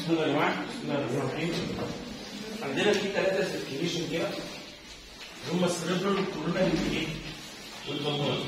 بسم الله يا جماعه بسم الله الرحمن الرحيم عندنا في ثلاثه سيركيليشن كده هم السريبرال والكورونا والبلمونري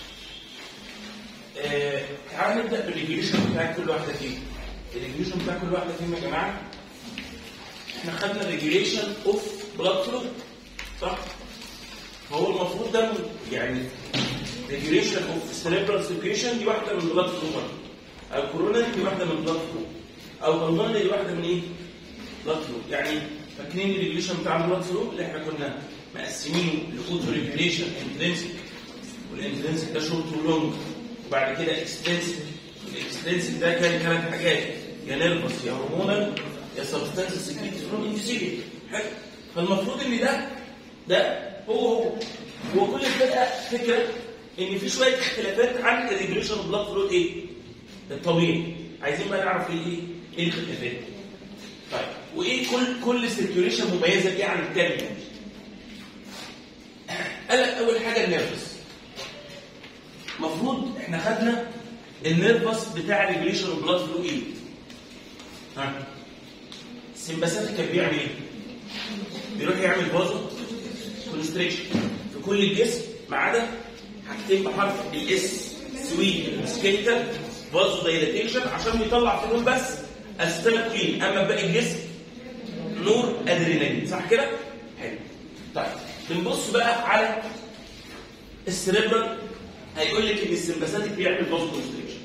آه تعال نبدا بالريجيوليشن بتاع كل واحده فيهم الريجيوليشن بتاع كل واحده فيهم يا جماعه احنا خدنا ريجيوليشن اوف بلاد فلو صح فهو المفروض ده يعني ريجيوليشن اوف سيريبرال سيركيليشن دي واحده من بلاد فلو او كورونا دي واحده من بلاد فلو او بالمونري دي واحده من ايه؟ بلاد فلو يعني فاكرين الريجيوليشن بتاع البلاد فلو اللي احنا كنا مقسمينه لاوتو ريجيوليشن انترنسك والانترنسك ده شورت ولونج وبعد كده اكستنسك الاكستنسك ده كان ثلاث حاجات يا نيرفس يا هرمونال يا سبستانس سكريت فروم انفسيلي حلو فالمفروض ان ده ده هو هو هو كل الفرقه فكره ان في شويه اختلافات عن الريجيوليشن اوف بلاد فلو ايه؟ الطبيعي عايزين بقى نعرف ايه ايه ايه الاختلافات طيب وايه كل كل سيركيوليشن مميزه ايه عن الثانيه قال لك اول حاجه النيرفس المفروض احنا خدنا النيرفس بتاع ريجوليشن اوف بلاد فلو ايه ها السمباثيك كان بيعمل ايه بيروح يعمل فازو كونستريكشن في كل الجسم ما عدا حاجتين بحرف الاس سويت سكيلتال فازو دايلاتيشن عشان يطلع فيهم بس استالكين اما باقي الجسم نور ادرينالين صح كده حلو طيب بنبص بقى على السريبرال هيقول لك ان السمباثيك بيعمل فازو كونستريكشن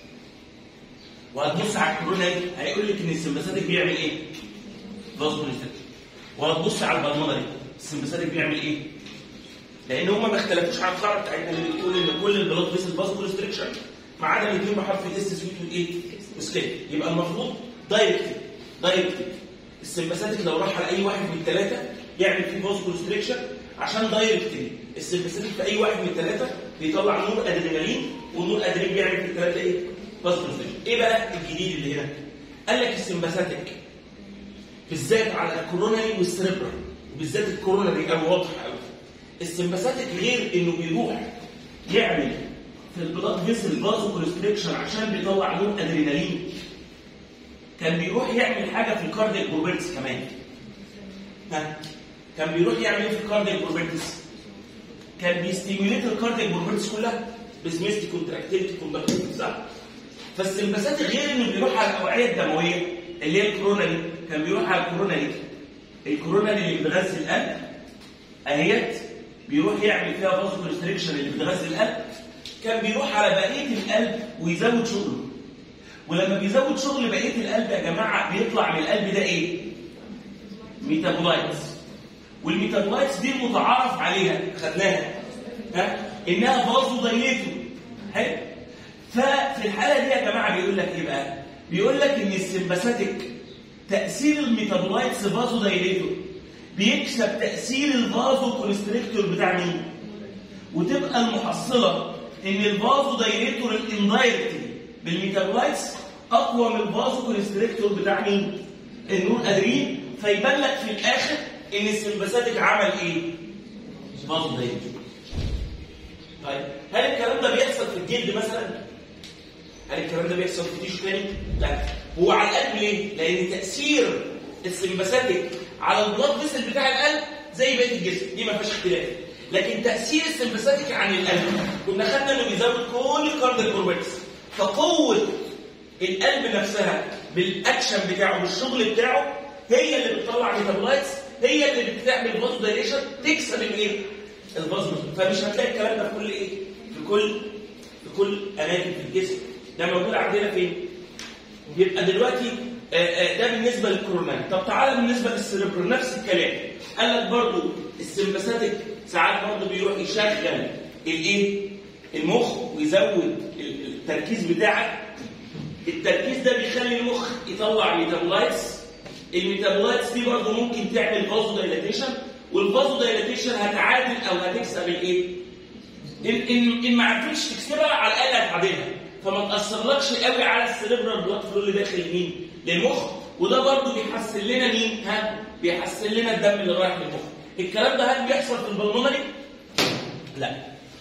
وهتبص على الكوروناري هيقول لك ان السمباثيك بيعمل ايه فازو كونستريكشن وهتبص على البلمونري السمباثيك بيعمل ايه لان هم ما اختلفوش على القاعده بتاعتنا اللي بتقول ان كل البلاد فيسل فازو كونستريكشن ما عدا الاثنين بحرف الاس سويت والايه وسكيل يبقى المفروض دايركت دايركت السمباثيك لو راح على اي واحد من الثلاثه يعمل فيه فازو كونستريكشن عشان دايركتلي السمباثيك في اي واحد من الثلاثه بيطلع نور ادرينالين والنور ادرينالين بيعمل في الثلاثه ايه؟ فازو كونستريكشن ايه بقى الجديد اللي هنا؟ قال لك السمباثيك بالذات على الكوروناري والسريبرال وبالذات الكوروناري قوي واضح قوي السمباثيك غير انه بيروح يعمل في البلاد فيسل فازو كونستريكشن عشان بيطلع نور ادرينالين كان بيروح يعمل حاجه في الكاردياك بروبرتس كمان ها كان بيروح يعمل ايه في الكاردياك بروبرتس كان بيستيميوليت الكاردياك بروبرتس كلها بسميستي كونتراكتيلتي كومباكتيلتي صح فالسمباثيك غير انه بيروح على الاوعيه الدمويه اللي هي الكوروناري كان بيروح على الكوروناري الكوروناري اللي بتغذي القلب اهيت بيروح يعمل فيها فازو كونستريكشن اللي بتغذي القلب كان بيروح على بقيه القلب ويزود شغله ولما بيزود شغل بقيه القلب يا جماعه بيطلع من القلب ده ايه ميتابولايتس والميتابولايتس دي متعارف عليها خدناها ها انها فازو دايليتو حلو ففي الحاله دي يا جماعه بيقول لك ايه بقى بيقول لك ان السمباثيك تاثير الميتابولايتس فازو دايليتو بيكسب تاثير الفازو كونستريكتور بتاع مين وتبقى المحصله ان الفازو دايليتور الاندايركتلي بالميتابولايتس اقوى من الفازو كونستريكتور بتاع مين النور ادرين فيبان لك في الاخر ان السمباثيك عمل ايه فازو دايليتور طيب هل الكلام ده بيحصل في الجلد مثلا هل الكلام ده بيحصل في تيشو تاني لا هو على القلب ليه لان تاثير السمباثيك على البلاد فيسل بتاع القلب زي بقيه الجسم دي ما فيهاش اختلاف لكن تاثير السمباثيك عن القلب كنا خدنا انه بيزود كل الكاردياك كوربكس فقوه القلب نفسها بالاكشن بتاعه بالشغل بتاعه هي اللي بتطلع ميتابولايتس هي اللي بتعمل فازو دايليشن تكسب الايه؟ الفازو فمش هتلاقي الكلام ده في كل ايه؟ في كل في كل اماكن في الجسم ده موجود عندنا فين؟ يبقى دلوقتي آآ آآ ده بالنسبه للكورونا طب تعالى بالنسبه للسيربرال نفس الكلام قال لك برضو السمباثيك ساعات برضو بيروح يشغل الايه؟ المخ ويزود التركيز بتاعك التركيز ده بيخلي المخ يطلع ميتابولايتس الميتابولايتس دي برضه ممكن تعمل فازو دايلاتيشن والفازو دايلاتيشن هتعادل او هتكسب الايه؟ ان ان ان ما عرفتش تكسبها على الاقل هتعادلها فما تاثرلكش قوي على السيريبرال بلاد فلو اللي داخل مين؟ للمخ وده برضه بيحسن لنا مين؟ ها؟ بيحسن لنا الدم اللي رايح للمخ الكلام ده هل بيحصل في البلمونري؟ لا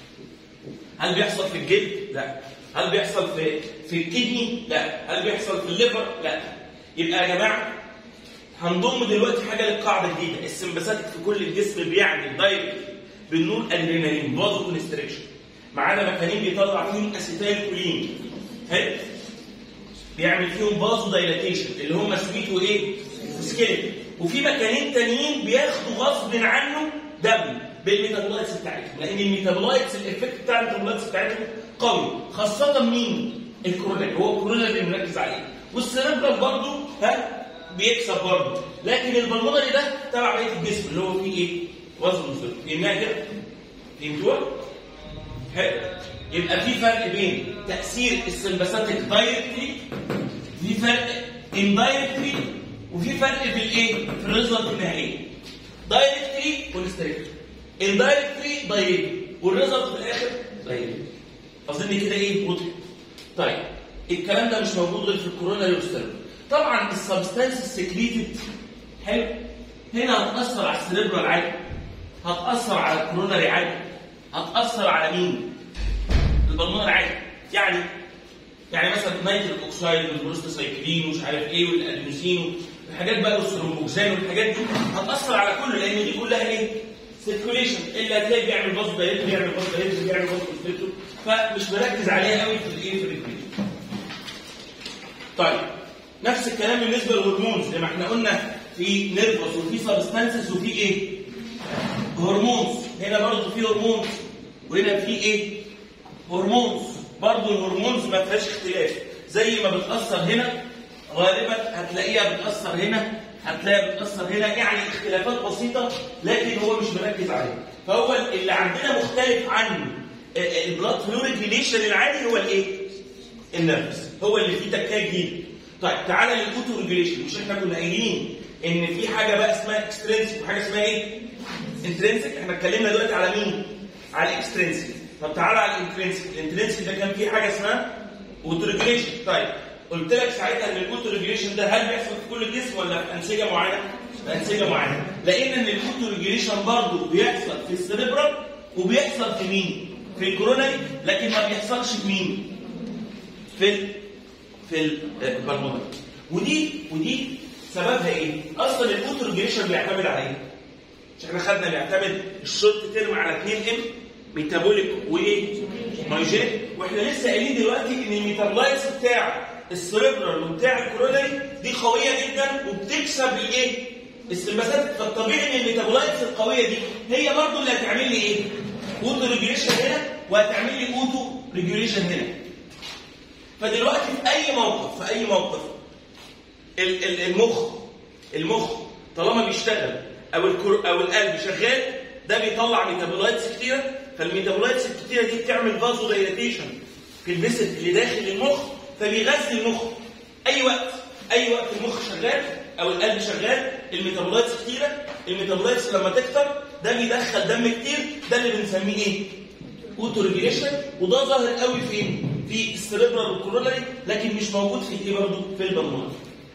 هل بيحصل في الجلد؟ لا هل بيحصل في في الكدني؟ لا هل بيحصل في الليفر؟ لا يبقى يا جماعه هنضم دلوقتي حاجه للقاعده الجديده السمباثيك في كل الجسم بيعني دايركت بالنور ادرينالين فازو كونستريكشن معانا مكانين بيطلع فيهم اسيتايل كولين حلو بيعمل فيهم فازو دايلاتيشن اللي هم سويت وايه؟ وسكيلت وفي مكانين تانيين بياخدوا غصب عنه دم بالميتابولايتس بتاعتهم لان الميتابولايتس الافكت بتاع الميتابولايتس بتاعتهم قوي خاصه مين؟ الكورونا هو الكورونا اللي بنركز عليه والسيربرال برضه ها بيكسب برضه لكن البلمونري ده تبع بقيه الجسم اللي هو فيه ايه؟ وزن مصدر فهمناها كده؟ فهمتوها؟ حلو يبقى في فرق بين تاثير السمباثيك دايركتلي في فرق اندايركتلي وفي فرق في الايه؟ في الريزلت النهائيه دايركتلي كونستريكت اندايركتلي دايركت والريزلت في الاخر دايركت اظن كده ايه وضح طيب الكلام ده مش موجود غير في الكورونا والستيرويد طبعا السبستانس السكريتد حلو هنا هتاثر على السريبرال عادي هتاثر على الكوروناري عادي هتاثر على مين؟ البلمونر عادي يعني يعني مثلا نيتريك اوكسايد والبروستاسايكلين ومش عارف ايه والادينوسين والحاجات بقى والثرومبوكسان والحاجات دي هتاثر على كله لان دي كلها ايه؟ سيركوليشن اللي هتلاقي بيعمل باص دايركت بيعمل باص دايركت بيعمل باص كونستريكتور فمش مركز عليها قوي في الايه في الريكريت. طيب نفس الكلام بالنسبه للهرمونز زي ما احنا قلنا في نيرفس وفي سبستانسز وفي ايه؟ هرمونز هنا برضه في هرمونز وهنا في ايه؟ هرمونز برضه الهرمونز ما فيهاش اختلاف زي ما بتاثر هنا غالبا هتلاقيها بتاثر هنا هتلاقيها بتاثر هنا يعني اختلافات بسيطه لكن هو مش مركز عليها فهو اللي عندنا مختلف عن البلاد فلو ريجيليشن العادي هو الايه؟ النرفس هو اللي فيه تكايه جديد طيب تعالى للاوتو ريجيليشن مش احنا كنا قايلين ان في حاجه بقى اسمها اكسترنسك وحاجه اسمها ايه؟ انترنسك احنا اتكلمنا دلوقتي على مين؟ على الاكسترنسك طب تعالى على الانترنسك الانترنسك ده كان فيه حاجه اسمها اوتو ريجيليشن طيب قلت لك ساعتها ان الاوتو ريجيليشن ده هل بيحصل في كل الجسم ولا في انسجه معينه؟ في انسجه معينه لان ان الاوتو ريجيليشن برضه بيحصل في السيريبرال وبيحصل في مين؟ في الكوروناري لكن ما بيحصلش في مين؟ في ال في البلمونري ودي ودي سببها ايه؟ اصلا الاوتو ريجيليشن بيعتمد على ايه؟ مش احنا خدنا بيعتمد الشورت تيرم على 2 ام ميتابوليك وايه؟ مايجين واحنا لسه قايلين دلوقتي ان الميتابولايتس بتاع السيريبرال وبتاع الكوروناري دي قويه جدا وبتكسب الايه؟ السمباثات فالطبيعي ان الميتابولايتس القويه دي هي برضو اللي هتعمل لي ايه؟ اوتو ريجوليشن هنا وهتعمل لي اوتو ريجوليشن هنا. فدلوقتي في اي موقف في اي موقف ال- ال- المخ المخ طالما بيشتغل او الكر او القلب شغال ده بيطلع ميتابولايتس كتيره فالميتابولايتس الكتيره دي بتعمل فازو دايلاتيشن في الفيسل اللي داخل المخ فبيغذي المخ اي وقت اي وقت المخ شغال او القلب شغال الميتابولايتس كتيره الميتابولايتس لما تكتر ده بيدخل دم كتير ده اللي بنسميه ايه؟ اوتو ريجيليشن وده ظاهر قوي فين؟ في السريبرال والكوروناري لكن مش موجود في ايه برضه؟ في البلمونري.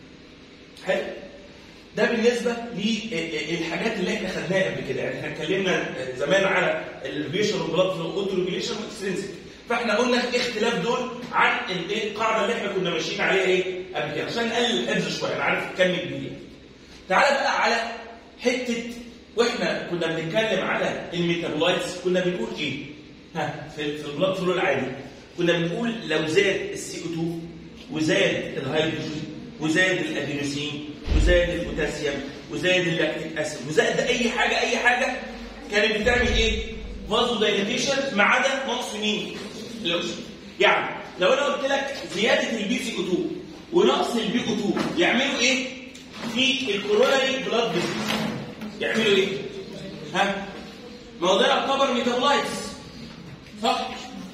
حلو؟ ده بالنسبه للحاجات اللي احنا خدناها قبل كده يعني احنا اتكلمنا زمان على الريجيشن والبلاد فلو اوتو ريجيليشن واكسترنسك فاحنا قلنا الاختلاف دول عن الايه القاعده اللي احنا كنا ماشيين عليها ايه قبل كده عشان نقلل الحفظ شويه انا عارف كم كبير تعالى بقى على حته واحنا كنا بنتكلم على الميتابولايتس كنا بنقول ايه؟ ها في, في البلاد فلو العادي كنا بنقول لو زاد السي او 2 وزاد الهيدروجين وزاد الادينوسين وزاد البوتاسيوم وزاد اللاكتيك اسيد وزاد اي حاجه اي حاجه كانت بتعمل ايه؟ فازو دايليتيشن ما عدا نقص مين؟ الاكسجين يعني لو انا قلت لك زياده البي سي او 2 ونقص البي او 2 يعملوا ايه؟ في الكوروناري بلاد فيزيت يعملوا ايه؟ ها؟ ما هو ده يعتبر ميتابولايتس صح؟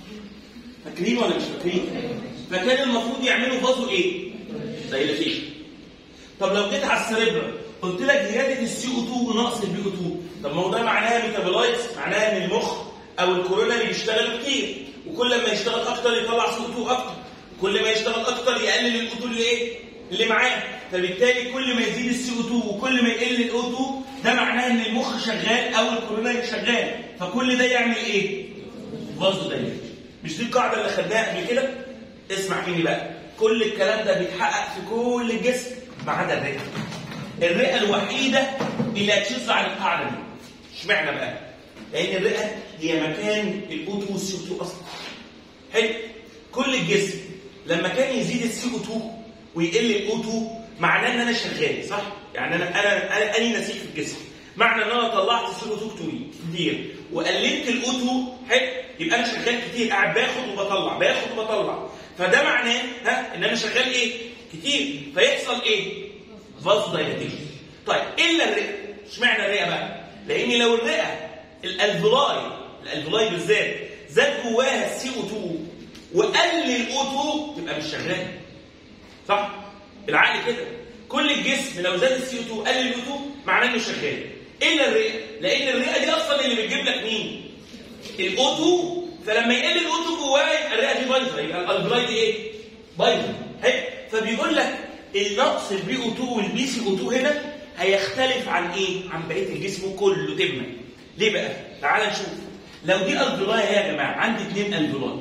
فاكرين ولا مش فاكرين؟ فكان المفروض يعملوا فازو ايه؟ دايليتيشن طب لو جيت على السريبرال قلت لك زياده السي او 2 ونقص البي او 2 طب ما هو ده معناها ميتابولايتس معناها ان المخ او الكوروناري بيشتغلوا كتير وكل ما يشتغل اكتر يطلع سي او 2 اكتر كل ما يشتغل اكتر يقلل الاو 2 اللي ايه؟ اللي معاه فبالتالي كل ما يزيد السي او 2 وكل ما يقل الاو 2 ده معناه ان المخ شغال او الكوروناري شغال فكل ده يعمل ايه؟ فازو دايليتيشن مش دي القاعده اللي خدناها قبل كده؟ اسمع مني بقى كل الكلام ده بيتحقق في كل الجسم ما عدا الرئه الرئه الوحيده اللي هتشذ عن القاعده دي اشمعنى بقى؟ لان الرئه هي مكان الاو 2 والسي 2 اصلا حلو كل الجسم لما كان يزيد السي او 2 ويقل الاو 2 معناه ان انا شغال صح؟ يعني انا انا انا اني نسيج في الجسم معنى ان انا طلعت السي او 2 كتير وقللت الاو 2 حلو يبقى انا شغال كتير قاعد باخد وبطلع باخد وبطلع فده معناه ها ان انا شغال ايه؟ كتير فيحصل ايه؟ فاز دايلاتيشن طيب الا الرئه اشمعنى الرئه بقى؟ لان لو الرئه الالفولاي الالفولاي بالذات زاد جواها السي او 2 وقلل الاو 2 تبقى مش شغال صح؟ العقل كده كل الجسم لو زاد السي او 2 قلل الاو 2 معناه انه شغال الا الرئه لان الرئه دي اصلا اللي بتجيب لك مين؟ الاو 2 فلما يقل الاو 2 جواه يبقى الرئه دي بايظه يبقى الالفولاي دي ايه؟ بايظه حلو فبيقول لك النقص البي او 2 والبي سي او 2 هنا هيختلف عن ايه؟ عن بقيه الجسم كله تما ليه بقى؟ تعال نشوف لو دي الفولاي يا جماعه عندي اثنين الفولاي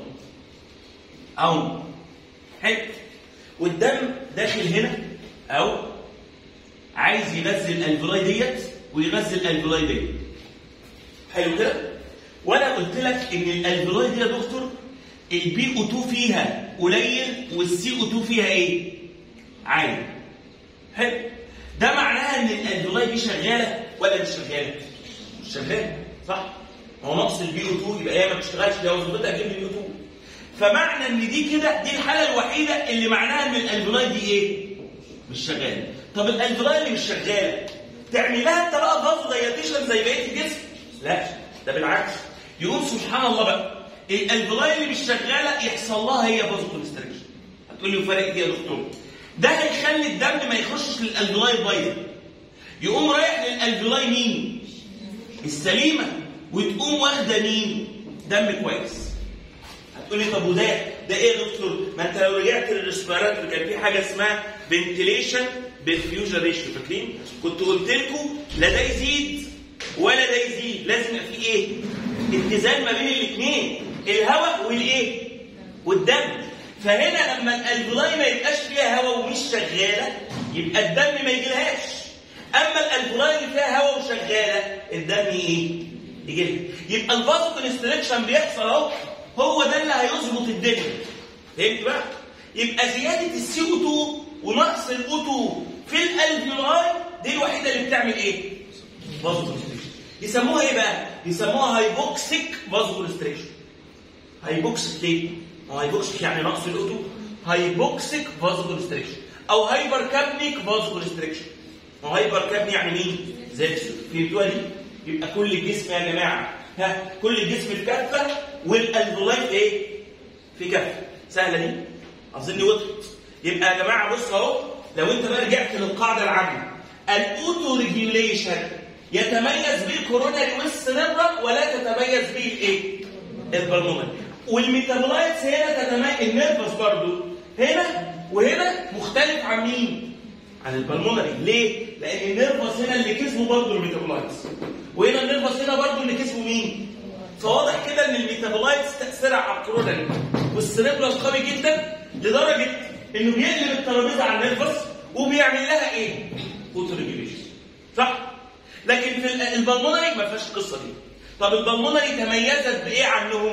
او حلو والدم داخل هنا او عايز ينزل الفولاي ديت وينزل الفولاي ديت حلو كده وانا قلت لك ان الالفولاي دي يا دكتور البي او 2 فيها قليل والسي او 2 فيها ايه عالي حلو ده معناها ان الالفولاي دي شغاله ولا مش شغاله مش شغاله صح هو نقص البي او 2 يبقى هي ما بتشتغلش لو ظبطتها تجيب البي او 2 فمعنى ان دي كده دي الحاله الوحيده اللي معناها ان الالفولاي دي ايه مش شغاله طب الالفولاي اللي مش شغاله تعمل لها انت بقى فازو دايلاتيشن زي بقيه الجسم لا ده بالعكس يقول سبحان الله بقى الالفولاي اللي مش شغاله يحصل لها هي فازو كونستريكشن هتقول لي فرق ايه يا دكتور ده هيخلي الدم ما يخشش للالفولاي البايظه يقوم رايح للالفولاي مين السليمه وتقوم واخده مين دم كويس هتقول لي طب وده ده ايه يا دكتور ما انت لو رجعت للريسبيراتوري كان في حاجه اسمها فنتيليشن بالفيوجن ريشيو فاكرين كنت قلت لكم لا ده يزيد ولا ده يزيد لازم يبقى في ايه اتزان ما بين الاثنين الهواء والايه والدم فهنا لما الالفولاي ما يبقاش فيها هواء ومش شغاله يبقى الدم ما يجيلهاش اما الالفولاي اللي فيها هواء وشغاله الدم ايه يجيلها يبقى الفازو كونستريكشن بيحصل اهو هو ده اللي هيظبط الدنيا فهمت بقى يبقى زياده السي او 2 ونقص الاو 2 في الالفيولاي دي الوحيده اللي بتعمل ايه فازو كونستريكشن يسموها ايه بقى يسموها هايبوكسيك فازو كونستريكشن هايبوكسيك ليه هايبوكسيك يعني نقص الاو 2 هايبوكسيك فازو كونستريكشن او هايبر كابنيك فازو كونستريكشن هايبر كابني يعني مين زي فهمتوها دي يبقى كل الجسم يا جماعه ها كل الجسم في كفه والالفولاي في ايه في كفه سهله دي اظن وضحت يبقى يا جماعه بص اهو لو انت بقى رجعت للقاعده العامه الاوتو ريجيوليشن يتميز به الكوروناري والسيربرال ولا تتميز به الايه البلمونري والميتابولايتس هنا تتميز النيرفس برضو هنا وهنا مختلف عن مين عن البلمونري ليه لان النيرفس هنا اللي كسبه برضو الميتابولايتس وهنا النيرفس هنا برضو اللي كسبه مين فواضح كده ان الميتابولايتس تاثيرها على الكوروناري والسيربرال قوي جدا لدرجه انه بيقلب الترابيزه على النيرفس وبيعمل لها ايه اوتو ريجوليشن صح لكن في البلمونري ما فيهاش القصه دي طب البلمونري تميزت بايه عنهم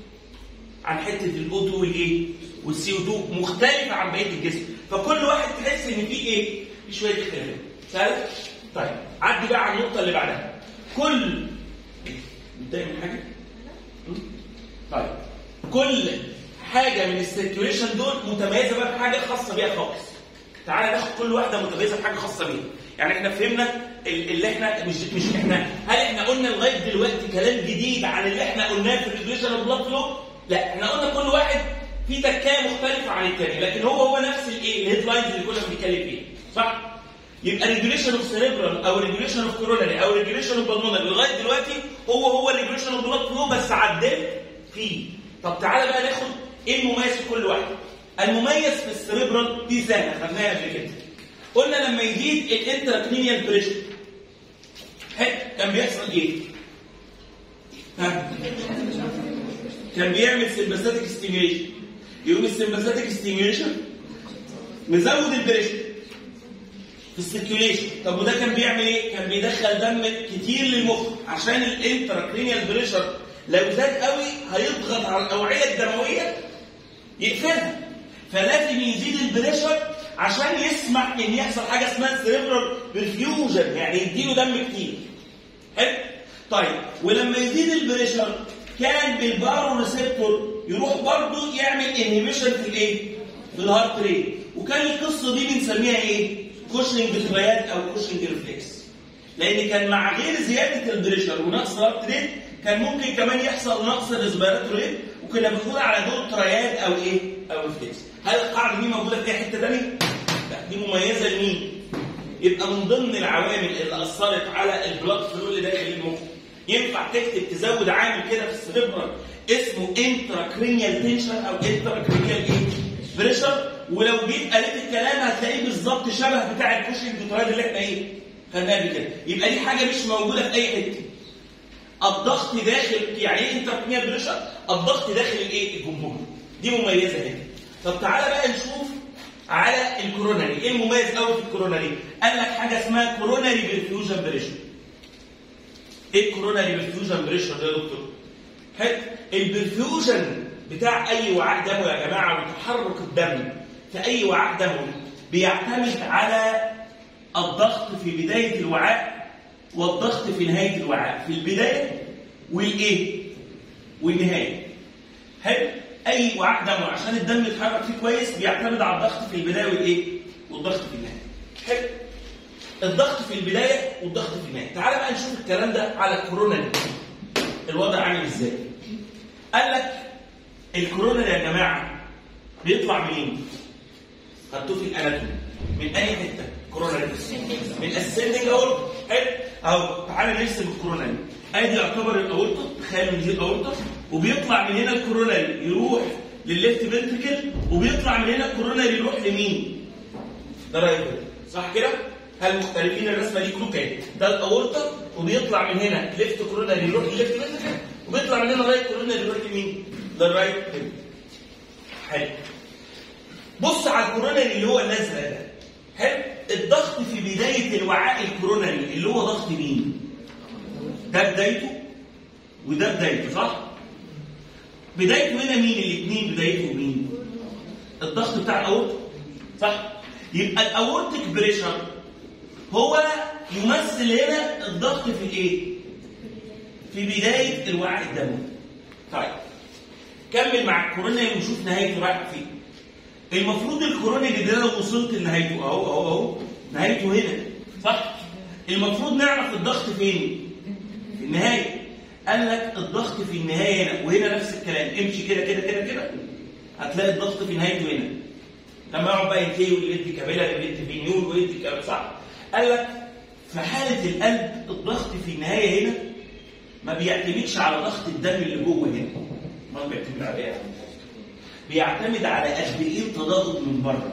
عن حته الاو 2 والايه والسي او 2 مختلفه عن بقيه الجسم فكل واحد تحس ان في ايه في شويه اختلاف سهل طيب عدي بقى على النقطه اللي بعدها كل متضايق من حاجه طيب كل حاجه من السيتويشن دول متميزه بقى بحاجه خاصه بيها خالص تعالى ناخد كل واحده متميزه بحاجه خاصه بيها يعني احنا فهمنا اللي احنا مش مش احنا هل احنا قلنا لغايه دلوقتي كلام جديد عن اللي احنا قلناه في الريجوليشن اوف بلاد فلو لا احنا قلنا كل واحد في تكايه مختلفه عن الثاني لكن هو هو نفس الايه الهيد لاينز اللي كنا بنتكلم فيه صح يبقى ريجوليشن اوف سيريبرال او ريجوليشن اوف كوروناري او ريجوليشن اوف بالمونري لغايه دلوقتي هو هو الريجوليشن اوف بلاد فلو بس عدلت فيه طب تعالى بقى ناخد ايه المميز في كل واحد المميز في السيريبرال دي سهله خدناها قبل كده قلنا لما يزيد الانتراكرينيال بريشر كان بيحصل ايه؟ ها؟ كان بيعمل سمباثيك ستيميوليشن يقوم السمباثيك ستيميوليشن مزود البريشر في السيركيوليشن طب وده كان بيعمل ايه كان بيدخل دم كتير للمخ عشان الانتراكرينيال بريشر لو زاد قوي هيضغط على الاوعيه الدمويه يقفلها فلازم يزيد البريشر عشان يسمح ان يحصل حاجه اسمها سيريبرال برفيوجن يعني يديله دم كتير حلو طيب ولما يزيد البريشر كان بالبارو ريسبتور يروح برضه يعمل انهبيشن في الايه؟ في الهارت ريت وكان القصه دي بنسميها ايه؟ كوشنج ترياد او كوشنج ريفلكس لان كان مع غير زياده البريشر ونقص الهارت ريت كان ممكن كمان يحصل نقص الريسبيراتوري ريت وكنا بنقول على دول ترياد او ايه؟ او ريفلكس هل القاعده دي موجوده في اي حته ثانيه؟ لا دي مميزه لمين؟ يبقى من ضمن العوامل اللي اثرت على البلاد فلو اللي داخل المخ ينفع تكتب تزود عامل كده في السريبرال اسمه انتراكرينيال تنشن او انتراكرينيال ايه؟ بريشر ولو جيت قريت الكلام هتلاقيه بالظبط شبه بتاع الكوشنج دوترايد اللي احنا ايه؟ خدناه قبل كده يبقى دي حاجه مش موجوده في اي حته الضغط داخل يعني ايه انتراكرينيال بريشر؟ الضغط داخل الايه؟ الجمهور دي مميزه هنا طب تعالى بقى نشوف على الكوروناري ايه المميز قوي في الكوروناري قال لك حاجه اسمها كوروناري برفيوجن بريشر ايه الكوروناري برفيوجن بريشر ده يا دكتور حلو البرفيوجن بتاع اي وعاء دموي يا جماعه وتحرك الدم في اي وعاء دموي بيعتمد على الضغط في بدايه الوعاء والضغط في نهايه الوعاء في البدايه والايه والنهايه حلو اي وعاء دموي عشان الدم يتحرك فيه كويس بيعتمد على الضغط في البدايه والايه والضغط في النهايه حلو الضغط في البدايه والضغط في النهايه تعال بقى نشوف الكلام ده على الكورونا الوضع عامل ازاي قال لك الكورونا يا جماعه بيطلع منين خدتوه في الاناتومي من اي حته كورونا من السيلنج اهو حلو اهو تعالى نرسم الكورونا ادي يعتبر الاورطه تخيل ان دي الاورطه وبيطلع من هنا الكورونا يروح للليفت فنتركل وبيطلع من هنا الكورونا يروح لمين؟ ده رايت صح كده؟ هل مختلفين الرسمه دي كلها كده؟ ده الاورطه وبيطلع من هنا ليفت كورونا يروح للليفت فنتركل وبيطلع من هنا رايت كورونا يروح لمين؟ ده الرايت حلو بص على الكوروناري اللي هو الازرق ده حلو الضغط في بدايه الوعاء الكوروناري اللي هو ضغط مين؟ ده بدايته وده بدايته صح؟ بدايته هنا مين الاثنين بدايته مين؟ الضغط بتاع الاورطه صح؟ يبقى الاورتيك بريشر هو يمثل هنا الضغط في الايه؟ في بدايه الوعاء الدموي. طيب كمل مع الكوروناري ونشوف نهايته رايحه فين. المفروض الكوروناري ده لو وصلت لنهايته اهو اهو اهو نهايته هنا صح؟ المفروض نعرف الضغط فين؟ في النهايه قال لك الضغط في النهايه هنا وهنا نفس الكلام امشي كده كده كده كده هتلاقي الضغط في نهايته هنا لما يقعد بقى ينتهي ويدي كابيلا ويدي فينيول ويدي كابيلا صح قال لك في حاله القلب الضغط في النهايه هنا ما بيعتمدش على ضغط الدم اللي جوه هنا ما بيعتمد على ايه بيعتمد على قد ايه التضاغط من بره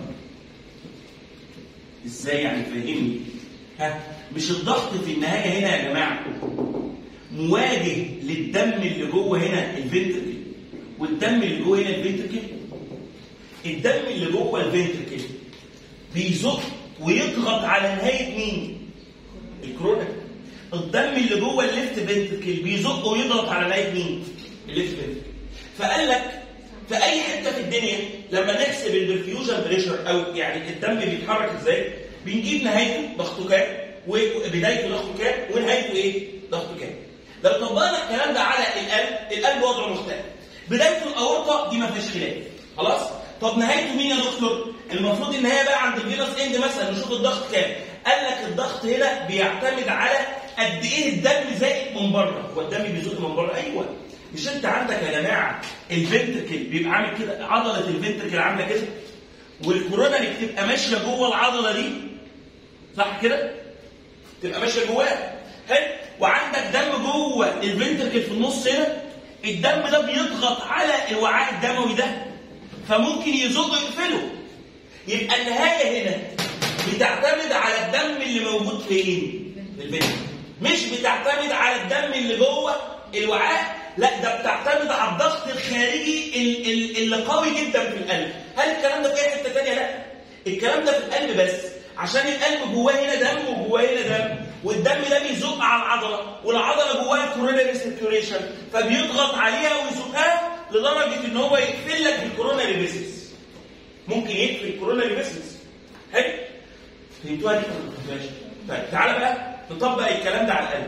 ازاي يعني فهمني ها مش الضغط في النهايه هنا يا جماعه مواجه للدم اللي جوه هنا الفنتركل والدم اللي جوه هنا الفنتركل الدم اللي جوه الفنتركل بيزق ويضغط على نهايه مين؟ الكورونا الدم اللي جوه الليفت فنتركل بيزق ويضغط على نهايه مين؟ الليفت فنتركل فقال لك في اي حته في الدنيا لما نحسب البرفيوجن بريشر او يعني الدم بيتحرك ازاي بنجيب نهايته ضغطه كام وبدايته ضغطه كام ونهايته ايه؟ ضغطه كام لو طبقنا الكلام ده على القلب القلب وضعه مختلف بدايته الاورطه دي ما فيهاش خلاف خلاص طب نهايته مين يا دكتور المفروض النهايه بقى عند الفينوس اند مثلا نشوف الضغط كام قال لك الضغط هنا بيعتمد على قد ايه الدم زائد من بره هو الدم بيزق من بره ايوه مش انت عندك يا جماعه الفنتركل بيبقى عامل كده عضله الفنتركل عامله كده والكوروناري بتبقى ماشيه جوه العضله دي صح كده تبقى ماشيه جواها حلو وعندك دم جوه الفنتركل في النص هنا الدم ده بيضغط على الوعاء الدموي ده فممكن يزق يقفله يبقى النهايه هنا بتعتمد على الدم اللي موجود فين؟ في الفنتركل مش بتعتمد على الدم اللي جوه الوعاء لا ده بتعتمد على الضغط الخارجي ال- ال- اللي قوي جدا في القلب هل الكلام ده في اي حته ثانيه لا الكلام ده في القلب بس عشان القلب جواه هنا دم وجواه هنا دم والدم ده بيزق على العضله والعضله جواها كوروناري سيركيوليشن فبيضغط عليها ويزقها لدرجه ان هو يقفل لك الكوروناري فيسلز ممكن يقفل الكوروناري فيسلز حلو فهمتوها دي ماشي طيب تعالى بقى نطبق الكلام ده على القلب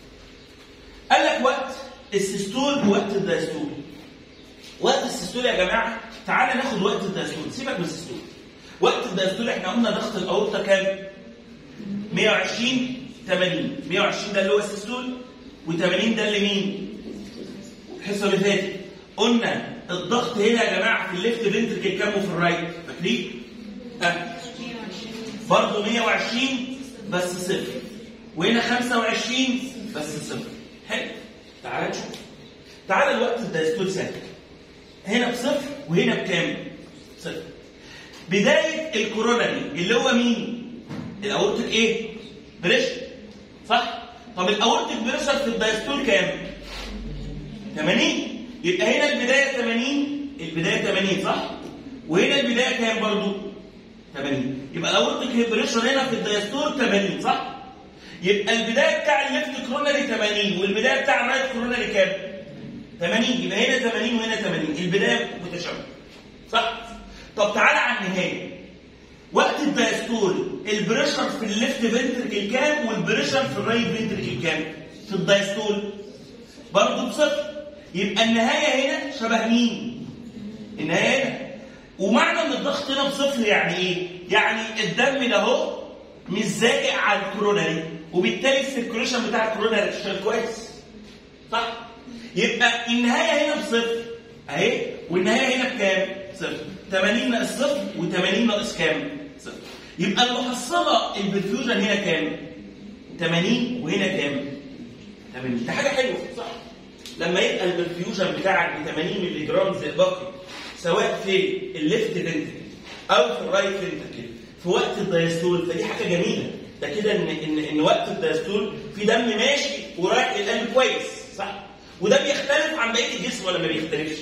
قال لك وقت السيستول ووقت الدايستول وقت السيستول يا جماعه تعالى ناخد وقت الدايستول سيبك من السيستول وقت الدايستول احنا قلنا ضغط الاورطه كام 120 80 120 ده اللي هو السيستول و80 ده اللي مين الحصه اللي فاتت قلنا الضغط هنا يا جماعه في الليفت فنتركل كام وفي الرايت فاكرين ها برضه 120 بس صفر وهنا 25 بس صفر حلو تعال نشوف تعال الوقت الدايستول سهل هنا بصفر وهنا بكام؟ صفر بداية الكوروناري اللي هو مين؟ الاورتيك ايه؟ بريشر صح؟ طب الاورتيك بريشر في الدايستول كام؟ 80 يبقى هنا البداية 80 البداية 80 صح؟ وهنا البداية كام برضو؟ 80 يبقى الاورتيك بريشر هنا في الدايستول 80 صح؟ يبقى البدايه بتاع الليفت كرونري 80 والبدايه بتاع الرايت كرونري كام؟ 80 يبقى هنا 80 وهنا 80 البدايه متشابهه صح؟ طب تعالى على النهايه وقت الدايستول البريشر في الليفت فنتركل كام والبريشر في الرايت فنتركل كام؟ في الدايستول برضه بصفر يبقى النهايه هنا شبه مين؟ النهايه هنا ومعنى ان الضغط هنا بصفر يعني ايه؟ يعني الدم ده اهو مش زائق على الكوروناري وبالتالي السيركوليشن بتاع الكوروناري شغال كويس صح؟ يبقى النهايه هنا بصفر اهي والنهايه هنا بكام؟ صفر 80 ناقص صفر و80 ناقص كام؟ صفر يبقى المحصله البرفيوجن هنا كام؟ 80 وهنا كام؟ 80 ده حاجه حلوه صح؟ لما يبقى البرفيوجن بتاعك ب 80 مللي جرام زي باقي سواء في الليفت فنتركل او في الرايت فنتركل في وقت الدايستول فدي حاجه جميله ده كده ان ان ان وقت الدايستول في دم ماشي ورايح للقلب كويس صح وده بيختلف عن بقيه الجسم ولا ما بيختلفش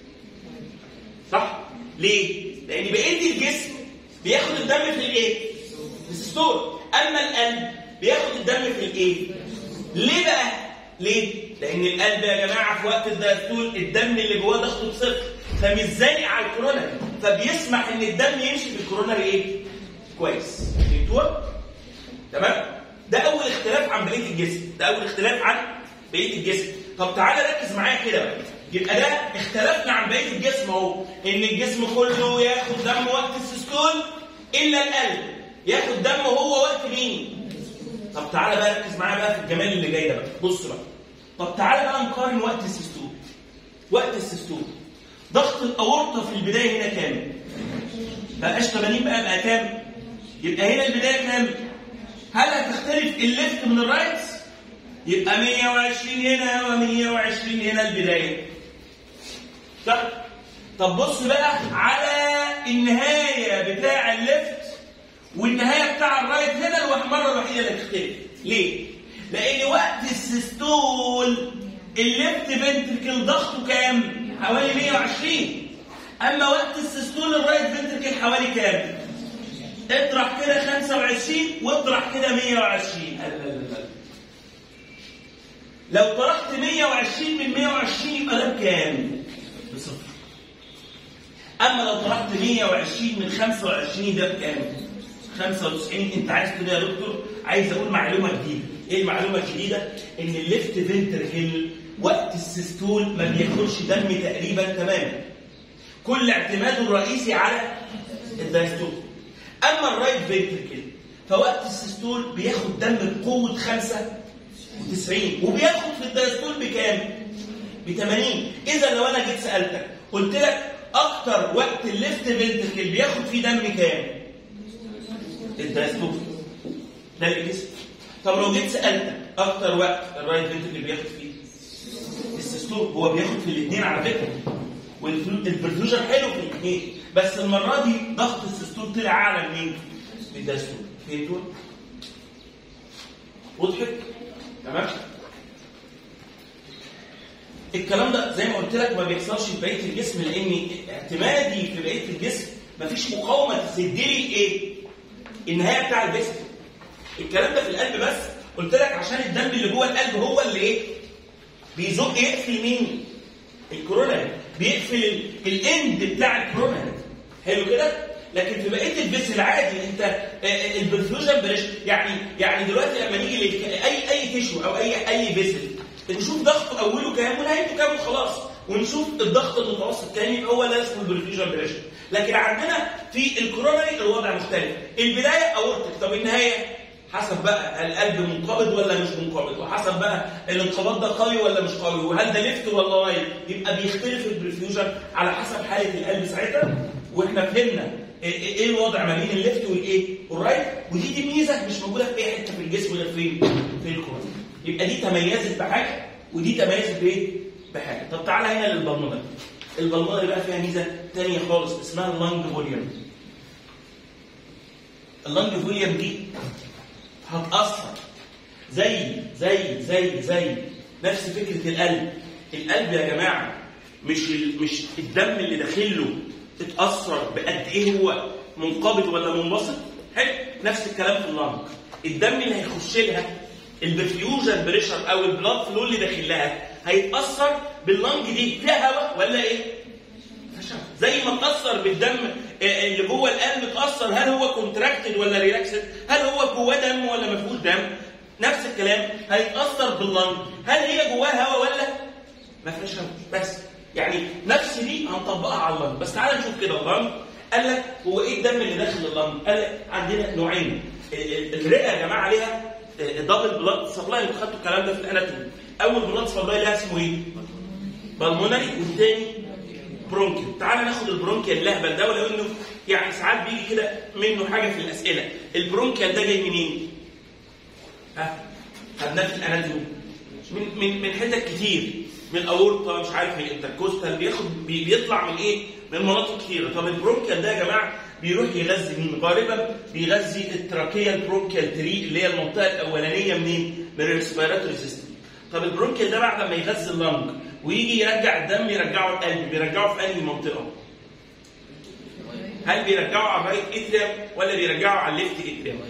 صح ليه لان بقيه الجسم بياخد الدم في الايه في السيستول اما القلب بياخد الدم في الايه ليه بقى ليه لان القلب يا جماعه في وقت الدايستول الدم اللي جواه ضغطه صفر فمش زانق على الكوروناري فبيسمح ان الدم يمشي في الكوروناري ايه كويس فهمتوها تمام ده اول اختلاف عن بقيه الجسم ده اول اختلاف عن بقيه الجسم طب تعالى ركز معايا كده بقى يبقى ده اختلفنا عن بقيه الجسم اهو ان الجسم كله ياخد دم وقت السيستول الا القلب ياخد دم هو وقت مين طب تعالى بقى ركز معايا بقى في الجمال اللي جاي ده بقى بص بقى طب تعالى بقى نقارن وقت السيستول وقت السيستول ضغط الاورطه في البدايه هنا كام بقاش 80 بقى بقى كام يبقى هنا البدايه كام هل هتختلف الليفت من الرايت يبقى 120 هنا و120 هنا البدايه صح طب بص بقى على النهايه بتاع الليفت والنهايه بتاع الرايت هنا المره الوحيده اللي هتختلف ليه لان وقت السيستول الليفت فنتركل ضغطه كام حوالي 120 اما وقت السيستول الرايت فنتركل حوالي كام اطرح كده 25 واطرح كده 120 لا لا لا لو طرحت 120 من 120 يبقى ده بكام؟ بصفر اما لو طرحت 120 من 25 ده بكام؟ 95 انت عايز تقول يا دكتور عايز اقول معلومه جديده ايه المعلومه الجديده ان الليفت فنتركل وقت السيستول ما بياخدش دم تقريبا تماما كل اعتماده الرئيسي على الدايستول اما الرايت فنتركل فوقت السيستول بياخد دم بقوه 95 وبياخد في الدايستول بكام؟ ب 80 اذا لو انا جيت سالتك قلت لك اكتر وقت الليفت فنتركل بياخد فيه دم كام؟ الدايستول ده الجسم طب لو جيت سالتك اكتر وقت الرايت فنتركل بياخد فيه السيستول هو بياخد في الاثنين على فكره والبرفيوجن حلو في الاثنين بس المره دي ضغط السيستول طلع اعلى منين؟ من الدايستول فهمتوا؟ وضحت؟ تمام؟ الكلام ده زي ما قلت لك ما بيحصلش في بقيه الجسم لان اعتمادي في بقيه الجسم مفيش مقاومه تسد لي ايه؟ النهايه بتاع الفيسل الكلام ده في القلب بس قلت لك عشان الدم اللي جوه القلب هو اللي ايه بيزق يقفل مين الكورونا بيقفل ال- الاند بتاع الكورونا حلو كده لكن في بقيه الفيسل عادي انت البرفيوجن بريش يعني يعني دلوقتي لما نيجي لك- اي اي تيشو او اي اي فيسل نشوف ضغطه اوله كام ونهايته كام وخلاص ونشوف الضغط المتوسط كام يبقى هو ده اسمه البرفيوجن بريشر لكن عندنا في الكوروناري الوضع مختلف البدايه اورتك طب النهايه حسب بقى القلب منقبض ولا مش منقبض وحسب بقى الانقباض ده قوي ولا مش قوي وهل ده ليفت ولا رايت يبقى بيختلف البرفيوجن على حسب حاله القلب ساعتها واحنا فهمنا ايه إيه الوضع ما بين الليفت والايه والرايت ودي دي ميزه مش موجوده في اي حته في الجسم غير فين في الكورونا يبقى دي تميزت بحاجه ودي تميزت بايه بحاجه طب تعالى هنا للبلمونري البلمونري بقى فيها ميزه ثانيه خالص اسمها اللنج فوليوم اللنج فوليوم دي هتأثر زي زي زي زي نفس فكرة القلب القلب يا جماعة مش ال- مش الدم اللي داخل له اتأثر بقد ايه هو منقبض ولا منبسط حلو نفس الكلام في اللنج الدم اللي هيخش لها البرفيوجن بريشر او البلاد فلو اللي داخل لها هيتأثر باللنج دي فيها هواء ولا ايه؟ زي ما اتاثر بالدم اللي جوه القلب اتاثر هل هو كونتراكتد ولا ريلاكسد هل هو جواه دم ولا ما فيهوش دم نفس الكلام هيتاثر باللنج هل هي جواها هواء ولا ما فيهاش هواء بس يعني نفس دي هنطبقها على اللنج بس تعالى نشوف كده اللنج قال لك هو ايه الدم اللي داخل اللنج قال لك عندنا نوعين ال- ال- الرئه يا جماعه عليها دبل بلاد سبلاي انتوا خدتوا الكلام ده في الاناتومي اول بلاد سبلاي لها اسمه ايه؟ بالمونري والتاني برونكيال تعال ناخد البرونكيال اللهبل ده ولو انه يعني ساعات بيجي كده منه حاجه في الاسئله البرونكيال ده جاي منين؟ ها خدناه في الاناتومي من من من حتت كتير من الاورطه مش عارف الانتركوستال بياخد بي- بيطلع من ايه؟ من مناطق كتيره طب البرونكيال ده يا جماعه بيروح يغذي مين؟ غالبا بيغذي التراكيه البرونكيال تري اللي هي المنطقه الاولانيه منين؟ من الريسبيراتوري سيستم طب البرونكيال ده بعد ما يغذي اللنج ويجي يرجع الدم يرجعه القلب بيرجعه في انهي منطقه؟ هل بيرجعه على الرايت اتريم ولا بيرجعه على الليفت اتريم؟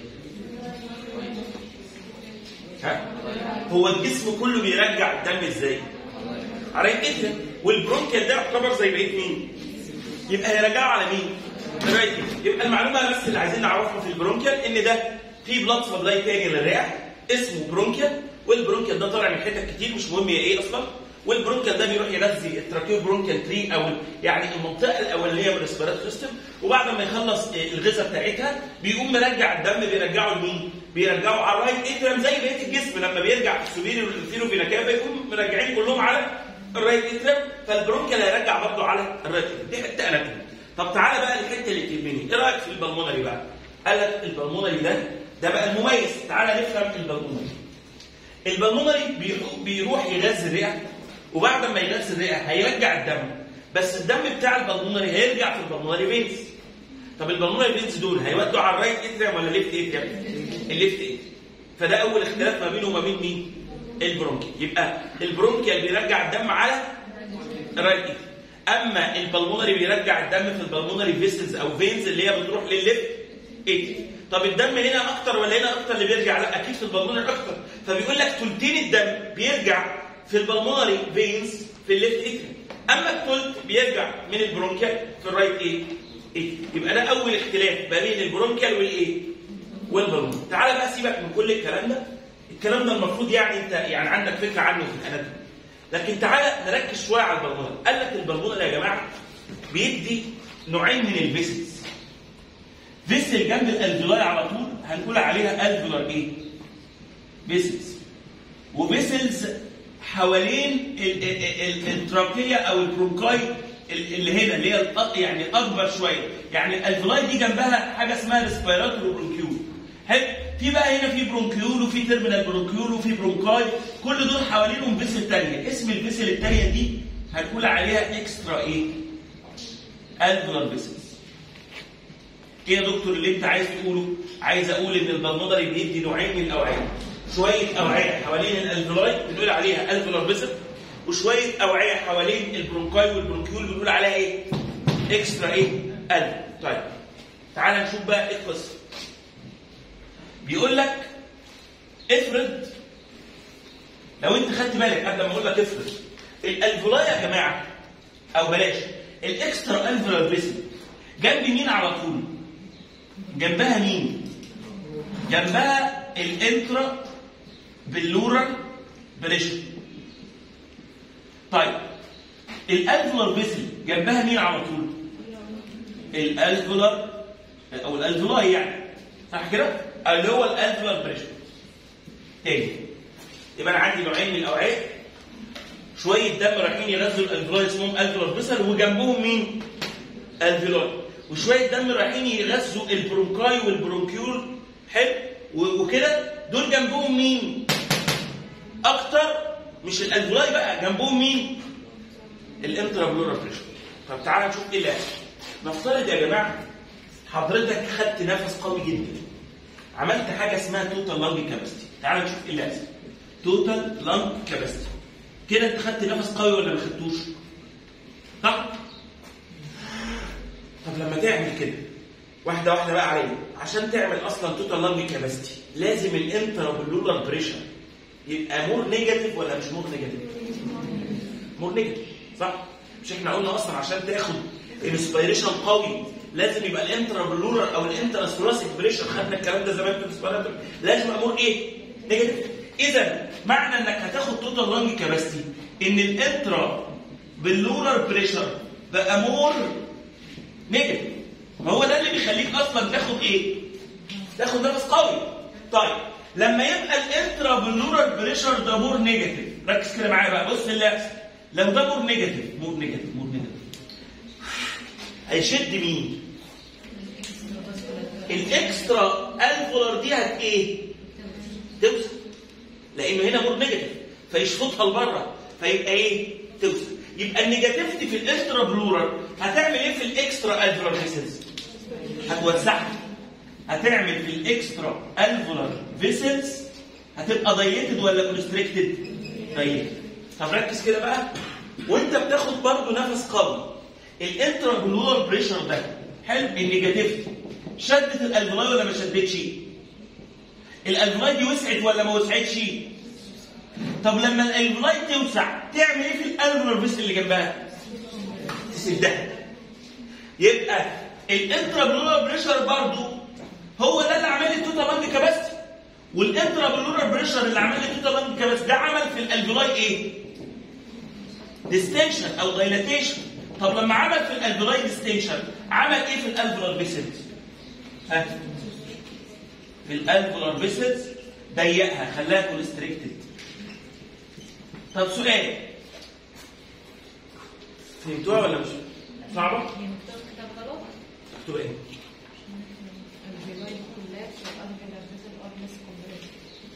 ها؟ هو الجسم كله بيرجع الدم ازاي؟ على الرايت اتريم والبرونكيال ده يعتبر زي بقيه مين؟ يبقى هيرجعه على مين؟ الرايت اتريم يبقى المعلومه بس اللي عايزين نعرفها في البرونكيال ان ده في بلاد سبلاي تاني للرئه اسمه برونكيال والبرونكيال ده طالع من حتت كتير مش مهم هي ايه اصلا والبرونكيال ده بيروح يغذي التراكيو برونكيال تري او يعني المنطقه الاولانيه من الريسبيراتوري سيستم وبعد ما يخلص الغذاء بتاعتها بيقوم مرجع الدم بيرجعه لمين؟ بيرجعه على الرايت اتريم زي بقيه الجسم لما بيرجع في السوبيريور والانفيرو فينا كافا يقوم مرجعين كلهم على الرايت اتريم فالبرونكيال هيرجع برضه على الرايت اتريم دي حته اناتومي طب تعالى بقى الحته اللي تهمني ايه رايك في البلمونري بقى؟ قال لك البلمونري ده ده بقى المميز تعالى نفهم البلمونري البلمونري بيروح, بيروح يغذي الرئه وبعد ما يغذي الرئه هيرجع الدم بس الدم بتاع البلمونري هيرجع في البلمونري فينز طب البلمونري فينز دول هيودوا على الرايت اتريم ولا ليفت اتريم؟ الليفت اتريم فده اول اختلاف ما بينه وما بين مين؟ البرونكيال يبقى البرونكيال بيرجع الدم على الرايت اتريم اما البلمونري بيرجع الدم في البلمونري فيسلز او فينز اللي هي بتروح للليفت اتريم طب الدم هنا اكتر ولا هنا اكتر اللي بيرجع لا اكيد في البلمونري اكتر فبيقول لك ثلثين الدم بيرجع في البلمونري فينز في الليفت اتريم اما الثلث بيرجع من البرونكيال في الرايت ايه ايه يبقى ده اول اختلاف ما بين البرونكيال والايه والبلمونري تعال بقى سيبك من كل الكلام ده الكلام ده المفروض يعني انت يعني عندك فكره عنه في الاناتومي لكن تعالى نركز شويه على البلمونري قال لك البلمونري يا جماعه بيدي نوعين من الفيسلز فيسل جنب الالفيولاي على طول هنقول عليها الفيولار ايه؟ فيسلز وفيسلز حوالين ال- ال- ال- التراكيه او البرونكاي ال- اللي هنا اللي هي الأ- يعني اكبر شويه يعني الالفيولاي دي جنبها حاجه اسمها ريسبيراتوري برونكيول حلو في بقى هنا في برونكيول وفي تيرمينال برونكيول وفي برونكاي كل دول حوالينهم فيسل ثانيه اسم الفيسل الثانيه دي هنقول عليها اكسترا ايه؟ الفيولار فيسلز ايه يا دكتور اللي انت عايز تقوله؟ عايز اقول ان البلمودري بيدي نوعين من الاوعيه. شويه اوعيه حوالين الالفيولاي بنقول عليها الفيولار فيسل وشويه اوعيه حوالين البرونكاي والبرونكيول بنقول عليها ايه؟ اكسترا ايه؟ قلب. طيب تعال نشوف بقى ايه القصه. بيقول لك افرض لو انت خدت بالك قبل ما اقول لك افرض الالفولاي يا جماعه او بلاش الاكسترا الفولار فيسل جنب مين على طول؟ جنبها مين؟ جنبها الانترا باللورال بريشر طيب الالفولار فيسل جنبها مين على طول؟ الالفولار او الالفولاي يعني صح كده؟ اللي هو الالفولار بريشر تاني يبقى انا عندي نوعين من الاوعيه شويه دم رايحين يغذوا الالفولاي اسمهم الفولار فيسل وجنبهم مين؟ الفولاي وشويه دم رايحين يغذوا البرونكاي والبرونكيول حلو و- وكده دول جنبهم مين؟ اكتر مش الالفولاي بقى جنبهم مين؟ الانترابلورال بريشر طب تعالى نشوف ايه اللي هيحصل نفترض يا جماعه حضرتك خدت نفس قوي جدا عملت حاجه اسمها توتال لانج كاباسيتي تعالى نشوف ايه اللي هيحصل توتال لانج كاباسيتي كده انت خدت نفس قوي ولا ما خدتوش؟ صح؟ طب لما تعمل كده واحده واحده بقى عليا عشان تعمل اصلا توتال لانج كاباسيتي لازم الانترابلورال بريشر يبقى مور نيجاتيف ولا مش مور نيجاتيف؟ مور نيجاتيف صح؟ مش احنا قلنا اصلا عشان تاخد انسبيريشن قوي لازم يبقى الانترابلورال او الانتراسوراسيك بريشر خدنا الكلام ده زمان في الاسبيراتور لازم امور ايه؟ نيجاتيف اذا معنى انك هتاخد توتال لانج كاباسيتي ان الانترا باللورال بريشر بقى مور نيجاتيف هو ده اللي بيخليك اصلا تاخد ايه؟ تاخد نفس قوي طيب لما يبقى الانترا باللورال بريشر ده مور نيجاتيف ركز كده معايا بقى بص اللي هيحصل لو ده مور نيجاتيف مور نيجاتيف مور نيجاتيف هيشد مين؟ الاكسترا الفولار دي هت ايه؟ توسع لانه هنا مور نيجاتيف فيشفطها لبره فيبقى ايه؟ توسع يبقى النيجاتيفيتي في الانترا بلورال هتعمل ايه في الاكسترا الفولار فيسلز؟ هتوسعها هتعمل في الاكسترا الفولار فيسلز هتبقى دايتد ولا كونستريكتد؟ دايتد طب ركز كده بقى وانت بتاخد برضه نفس قوي الانترا بلورال بريشر ده حلو النيجاتيفيتي شدت الالفولاي ولا ما شدتش؟ الالفولاي دي وسعت ولا ما وسعتش؟ طب لما الالفولاي توسع تعمل ايه في الالفولار فيسل اللي جنبها؟ تسدها يبقى الانترا بلورال بريشر برضه هو ده اللي عمل لي التوتال لانج كاباسيتي والانترا بلورال بريشر اللي عمل لي التوتال لانج كاباسيتي ده عمل في الالفولاي ايه؟ ديستنشن او دايلاتيشن طب لما عمل في الالفولاي ديستنشن عمل ايه في الالفولار فيسلز؟ ها في الالفولار فيسلز ضيقها خلاها كونستريكتد طب سؤال فهمتوها ولا مش صعبه؟ هي مكتوبة كتاب غلط مكتوبه ايه؟ الفيلاي كلات والأنجلر فيزل أورنس كومبريشن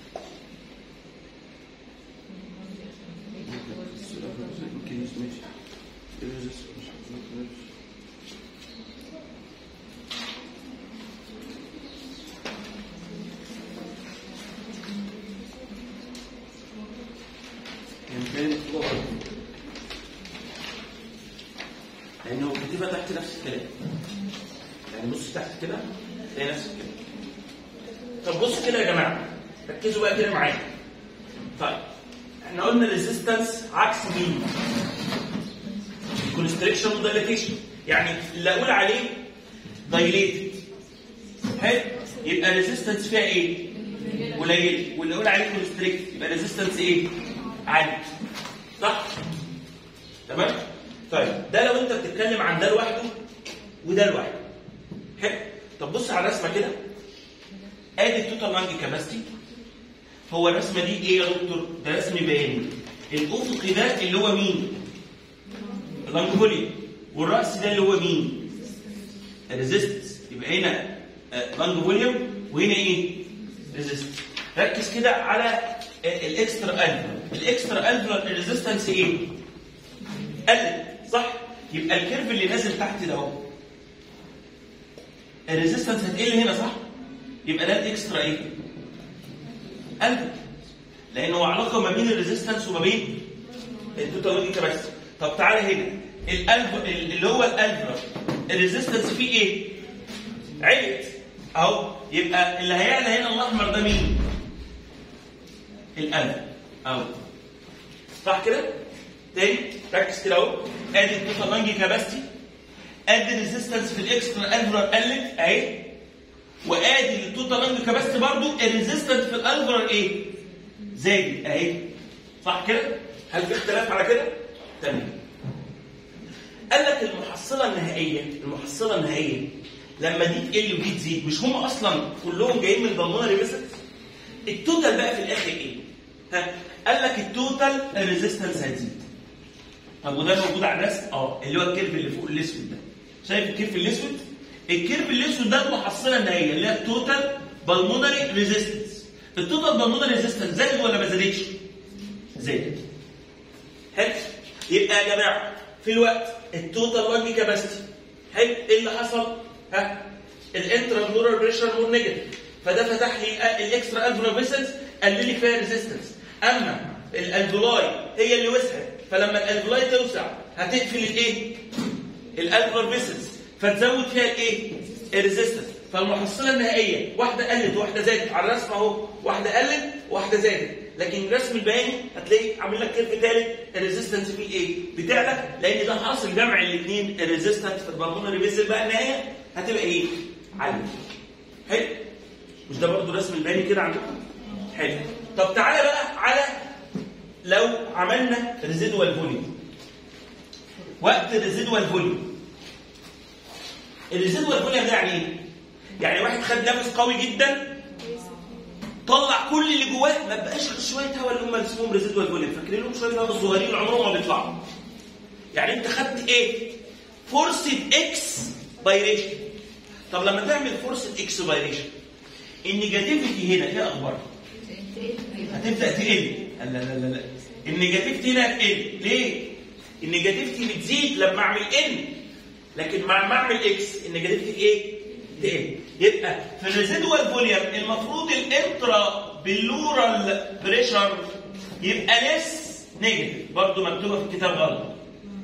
لأنه هو كاتبها تحت نفس الكلام يعني بص تحت كده تلاقي نفس الكلام طب بص كده يا جماعة ركزوا بقى كده معايا طيب احنا قلنا الريزيستنس عكس مين؟ الكونستريكشن ودايليتيشن يعني اللي اقول عليه دايليتد حلو يبقى الريزيستنس فيها ايه؟ قليل واللي اقول عليه كونستريكت يبقى الريزيستنس ايه؟ عالي صح؟ تمام؟ طيب ده لو انت بتتكلم عن ده لوحده وده لوحده حلو طب بص على الرسمه كده ادي التوتال لانج كاباسيتي هو الرسمه دي ايه يا دكتور؟ ده رسم بياني الافقي ده اللي هو مين؟ اللانج فوليوم والراس ده اللي هو مين؟ الريزيستنس يبقى هنا لانج فوليوم وهنا ايه؟ ريزيستنس ركز كده على آه، الاكسترا الفر الاكسترا الفر الريزيستنس ايه؟ قلت صح؟ يبقى الكيرف اللي نازل تحت ده اهو الريزيستنس هتقل هنا صح؟ يبقى ده الاكسترا ايه؟ قلت لانه هو علاقه ما بين الريزيستنس وما بين التوتال كاباسيتي طب تعالى هنا الالف اللي هو الالفر الريزيستنس فيه ايه؟ علت اهو يبقى اللي هيعلى هنا الاحمر ده مين؟ القلب اهو صح كده؟ تاني ركز كده اهو ادي التوتال لانج كاباستي ادي الريزيستنس في الاكسترا الفرار قلت اهي وادي التوتال لانج كاباستي برضو الريزيستنس في الالفرار ايه؟ زادت اهي صح كده؟ هل في اختلاف على كده؟ تمام قال لك المحصله النهائيه المحصله النهائيه لما دي تقل ودي تزيد مش هم اصلا كلهم جايين من بالمونري فيسلز التوتال بقى في الاخر ايه؟ ها قال لك التوتال الريزيستنس هتزيد طب وده موجود على الرسم؟ اه اللي هو الكيرف اللي فوق الاسود ده شايف الكيرف الاسود؟ الكيرف الاسود ده المحصله النهائيه اللي هي التوتال بالمونري ريزيستنس التوتال بالمونري ريزيستنس زادت ولا ما زادتش؟ زادت حلو يبقى يا جماعه في الوقت التوتال لانج كاباسيتي حلو ايه اللي حصل؟ ها الانترا بلورال بريشر مور نيجاتيف فده فتح لي الاكسترا الفولار فيسلز قلل لي فيها ريزيستنس اما الالفولاي هي اللي وسعت فلما الالفولاي توسع هتقفل الايه؟ الالفولار فيسلز فتزود فيها الايه؟ الريزيستنس فالمحصله النهائيه واحده قلت واحده زادت على الرسم اهو واحده قلت واحده زادت لكن الرسم البياني هتلاقي عامل لك كيرف ثالث الريزيستنس فيه ايه؟ بتعلى لان ده حاصل جمع الاثنين الريزيستنس في البالمونري فيسل بقى النهايه هتبقى ايه؟ عاليه حلو؟ مش ده برضه رسم البياني كده عندكم؟ حلو طب تعالى بقى على لو عملنا ريزيدوال فوليوم وقت الريزيدوال فوليوم الريزيدوال فوليوم ده يعني ايه؟ يعني واحد خد نفس قوي جدا طلع كل اللي جواه ما بقاش غير شويه هواء اللي هم اسمهم ريزيدوال فوليوم فاكرينهم شويه هواء صغيرين اللي عمرهم ما بيطلعوا يعني انت خدت ايه؟ فرصه اكس بايريشن طب لما تعمل فرصه اكس بايريشن النيجاتيفيتي هنا ايه اخبارها؟ هتبدا تقل لا لا لا لا النيجاتيفيتي هنا هتقل ليه؟ النيجاتيفيتي بتزيد لما اعمل ان لكن مع ما اعمل اكس النيجاتيفيتي ايه؟ تقل يبقى في الريزيدوال فوليوم المفروض الانترا بلورال بريشر يبقى ليس نيجاتيف برضه مكتوبه في الكتاب غلط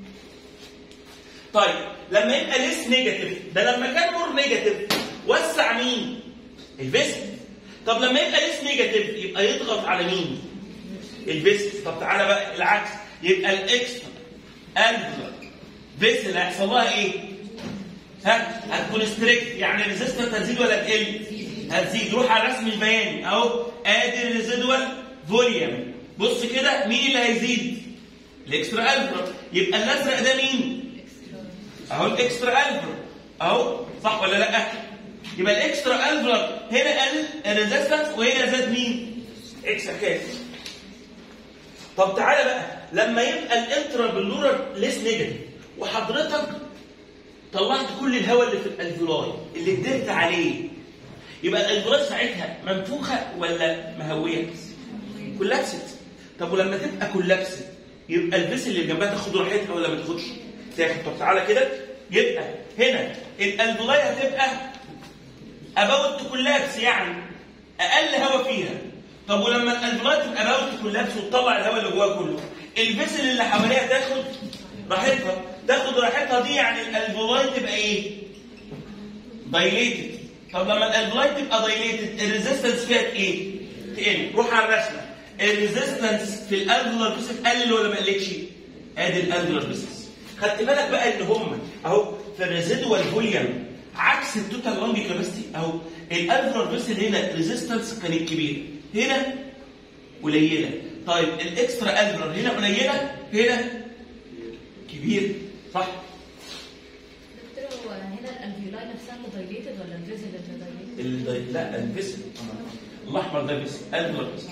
طيب لما يبقى ليس نيجاتيف ده لما كان مور نيجاتيف وسع مين؟ الفيسل طب لما يبقى ليس نيجاتيف يبقى يضغط على مين؟ الفيسل طب تعالى بقى العكس يبقى الاكسترا الفلر فيسل هيحصل لها ايه؟ ها هتكون ستريكت يعني الريزيستنس هتزيد ولا تقل؟ هتزيد روح على الرسم البياني اهو ادي الريزيدوال فوليوم بص كده مين اللي هيزيد؟ الاكسترا الفلر يبقى الازرق ده مين؟ اهو الاكسترا الفلر اهو صح ولا لا؟ يبقى الاكسترا الفلر هنا قل الريزيستنس وهنا زاد مين؟ اكس كاس طب تعالى بقى لما يبقى الانترا بلورال ليس نيجاتيف وحضرتك طلعت كل الهواء اللي في الالفيولاي اللي قدرت عليه يبقى الالفيولاي ساعتها منفوخه ولا مهويه؟ كولابست طب ولما تبقى كولابست يبقى الفيس اللي جنبها تاخد راحتها ولا ما تاخدش؟ تاخد طب تعالى كده يبقى هنا الالفيولاي هتبقى اباوت كولابس يعني اقل هواء فيها طب ولما الالفيولاي تبقى اباوت كولابس وتطلع الهواء اللي جواها كله الفيسل اللي حواليها تاخد راحتها تاخد راحتها دي يعني الالفيولاي تبقى ايه؟ دايليتد طب لما الالفيولاي تبقى دايليتد الريزيستنس فيها ايه؟ تقل روح على الرسمه الريزيستنس في الالفيولار بيسس قل ولا ما قلتش؟ ادي الالفيولار بيسس خدت بالك بقى ان هم اهو في الريزيدوال فوليوم عكس التوتال لونج كاباسيتي اهو الالفيولار بيسل هنا ريزيستنس كانت كبيره هنا قليله طيب الاكسترا الفيولار هنا قليله هنا كبير صح؟ دكتور هو هنا الالفيولاي نفسها اللي دايليتد ولا الفيزل اللي دايليتد؟ ال- لا الفيسل الاحمر ده فيسل الفيولار فيسل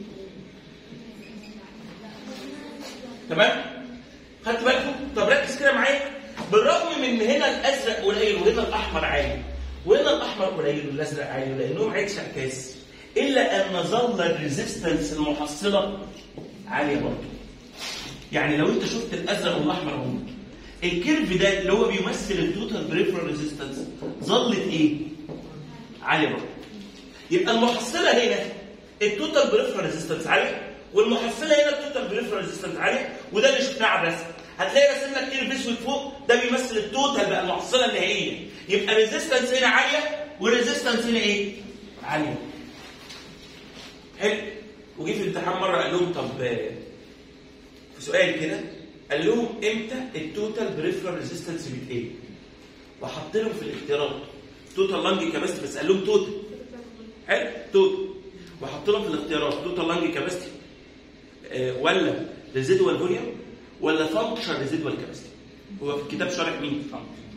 تمام؟ خدت بالكم؟ طب ركز كده معايا بالرغم من ان هنا الازرق قليل وهنا الاحمر عالي وهنا الاحمر قليل والازرق عالي لانهم عكس اعكاس الا ان ظل الريزيستنس المحصله عاليه برضه يعني لو انت شفت الازرق والاحمر هم الكيرف ده اللي هو بيمثل التوتال بريفرال ريزيستنس ظلت ايه؟ عاليه برضه يبقى المحصله هنا التوتال بريفرال ريزيستنس عاليه والمحصله هنا التوتال بريفرال ريزيستنس عاليه وده اللي شفناه على الرسم هتلاقي راسم لك كيرف اسود فوق ده بيمثل التوتال بقى المحصله النهائيه يبقى الريزيستنس هنا عاليه والريزيستنس هنا ايه؟ عاليه حلو وجي في الامتحان مره قال لهم طب آه، في سؤال كده قال لهم امتى التوتال بريفرال ريزيستنس بتقل وحط لهم في الاختيارات توتال لانج كاباسيتي بس قال لهم توتال حلو توتال وحط لهم في الاختيارات توتال لانج كاباسيتي ولا ريزيدوال فوليوم ولا فانكشن ريزيدوال كاباسيتي هو في الكتاب شارح مين؟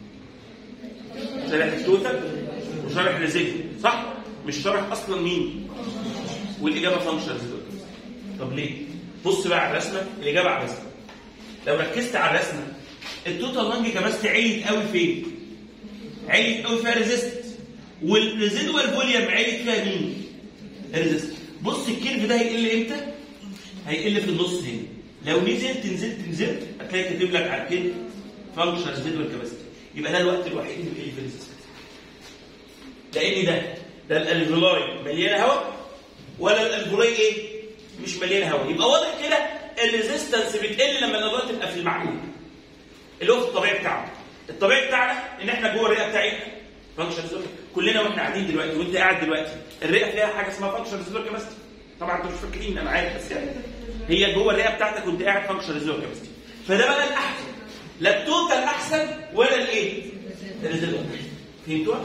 شارح التوتال وشارح ريزيدوال صح؟ مش شارح اصلا مين؟ والاجابه فانكشن ريزيدوال طب ليه؟ بص بقى على الرسمه الاجابه على الرسمه لو ركزت على الرسمه التوتال لانج كاباسيتي عليت قوي فين؟ عليت قوي فيها ريزيستنس والريزيدوال فوليوم عليت فيها مين؟ الريزيستنس بص الكيرف ده هيقل امتى؟ هيقل في النص هنا لو نزلت نزلت نزلت هتلاقي كاتب لك على الكيرف فانكشن ريزيدوال كاباسيتي يبقى ده الوقت الوحيد اللي بيقل في الريزيستنس لان ده ده الالفولاي مليانه هواء ولا الالفولاي ايه؟ مش مليانه هواء يبقى واضح كده الريزيستنس بتقل لما النبات تبقى في المعقول اللي هو في الطبيعي بتاعنا الطبيعي بتاعنا ان احنا جوه الرئه بتاعتنا فانكشن كلنا واحنا قاعدين دلوقتي وانت قاعد دلوقتي الرئه فيها حاجه اسمها فانكشن ريزولور كاباسيتي طبعا انتوا مش فاكرين انا عارف بس يعني هي جوه الرئه بتاعتك وانت قاعد فانكشن ريزولور كاباسيتي فده بقى الاحسن لا التوتال احسن ولا الايه؟ الريزولور فهمتوها؟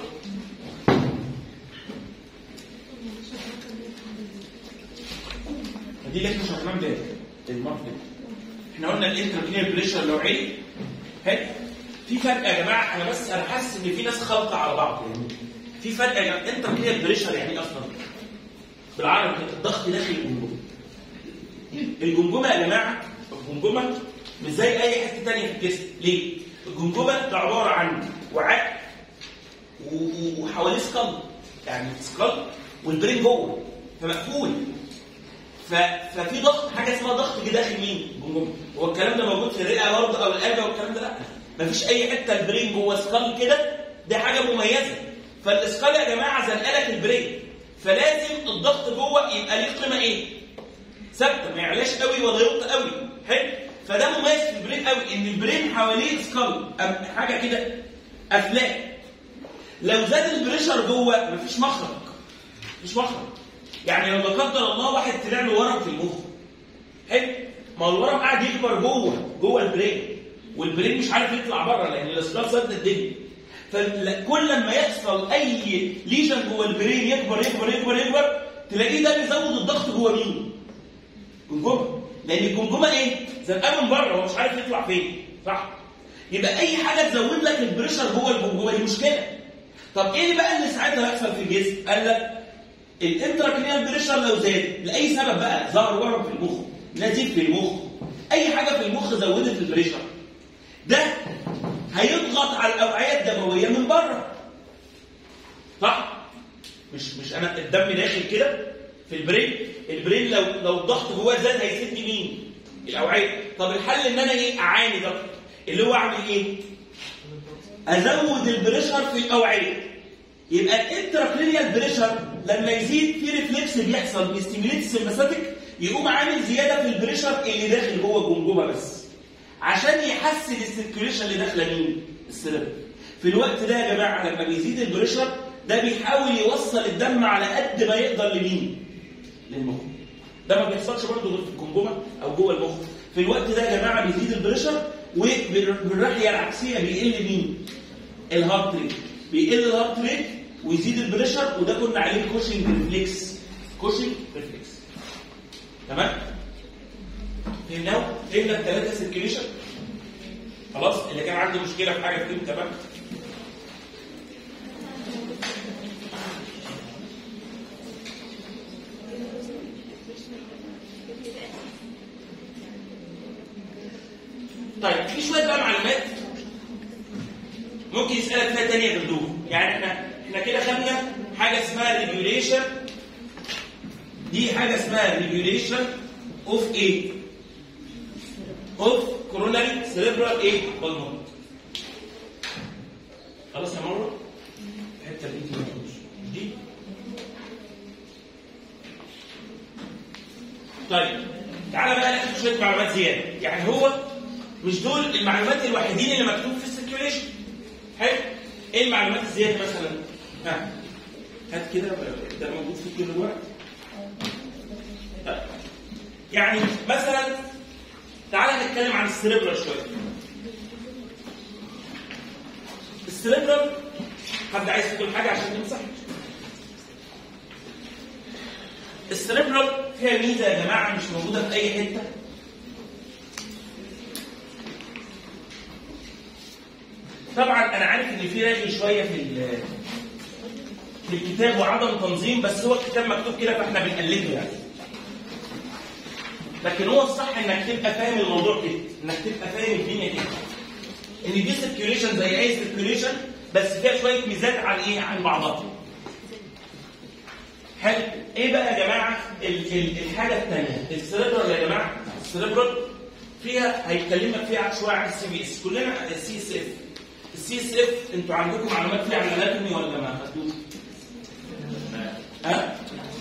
دي اللي احنا شرحناها امبارح المره اللي فاتت. احنا قلنا الانتركلير بريشر لو عالي حلو في فرق يا جماعه انا بس انا حاسس ان في ناس خلطه على بعض يعني في فرق يا جماعه انتركلير بريشر يعني ايه اصلا بالعربي كده الضغط داخل الجمجمه الجمجمه يا جماعه الجمجمه مش زي اي حته ثانيه في الجسم ليه؟ الجمجمه ده عباره عن وعاء و- و- وحواليه سكال يعني سكال والبرين جوه فمقفول ف... ففي ضغط حاجه اسمها ضغط جه داخل مين؟ الجمجمه هو الكلام ده موجود في الرئه برضه او القلب او الكلام ده لا مفيش اي حته البرين جوه سكال كده دي حاجه مميزه فالاسكال يا جماعه زنقلك البرين فلازم الضغط جوه يبقى ليه قيمه ايه؟ ثابته ما يعلاش قوي ولا يوطى قوي حلو فده مميز في البرين قوي ان البرين حواليه سكال أم- حاجه كده افلاك لو زاد البريشر جوه مفيش مخرج مفيش مخرج يعني لو لا قدر الله واحد طلع له ورم في المخ حلو ما هو الورم قاعد يكبر جوه جوه البرين والبرين مش عارف يطلع بره لان الاسكال سد الدنيا فكل لما يحصل اي ليجن جوه البرين يكبر يكبر يكبر يكبر تلاقيه ده بيزود الضغط جوه مين؟ الجمجمه لان الجمجمه ايه؟ زنقان من بره هو مش عارف يطلع فين صح؟ يبقى اي حاجه تزود لك البريشر جوه الجمجمه دي مشكله طب ايه اللي بقى اللي ساعتها هيحصل في الجسم؟ قال لك الانتراكريال بريشر لو زاد لاي سبب بقى ظهر ورم في المخ نزيف في المخ اي حاجه في المخ زودت البريشر ده هيضغط على الاوعيه الدمويه من بره صح مش مش انا الدم داخل كده في البرين البرين لو لو الضغط جواه زاد هيسد مين الاوعيه طب الحل ان انا ايه اعاني ده اللي هو اعمل ايه ازود البريشر في الاوعيه يبقى الانتراكرينيال بريشر لما يزيد في ريفلكس بيحصل بيستيميليت السمباثيك يقوم عامل زياده في البريشر اللي داخل جوه الجمجمه بس عشان يحسن السيركيوليشن اللي داخله مين؟ السيرم في الوقت ده يا جماعه لما بيزيد البريشر ده بيحاول يوصل الدم على قد ما يقدر لمين؟ للمخ ده ما بيحصلش برضه غير في الجمجمه او جوه المخ في الوقت ده يا جماعه بيزيد البريشر وبالناحيه العكسيه بيقل مين؟ الهارت ريت بيقل الهارت ريت ويزيد البريشر وده كنا عليه كوشنج ريفلكس كوشنج ريفلكس تمام؟ فهمناه؟ فهمنا الثلاثه سيركيليشن خلاص اللي كان عنده مشكله في حاجه فيهم تمام؟ طيب في شويه بقى معلومات ممكن يسالك فيها تانية غير دول يعني احنا احنا كده خدنا حاجه اسمها ريجوليشن دي حاجه اسمها ريجوليشن اوف ايه؟ اوف كوروناري سيريبرال ايه؟ بالمون خلاص يا مروه؟ الحته اللي انت ما تقولش. دي طيب تعالى بقى ناخد شويه معلومات زياده يعني هو مش دول المعلومات الوحيدين اللي مكتوب في السيركيوليشن حلو ايه المعلومات الزياده مثلا ها هات كده ده موجود في كل الورق طيب. يعني مثلا تعالى نتكلم عن السريبرال شويه السريبرال حد عايز يقول حاجه عشان تمسح السريبرال فيها ميزه يا جماعه مش موجوده في اي حته طبعا انا عارف ان في رغي شويه في ال- في الكتاب وعدم تنظيم بس هو الكتاب مكتوب كده فاحنا بنقلده يعني لكن هو الصح انك تبقى فاهم الموضوع كده انك تبقى فاهم الدنيا كده ان دي سيركيوليشن زي اي سيركيوليشن بس فيها شويه ميزات عن ايه عن بعضها حلو ايه بقى يا جماعه ال- ال- الحاجه الثانيه السيريبرال يا جماعه السيريبرال فيها هيكلمك فيها شويه عن السي بي اس كلنا السي اس اف السي اس اف انتوا عندكم معلومات فيها عن الاناتومي ولا ما خدتوش؟ ها؟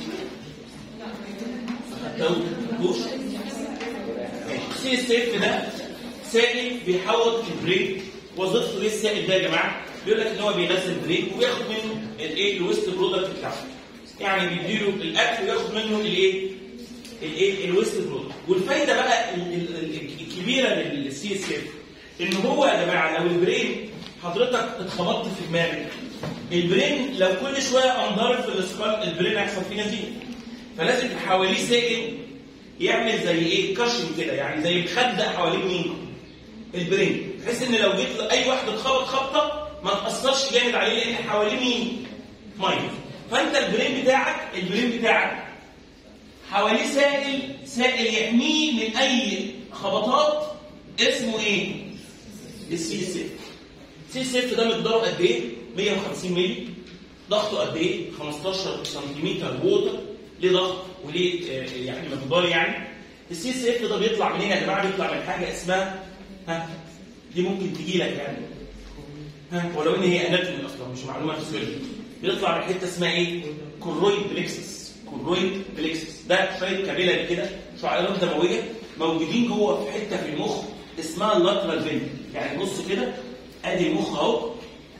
ما خدتوش؟ السي اس اف ده سائل بيحوط البريك وظيفته ايه السائل ده يا جماعه؟ بيقول لك ان هو بيغذي البريك وبياخد منه الايه الويست برودكت بتاعه يعني بيديله الاكل وياخد منه الايه؟ الايه الويست برودكت والفايده بقى ال- ال- ال- الكبيره للسي اس اف ان هو يا جماعه لو البرين حضرتك اتخبطت في دماغك البرين لو كل شويه قام ضارب في الاسكال البرين هيحصل فيه نزيف فلازم حواليه سائل يعمل زي ايه كشم كده يعني زي مخدق حوالين مين البرين بحيث ان لو جيت اي واحد اتخبط خبطه ما تاثرش جامد عليه لان حواليه مين ميه فانت البرين بتاعك البرين بتاعك حواليه سائل سائل يحميه من اي خبطات اسمه ايه السي اس اف السي اس اف ده مقداره قد ايه 150 مللي ضغطه قد ايه 15 سنتيمتر ووتر ليه ضغط وليه آه، يعني مقدار يعني السي اس اف ده بيطلع منين يا جماعه بيطلع من حاجه اسمها ها دي ممكن تجي لك يعني ها ولو ان هي اناتومي اصلا مش معلومه فيسيولوجي بيطلع من حته اسمها ايه كورويد بليكسس كورويد بليكسس ده شويه كابيلاري كده شعيرات دمويه موجودين جوه في حته في المخ اسمها اللاترال فين يعني بص كده ادي المخ اهو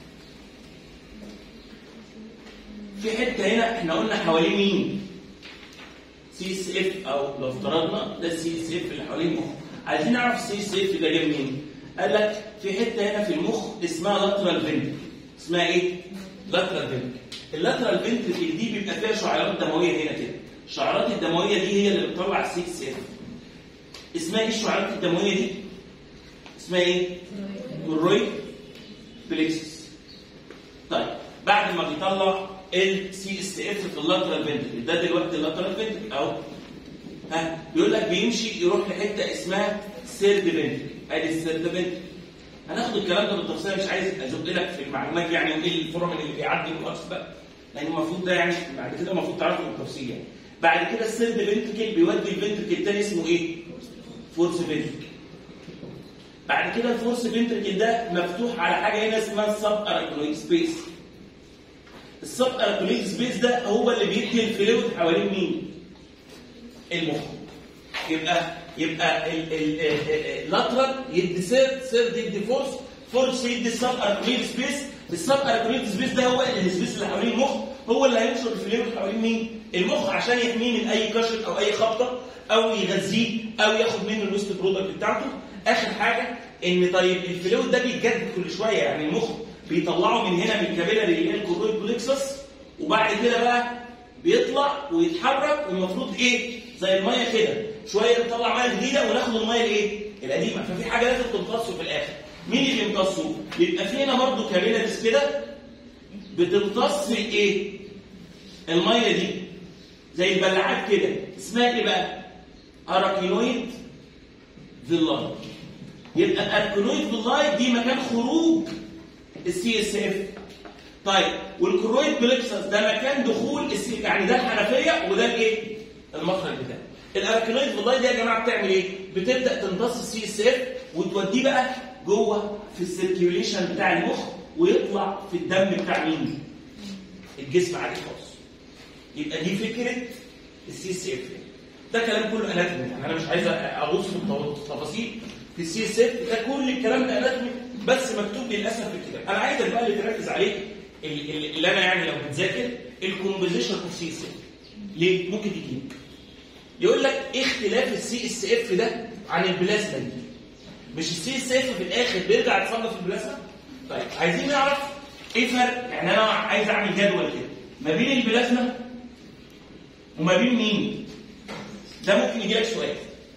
في حته هنا احنا قلنا حوالين مين سي اس اف او لو افترضنا ده السي اس اف اللي حوالين المخ عايزين نعرف السي اس اف ده جاي منين قال لك في حته هنا في المخ اسمها لاترال فين اسمها ايه لاترال فين اللاترال فين دي بيبقى فيها شعيرات دمويه هنا كده الشعيرات الدمويه دي هي اللي بتطلع السي اس اف اسمها ايه الشعيرات الدمويه دي اسمها ايه كورويد بليكسس طيب بعد ما بيطلع السي اس اف في اللاترال فنتري ده دلوقتي اللاترال فنتري اهو ها بيقول لك بيمشي يروح لحته اسمها سيرد فنتري ادي السيرد فنتري هناخد الكلام ده بالتفصيل مش عايز ازق لك في المعلومات يعني وايه الفورمن اللي بيعدي والارس بقى لان المفروض ده يعني بعد كده المفروض تعرفه بالتفصيل يعني بعد كده السيرد فنتريكل بيودي الفنتريكل الثاني اسمه ايه؟ فورس فنتريكل بعد كده الفورس فنتريكل ده مفتوح على حاجه هنا اسمها السب اراكنويد سبيس السب اراكنويد سبيس ده هو اللي بيدي الفلويد حوالين مين؟ المخ يبقى يبقى اللاترال يدي سيرد سيرد يدي فورس فورس يدي السب اراكنويد سبيس السب اراكنويد سبيس ده هو السبيس اللي حوالين المخ هو اللي هينشر الفلويد حوالين مين؟ المخ عشان يحميه من اي كشف او اي خبطه او يغذيه او ياخد منه الويست برودكت بتاعته اخر حاجه ان طيب الفلويد ده بيتجدد كل شويه يعني المخ بيطلعه من هنا من الكابيلاري اللي هي الكورويد بلكسس وبعد كده بقى بيطلع ويتحرك والمفروض ايه زي الميه كده شويه نطلع ميه جديده وناخد الميه الايه القديمه ففي حاجه لازم تمتصه في الاخر مين اللي بيمتصه يبقى في هنا برضه كابيلاريز كده بتمتص الايه الميه دي زي البلاعات كده اسمها ايه بقى اراكينويد فيلاي يبقى الاركينويد فيلاي دي مكان خروج السي اس اف طيب والكرويد بلكسس ده مكان دخول السي يعني ده الحنفيه وده الايه المخرج بتاعه الاركينويد فيلاي دي يا جماعه بتعمل ايه بتبدا تمتص السي اس اف وتوديه بقى جوه في السيركيوليشن بتاع المخ ويطلع في الدم بتاع مين الجسم عادي خالص يبقى دي فكره السي اس اف ده كلام كله اناتومي يعني انا مش عايز اغوص في التفاصيل في السي اس اف ده كل الكلام ده اناتومي بس مكتوب للاسف في الكتاب انا عايزك بقى اللي تركز عليه اللي اللي انا يعني لو بتذاكر الكومبوزيشن اوف سي اس اف ليه؟ ممكن تجيب يقول لك ايه اختلاف السي اس اف ده عن البلازما دي مش السي اس اف في الاخر بيرجع يتصنف البلازما طيب عايزين نعرف ايه فرق يعني انا عايز اعمل جدول كده ما بين البلازما وما بين مين ده ممكن يجي لك سؤال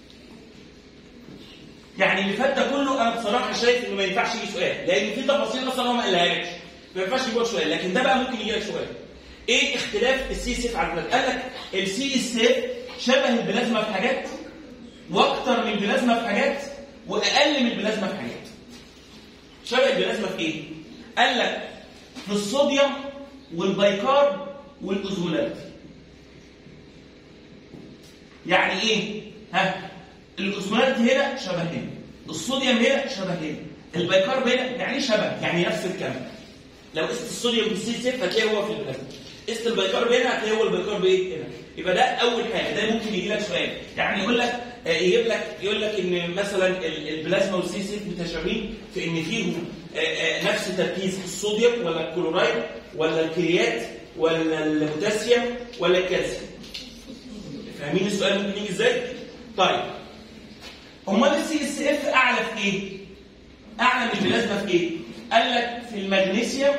يعني اللي فات ده كله انا بصراحه شايف انه ما ينفعش يجي سؤال لان في تفاصيل اصلا هو ما قالهالكش ما ينفعش يجي سؤال لكن ده بقى ممكن يجي لك سؤال ايه اختلاف السي اس اف عن البلازما؟ قال لك السي اس اف شبه البلازما في حاجات واكتر من البلازما في حاجات واقل من البلازما في حاجات شبه البلازما في ايه؟ قال لك في الصوديوم والبيكارب والاوزمولات يعني ايه؟ ها؟ الاوزمولات هنا شبه هنا الصوديوم هنا شبه هنا البيكارب هنا يعني ايه شبه؟ يعني نفس الكم لو قست الصوديوم بالسي سيف هتلاقيه هو في البلازما قست البيكارب هنا هتلاقيه هو البيكارب ايه؟ هنا يبقى ده اول حاجه ده ممكن يجي لك سؤال يعني يقول لك آه، يجيب لك يقول لك ان مثلا ال- البلازما والسي سيف متشابهين في ان فيهم آه، آه، نفس تركيز الصوديوم ولا الكلورايد ولا الكريات ولا البوتاسيوم ولا الكالسيوم فاهمين السؤال ممكن يجي ازاي؟ طيب امال السي اس اف اعلى في ايه؟ اعلى من البلازما في ايه؟ قال لك في المغنيسيوم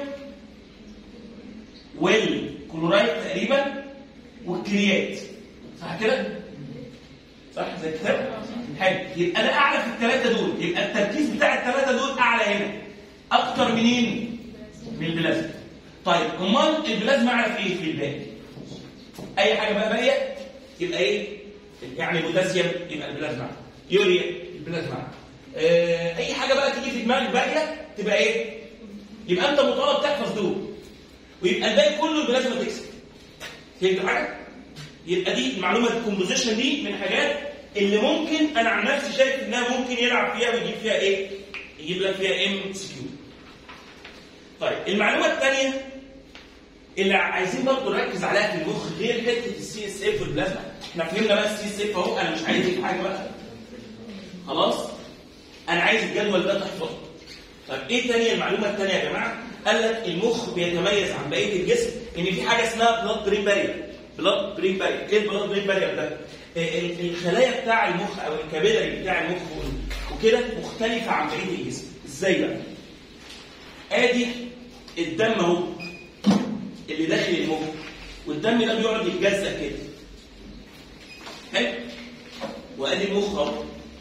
والكلورايد تقريبا والكريات صح كده؟ صح زي الكتاب؟ حلو يبقى ده اعلى في الثلاثه دول يبقى التركيز بتاع الثلاثه دول اعلى هنا اكتر منين؟ من البلازما طيب امال البلازما اعلى في ايه في الباقي؟ اي حاجه بقى باقيه يبقى ايه؟ يعني بوتاسيوم يبقى البلازما يوريا البلازما آه اي حاجه بقى تيجي في دماغك باقيه تبقى ايه؟ يبقى انت مطالب تحفظ دول ويبقى الباقي كله البلازما تكسب فهمت حاجه؟ يبقى دي المعلومه الكومبوزيشن دي من الحاجات اللي ممكن انا عن نفسي شايف انها ممكن يلعب فيها ويجيب فيها ايه؟ يجيب لك فيها ام اس كيو. طيب المعلومه الثانيه اللي عايزين برضه نركز عليها في المخ غير حته السي اس اف والبلازما احنا فهمنا بقى السي اس اف اهو انا مش عايز اجيب حاجه بقى خلاص انا عايز الجدول ده تحفظه طيب ايه تانية المعلومه الثانيه يا جماعه قال لك المخ بيتميز عن بقيه الجسم ان في حاجه اسمها بلاد برين بارير بلاد برين بارير ايه البلاد برين بارير ده ال- ال- الخلايا بتاع المخ او الكابيلاري بتاع المخ وكده مختلفه عن بقيه الجسم ازاي بقى ادي الدم اهو اللي داخل المخ والدم ده بيقعد يتجزأ كده حلو وادي المخ اهو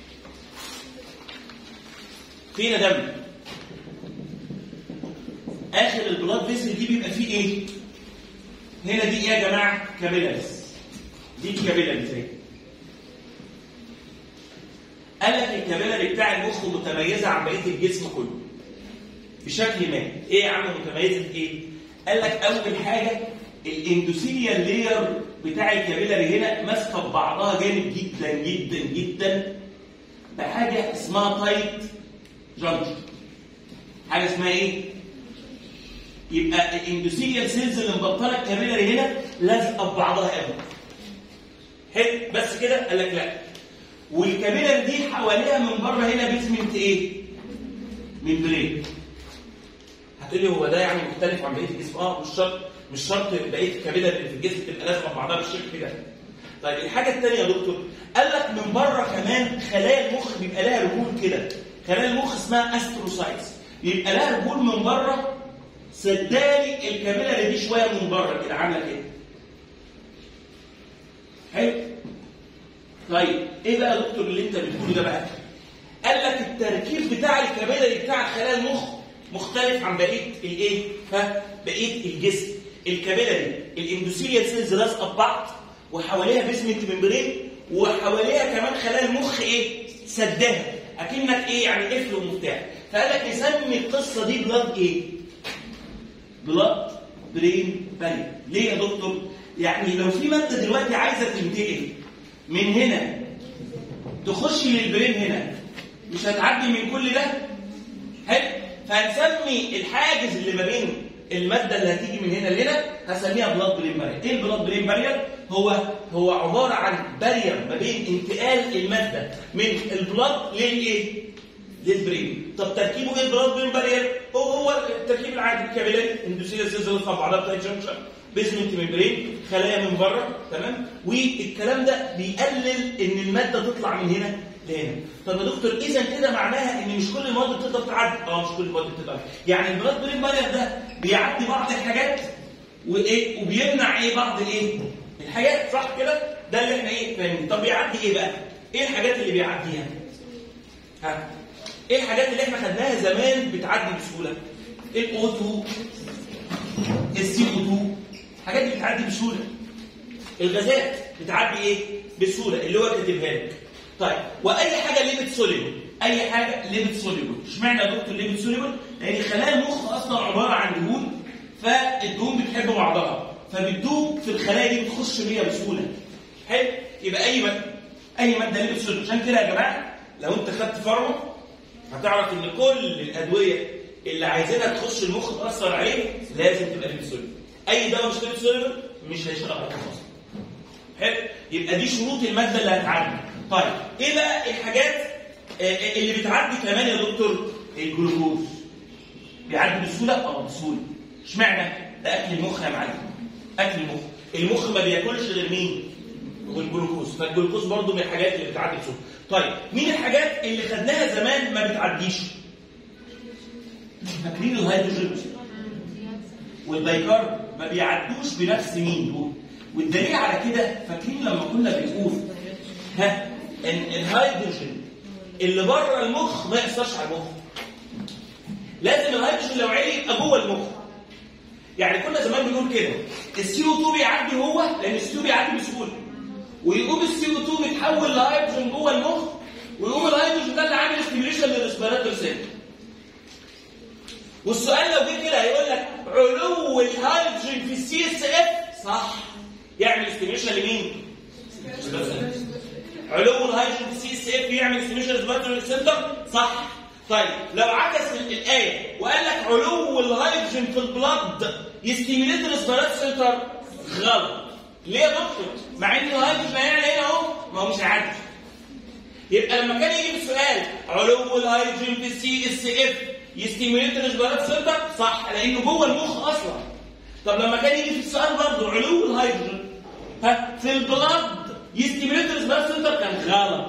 فينا دم اخر البلاد فيسل دي بيبقى فيه ايه هنا دي ايه يا جماعه كابيلاريز دي كابيلاريز اهي قال لك الكابيلاري بتاع المخ متميزه عن بقيه الجسم كله بشكل ما ايه يا عم متميزه في ايه قال لك اول حاجه الاندوثيليال لاير بتاع الكابيلاري هنا ماسكه ببعضها جامد جدا جدا جدا بحاجه اسمها تايت جانكشن حاجه اسمها ايه يبقى الاندوثيليال سيلز اللي مبطله الكابيلاري هنا لازقه ببعضها قوي حلو بس كده قال لك لا والكابيلاري دي حواليها من بره هنا بيسمنت ايه ممبرين هتقولي هو ده يعني مختلف عن بقيه الجسم اه مش شرط مش شرط بقيه الكبده اللي في الجسم تبقى لازمه بعضها بالشكل ده طيب الحاجه الثانيه يا دكتور قال لك من بره كمان خلايا المخ بيبقى لها رجول كده خلايا المخ اسمها استروسايتس بيبقى لها رجول من بره سدالي الكابيلاري دي شويه من بره كده عامله كده حلو طيب ايه بقى يا دكتور اللي انت بتقوله ده بقى قال لك التركيب بتاع الكابيلاري بتاع خلايا المخ مختلف عن بقيه الايه ها بقيه الجسم الكابيلاري الاندوثيليال سيلز لازقه ببعض وحواليها بيسمنت ممبرين وحواليها كمان خلايا المخ ايه سداها اكنك ايه يعني قفل ومفتاح فقال لك نسمي القصه دي بلاد ايه بلاد برين بارير ليه يا دكتور يعني لو في ماده دلوقتي عايزه تنتقل من هنا تخش للبرين هنا مش هتعدي من كل ده حلو فهنسمي الحاجز اللي ما بين الماده اللي هتيجي من هنا لهنا هسميها بلاد برين بارير ايه البلاد برين بارير هو هو عباره عن بارير ما بين انتقال الماده من البلاد للايه للبرين طب تركيبه ايه البلاد برين بارير هو هو التركيب العادي الكابيلاري اندوثيليال سيلز اللي بعضها بتاعت جنكشن بيزمنت ممبرين خلايا من بره تمام والكلام ده بيقلل ان الماده تطلع من هنا لهنا طب يا دكتور اذا كده معناها ان مش كل المواد بتقدر تعدي اه مش كل المواد بتقدر يعني البلاد برين بارير ده بيعدي بعض الحاجات وايه وبيمنع ايه بعض الايه الحاجات صح كده ده اللي احنا ايه فاهمين طب بيعدي ايه بقى ايه الحاجات اللي بيعديها ها ايه الحاجات اللي احنا خدناها زمان بتعدي بسهوله الاو 2 السي او 2 الحاجات دي بتعدي بسهوله الغازات بتعدي ايه بسهوله اللي هو كاتبها لك طيب واي حاجه ليميت سوليبل اي حاجه ليميت سوليبل اشمعنى يا دكتور ليميت سوليبل لان خلايا المخ اصلا عباره عن دهون فالدهون بتحب بعضها فبتدوب في الخلايا دي بتخش بيها بسهوله حلو يبقى اي ماده اي ماده ليميت سوليبل عشان كده يا جماعه لو انت خدت فارما هتعرف ان كل الادويه اللي عايزينها تخش المخ تاثر عليه لازم تبقى ليميت سوليبل اي دواء مش ليميت سوليبل مش هيشتغل على اصلا حلو يبقى دي شروط الماده اللي هتعدي طيب ايه بقى الحاجات آه، اللي بتعدي كمان يا دكتور الجلوكوز بيعدي بسهوله اه بسهوله اشمعنى ده اكل المخ يا معلم اكل المخ المخ ما بياكلش غير مين والجلوكوز فالجلوكوز برضو من الحاجات اللي بتعدي بسهوله طيب مين الحاجات اللي خدناها زمان ما بتعديش فاكرين الهيدروجين والبيكار ما بيعدوش بنفس مين دول والدليل على كده فاكرين لما كنا بنقول ها ان الهيدروجين اللي بره المخ ما يأثرش على المخ لازم الهيدروجين لو عالي يبقى جوه المخ يعني كنا زمان بنقول كده السي او 2 بيعدي هو لان السي او بيعدي بسهوله ويقوم السي او 2 متحول لهيدروجين جوه المخ ويقوم الهيدروجين ده اللي عامل ستيميوليشن للريسبيراتور سيل والسؤال لو جه كده هيقول لك علو الهيدروجين في السي اس اف صح يعمل ستيميوليشن لمين؟ علو الهيدروجين في السي اس اف يعمل ستيميوليشن للريسبيراتور سنتر صح طيب لو عكس ال- الايه وقال لك علو الهيدروجين في البلد يستيميليت الريسبيراتور سنتر غلط ليه يا دكتور؟ مع ان الهيدروجين هيعلى هنا اهو ما هو مش عادي يبقى لما كان يجي السؤال علو الهيدروجين في السي اس اف يستيميليت الريسبيراتور سنتر صح لانه جوه المخ اصلا طب لما كان يجي في السؤال برضه علو الهيدروجين ها في البلد يستيميليت الريسبيراتور سنتر كان غلط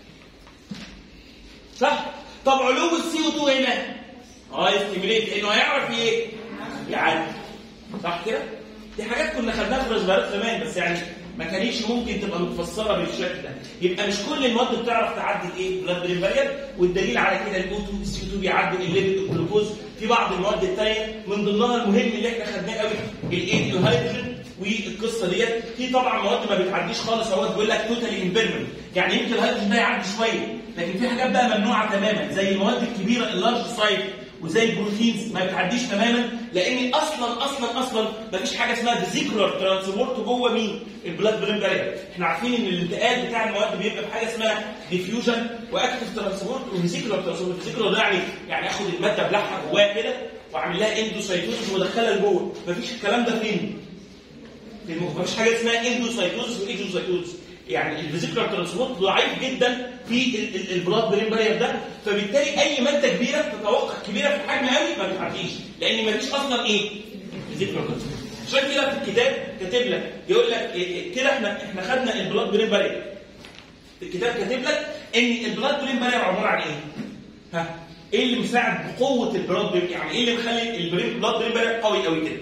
صح طب علو السي او 2 هنا اه يستيميليت لانه هيعرف ايه يعدي صح كده دي حاجات كنا خدناها في الريسبيرات زمان بس يعني ما كانتش ممكن تبقى متفسره بالشكل ده يبقى مش كل المواد بتعرف تعدي الايه بلاد برين بارير والدليل على كده الاو 2 السي 2 بيعدوا الليبيد الجلوكوز في بعض المواد الثانيه من ضمنها المهم اللي احنا خدناه قوي الايه الهيدروجين والقصه ديت في طبعا مواد ما بتعديش خالص اهوت بيقول لك توتالي امبيرمنت يعني يمكن الهيدروجين ده يعدي شويه لكن في حاجات بقى ممنوعه تماما زي المواد الكبيره اللارج سايت وزي البروتينز ما بتعديش تماما لان اصلا اصلا اصلا ما فيش حاجه اسمها فيزيكولار ترانسبورت جوه مين؟ البلاد برين بارير احنا عارفين ان الانتقال بتاع المواد بيبقى بحاجه اسمها ديفيوجن واكتف ترانسبورت وفيزيكولار ترانسبورت فيزيكولار ده يعني يعني اخد الماده ابلعها جواها كده واعمل لها اندوسايتوزس وادخلها لجوه مفيش الكلام ده فين؟ في المخ مفيش حاجه اسمها اندوسايتوزس وايجوسايتوزس يعني الفيزيكولار ترانسبورت ضعيف جدا في ال- ال- البلاد برين بارير ده فبالتالي اي ماده كبيره تتوقع كبيره في الحجم قوي ما بتعديش لان مفيش اصلا ايه؟ فيزيكولار ترانسبورت عشان كده في الكتاب كاتب لك يقول لك إيه- إيه كده احنا احنا خدنا البلاد برين بارير الكتاب كاتب لك ان البلاد برين بارير عباره عن ايه؟ ها ايه اللي مساعد بقوه البلاد برين يعني ايه اللي مخلي البرين البلاد برين بارير قوي قوي كده؟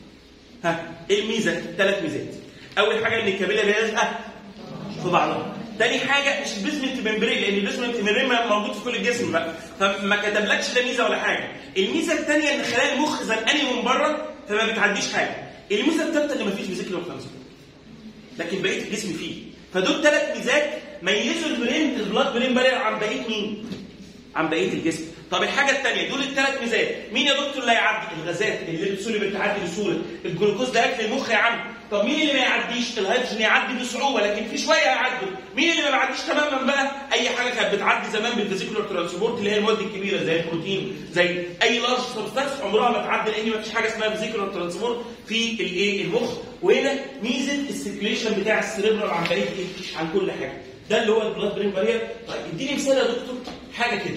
ها ايه الميزه؟ ثلاث ميزات اول حاجه ان الكابيلا لازقه في بعضها تاني حاجه مش البيزمنت ممبرين لان البيزمنت ممبرين موجود في كل الجسم بقى فما كتبلكش ده ميزه ولا حاجه الميزه الثانيه ان خلايا المخ زنقاني من بره فما بتعديش حاجه الميزه الثالثه ان مفيش فيزيكال ترانسبورت لكن بقيه الجسم فيه فدول ثلاث ميزات ميزوا البرين البلاد برين بارير عن بقيه مين؟ عن بقيه الجسم طب الحاجه الثانيه دول الثلاث ميزات مين يا دكتور اللي هيعدي الغازات اللي بتسولي بتعدي بسهوله الجلوكوز ده اكل المخ يا عم طب مين اللي ما يعديش الهيدروجين يعدي بصعوبه لكن في شويه هيعدوا مين اللي ما بيعديش تماما بقى اي حاجه كانت بتعدي زمان بالفيزيكولار ترانسبورت اللي هي المواد الكبيره زي البروتين زي اي لارج سبستانس عمرها ما تعدي لان ما فيش حاجه اسمها فيزيكولار ترانسبورت في الايه المخ وهنا ميزه السيركيليشن بتاع السريبرال عن بقيه ايه عن كل حاجه ده اللي هو البلاد برين بارير طيب اديني مثال يا دكتور حاجه كده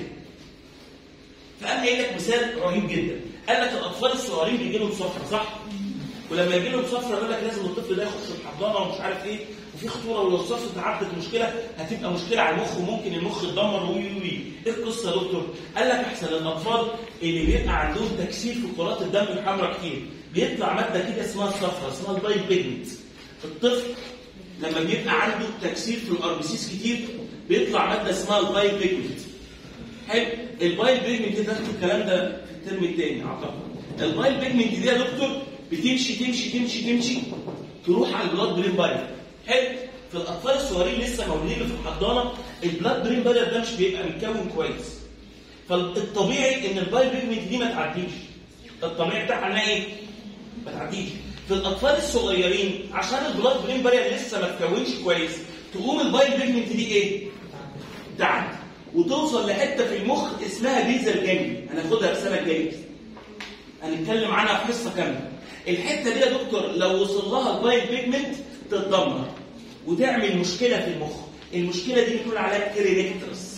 فقام قايل لك مثال رهيب جدا قال لك الاطفال الصغيرين بيجي لهم صفرة صح ولما يجي لهم صفرة يقول لك لازم الطفل ده يخش الحضانه ومش عارف ايه وفي خطوره ولو الصفرة عدت مشكله هتبقى مشكله على المخ وممكن المخ يتدمر وي وي وي ايه القصه يا دكتور؟ قال لك احسن الاطفال اللي بيبقى عندهم تكسير في كرات الدم الحمراء كتير بيطلع ماده كده اسمها الصفرة اسمها البايل بيجمنت الطفل لما بيبقى عنده تكسير في الاربسيس كتير بيطلع ماده اسمها البايل بيجمنت حلو البايل بيجمنت ده الكلام ده في الترم الثاني اعتقد البايل بيجمنت دي يا دكتور بتمشي تمشي تمشي تمشي تروح على البلاد برين بارير حلو في الاطفال الصغيرين لسه مولودين في الحضانه البلاد برين بارير ده مش بيبقى متكون كويس فالطبيعي ان البايل بيجمنت دي ما تعديش الطبيعي بتاعها انها ايه؟ ما تعديش في الاطفال الصغيرين عشان البلاد برين بارير لسه ما اتكونش كويس تقوم البايل بيجمنت دي ايه؟ تعدي وتوصل لحته في المخ اسمها بيزل جانجلي هناخدها السنه الجايه هنتكلم عنها في حصه كامله الحته دي يا دكتور لو وصل لها البايل بيجمنت تتدمر وتعمل مشكله في المخ المشكله دي بيكون عليها كرينيكترس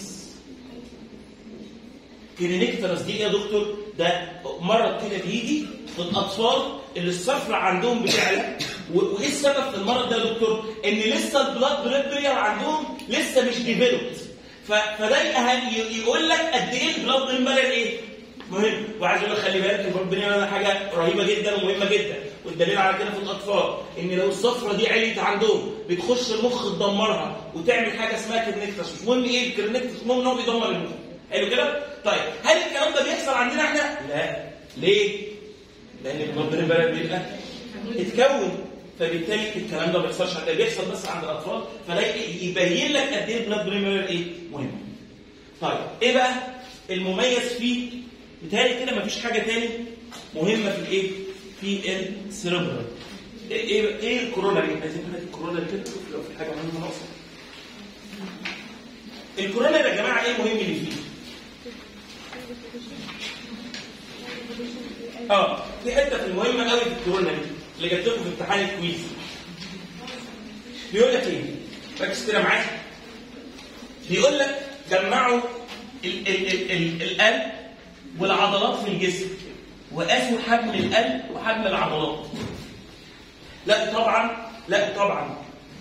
كرينيكترس دي إيه يا دكتور ده مرض كده بيجي في الاطفال اللي الصفرة عندهم بتعلى و- وايه السبب في المرض ده يا دكتور ان لسه البلاد بريد برير عندهم لسه مش ديفلوبد فده يه- يقول لك قد ايه البلاد برين بارير ايه مهم وعايز اقول لك خلي بالك البلاد برين بارير حاجه رهيبه جدا ومهمه جدا والدليل على كده في الاطفال ان لو الصفرة دي عليت عندهم بتخش المخ تدمرها وتعمل حاجه اسمها كرنيكتس مش مهم ايه الكرنيكتس المهم ان هو بيدمر المخ حلو كده طيب هل الكلام ده بيحصل عندنا احنا لا ليه لان البلاد برين بارير بيبقى اتكون فبالتالي الكلام ده ما بيحصلش عندنا بيحصل بس عند الاطفال فده يبين لك قد ايه البلاد برين بارير ايه مهم طيب ايه بقى المميز فيه بتهيألي كده مفيش حاجه تاني مهمه في الايه في السيربرال ايه ايه ايه الكوروناري عايزين حاجه الكوروناري كده شوف لو في حاجه مهمه ناقصه الكوروناري يا جماعه ايه المهم اللي فيه اه في حته في المهمه قوي في الكوروناري اللي جبت لكم في امتحان الكويز بيقول لك ايه ركز كده معايا بيقول لك جمعوا ال ال ال ال القلب والعضلات في الجسم وقاسوا حجم القلب وحجم العضلات لا طبعا لا طبعا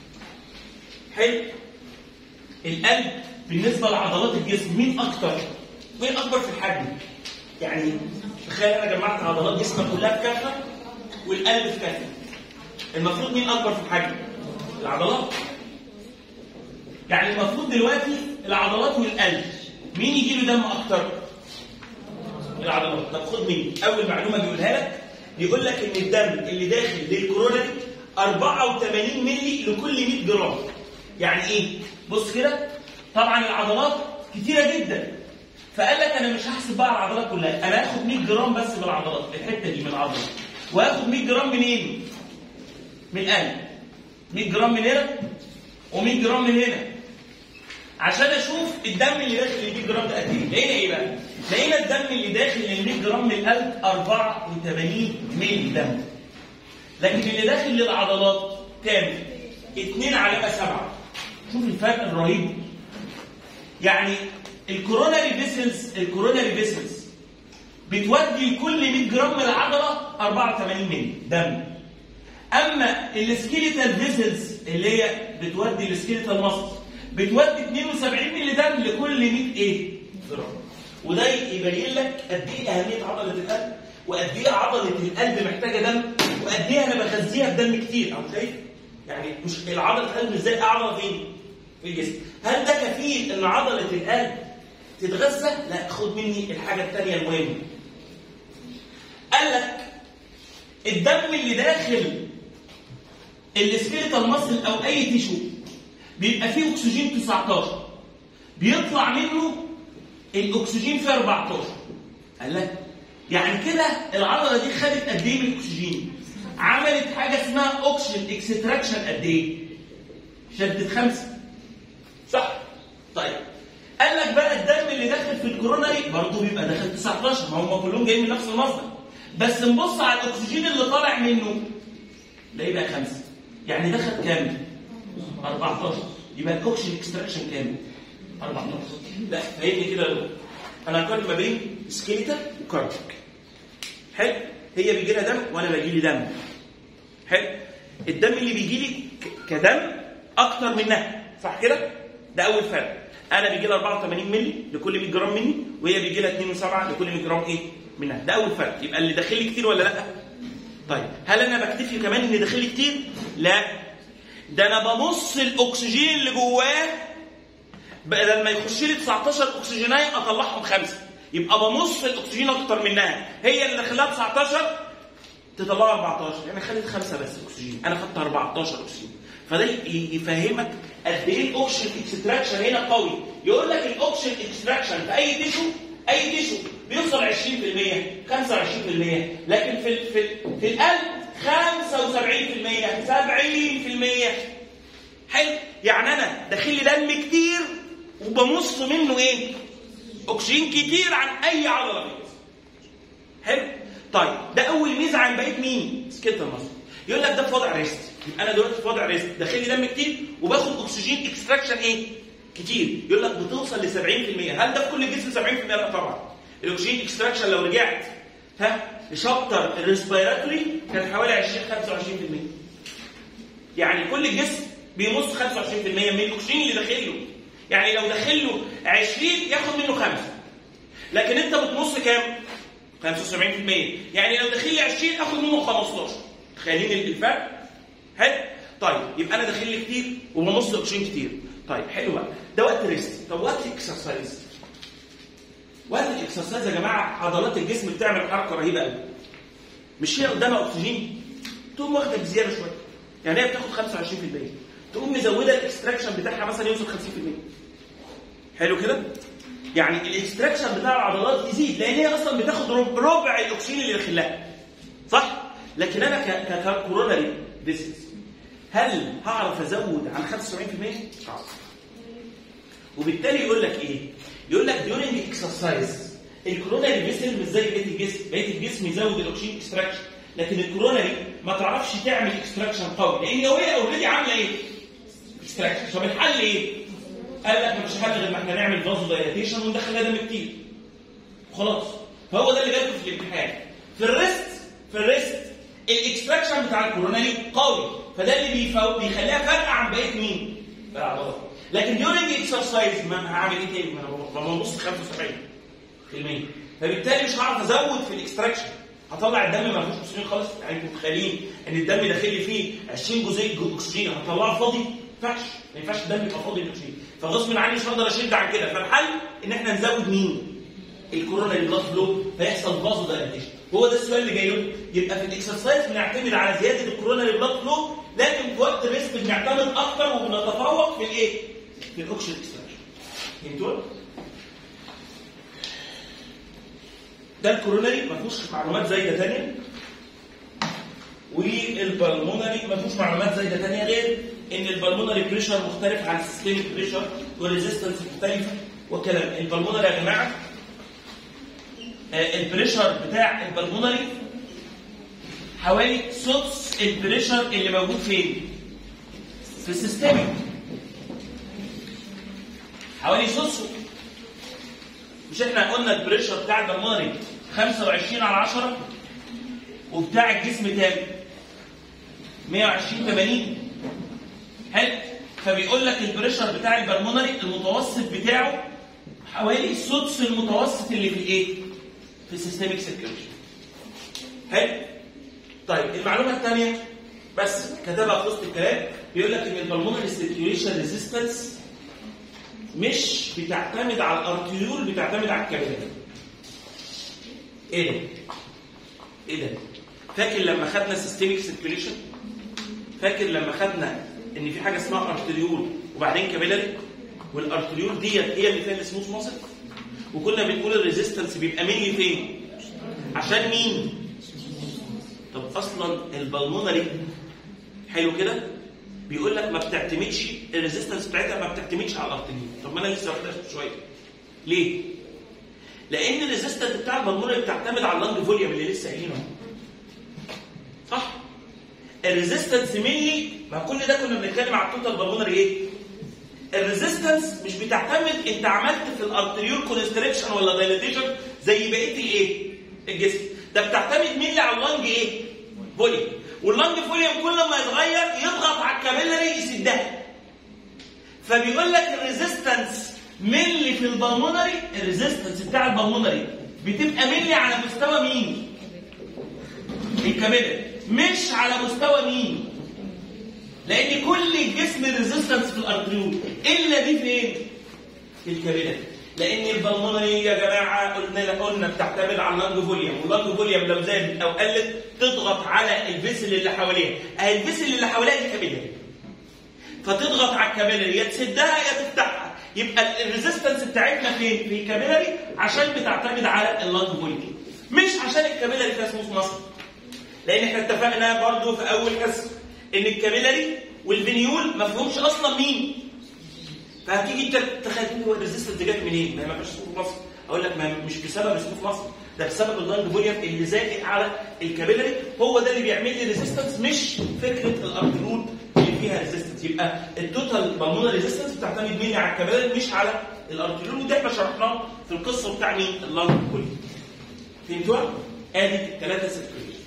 حلو القلب بالنسبه لعضلات الجسم مين اكتر مين اكبر في الحجم يعني تخيل انا جمعت عضلات جسمك كلها في كفه والقلب في كفه المفروض مين اكبر في الحجم العضلات يعني المفروض دلوقتي العضلات والقلب مين يجي له دم اكتر العضلات طب خد مني اول معلومه بيقولها لك بيقول لك ان الدم اللي داخل للكوروناري 84 مللي لكل 100 جرام يعني ايه بص كده طبعا العضلات كتيره جدا فقال لك انا مش هحسب بقى العضلات كلها انا هاخد 100 جرام بس من العضلات الحته دي من العضله وهاخد 100 جرام منين من القلب 100 جرام من هنا و100 جرام من هنا عشان اشوف الدم اللي داخل ال 100 جرام ده قد ايه لقينا ايه بقى لقينا الدم اللي داخل ال 100 جرام من القلب 84 مللي دم لكن اللي داخل للعضلات كام 2 على 7 شوف الفرق الرهيب يعني الكوروناري فيسلز الكوروناري فيسلز بتودي لكل 100 جرام من العضله 84 مللي دم اما السكيليتال فيسلز اللي هي بتودي السكيليتال ماسل بتودي 72 مللي دم لكل 100 ايه جرام وده يبين لك قد ايه اهميه عضله القلب وقد ايه عضله القلب محتاجه دم وقد ايه انا بغذيها بدم كتير او شايف يعني مش العضله القلب مش زي اعضله فين في الجسم هل ده كفيل ان عضله القلب تتغذى لا خد مني الحاجه الثانيه المهمه قال لك الدم اللي داخل السكيلتال ماسل او اي تيشو بيبقى فيه اكسجين 19 بيطلع منه الاكسجين فيه 14 قال لك يعني كده العضله دي خدت قد ايه من الاكسجين عملت حاجه اسمها اوكسجين اكستراكشن قد ايه شدت خمسه صح طيب قال لك بقى الدم اللي داخل في الكوروناري برضه بيبقى داخل 19 ما هم كلهم جايين من نفس المصدر بس نبص على الاكسجين اللي طالع منه تلاقيه بقى خمسه يعني دخل كام 14 يبقى الاوكسجين اكستراكشن كام 14 لا فهمني كده يا دكتور. انا هقارن ما بين سكيلتال وكارديك حلو هي بيجي لها دم وانا باجي لي دم حلو الدم اللي بيجي لي ك- كدم اكتر منها صح كده ده اول فرق انا بيجي لها 84 مللي لكل 100 جرام مني وهي بيجي لها 2.7 لكل 100 جرام ايه منها ده اول فرق يبقى اللي داخل لي كتير ولا لا طيب هل انا بكتفي كمان ان داخل لي كتير لا ده انا بمص الاكسجين اللي جواه بدل ما يخش لي 19 اكسجينايه اطلعهم خمسه يبقى بمص الاكسجين اكتر منها هي اللي داخلها 19 تطلعها 14 يعني خدت خمسه بس اكسجين انا خدت 14 اكسجين فده ي- يفهمك قد ايه الاوكسجين اكستراكشن هنا قوي يقول لك الاوكسجين اكستراكشن في اي تيشو اي تيشو بيوصل 20% 25% لكن في ال- في ال- في القلب 75% 70% حلو يعني انا داخل لي دم كتير وبمص منه ايه؟ اكسجين كتير عن اي عضله في الجسم حلو طيب ده اول ميزه عن بقيه مين سكيلتال ماسل يقول لك ده في وضع ريست يبقى انا دلوقتي في وضع ريست داخل لي دم كتير وباخد اكسجين اكستراكشن ايه كتير يقول لك بتوصل ل 70% هل ده في كل الجسم 70% لا طبعا الاكسجين اكستراكشن لو رجعت ها لشابتر الريسبيراتوري كان حوالي 20 25% يعني كل الجسم بيمص 25% من الاكسجين اللي داخل له يعني لو داخل له 20 ياخد منه خمسه لكن انت بتمص كام 75% يعني لو داخل لي 20 اخد منه 15 تخيلين الفرق حلو طيب يبقى انا داخل لي كتير وبمص اكسجين كتير طيب حلو بقى ده وقت ريست طب وقت الاكسرسايز وقت الاكسرسايز يا جماعه عضلات الجسم بتعمل حركه رهيبه قوي مش هي قدامها اكسجين تقوم واخده بزياده شويه يعني هي بتاخد 25% تقوم مزوده الاكستراكشن بتاعها مثلا يوصل 50% حلو كده يعني الاكستراكشن بتاع العضلات يزيد لان هي اصلا بتاخد رب- ربع الاكسجين اللي داخلها صح لكن انا ك- ك- ككوروناري ديسيز هل هعرف ازود عن 75% مش هعرف وبالتالي يقول لك ايه يقول لك ديورنج اكسرسايز الكوروناري فيسل مش زي بقيه الجسم بقيه الجسم يزود الاكسجين اكستراكشن لكن الكوروناري ما تعرفش تعمل اكستراكشن قوي لان هو هي اوريدي عامله ايه اكستراكشن طب الحل ايه قال لك مش حل غير ان احنا نعمل فازو دايلاتيشن وندخل لها دم كتير وخلاص فهو ده اللي جابه في الامتحان في الريست في الريست الاكستراكشن بتاع الكوروناري قوي فده اللي بيفو... بيخليها فارقه عن بقيه مين؟ بقى العضلات لكن ديورنج اكسرسايز ما هعمل ايه تاني؟ ما انا ببص 75% فبالتالي مش هعرف ازود في الاكستراكشن هطلع الدم ما فيهوش اكسجين خالص يعني انتوا متخيلين ان الدم داخل لي فيه 20 جزيء جو- اكسجين هطلعه فاضي ما ينفعش ما ينفعش الدم يبقى فاضي بالاكسجين فغصب عني مش هقدر اشد عن كده فالحل ان احنا نزود مين؟ الكوروناري بلاد فلو فيحصل فازو دايلاتيشن هو ده السؤال اللي جاي له يبقى في الاكسرسايز بنعتمد على زياده الكوروناري بلاد فلو لكن في وقت الريست بنعتمد اكتر وبنتفوق في الايه؟ في الاوكسجين اكستراكشن فهمتوا؟ ده الكوروناري ما فيهوش معلومات زايده ثانيه والبلمونري ما فيهوش معلومات زايده ثانيه غير ان البلمونري بريشر مختلف عن السيستميك بريشر والريزيستنس مختلفه وكلام البلمونري يا جماعه آه، البريشر بتاع البلمونري حوالي سدس البريشر اللي موجود فين؟ في السيستميك حوالي سدسه مش احنا قلنا البريشر بتاع البلمونري 25 على 10 وبتاع الجسم كام؟ 120 80 حلو فبيقول لك البريشر بتاع البلمونري المتوسط بتاعه حوالي السدس المتوسط اللي في الايه؟ في السيستميك سيركيوليشن حلو طيب المعلومه الثانيه بس كتبها في وسط الكلام بيقول لك ان البلمونري سيركيوليشن ريزيستنس مش بتعتمد على الارتيول بتعتمد على الكابيلاري ايه ده؟ ايه ده؟ فاكر لما خدنا سيستميك سيركيوليشن؟ فاكر لما خدنا ان في حاجه اسمها ارتريول وبعدين كابيلاري والارتريول ديت هي اللي فيها السموث ماسل وكنا بنقول الريزيستنس بيبقى مين فين؟ عشان مين؟ طب اصلا البلمونري حلو كده بيقول لك ما بتعتمدش الريزيستنس بتاعتها ما بتعتمدش على الارتريول طب ما انا لسه واخدها شويه ليه؟ لان الريزيستنس بتاع البلمونري بتعتمد على اللانج فوليوم اللي لسه قايلينه صح؟ الريزيستنس ملي ما كل ده كنا بنتكلم على التوتال بالمونري ايه؟ الريزيستنس مش بتعتمد انت عملت في الارتريول كونستريكشن ولا دايليتيشن زي بقيه الايه؟ الجسم ده بتعتمد ملي على اللنج ايه؟ فوليوم واللنج فوليوم كل ما يتغير يضغط على الكابيلاري يسدها فبيقول لك الريزيستنس ملي في البلمونري الريزيستنس بتاع البلمونري بتبقى ملي على مستوى مين؟ الكابيلاري مش على مستوى مين؟ لان كل الجسم ريزيستنس في الارتريول الا دي فين؟ في الكابيلاري لان البلمونري يا جماعه قلنا قلنا بتعتمد على اللانج فوليوم واللانج فوليوم لو زادت او قلت تضغط على الفيسل اللي حواليها اهي الفيسل اللي حواليها دي كابيلاري فتضغط على الكابيلاري يا تسدها يا تفتحها يبقى الريزيستنس بتاعتنا فين؟ في الكابيلاري عشان بتعتمد على اللانج فوليوم مش عشان الكابيلاري فيها سموث مصر لان احنا اتفقنا برضو في اول حصه ان الكابيلاري والفينيول ما فيهمش اصلا مين فهتيجي انت تخيل هو الريزيستنس دي جت منين؟ ما هي ما فيش سموث مصر اقول لك ما مش بسبب سموث مصر ده بسبب اللانج فوليوم اللي زائد على الكابيلاري هو ده اللي بيعمل لي ريزيستنس مش فكره الارترود اللي فيها ريزيستنس يبقى التوتال بالمونر ريزيستنس بتعتمد مين على الكابيلاري مش على الارترود وده احنا شرحناه في القصه بتاع مين؟ اللانج فوليوم فهمتوها؟ ادي الثلاثه سيركيوليشن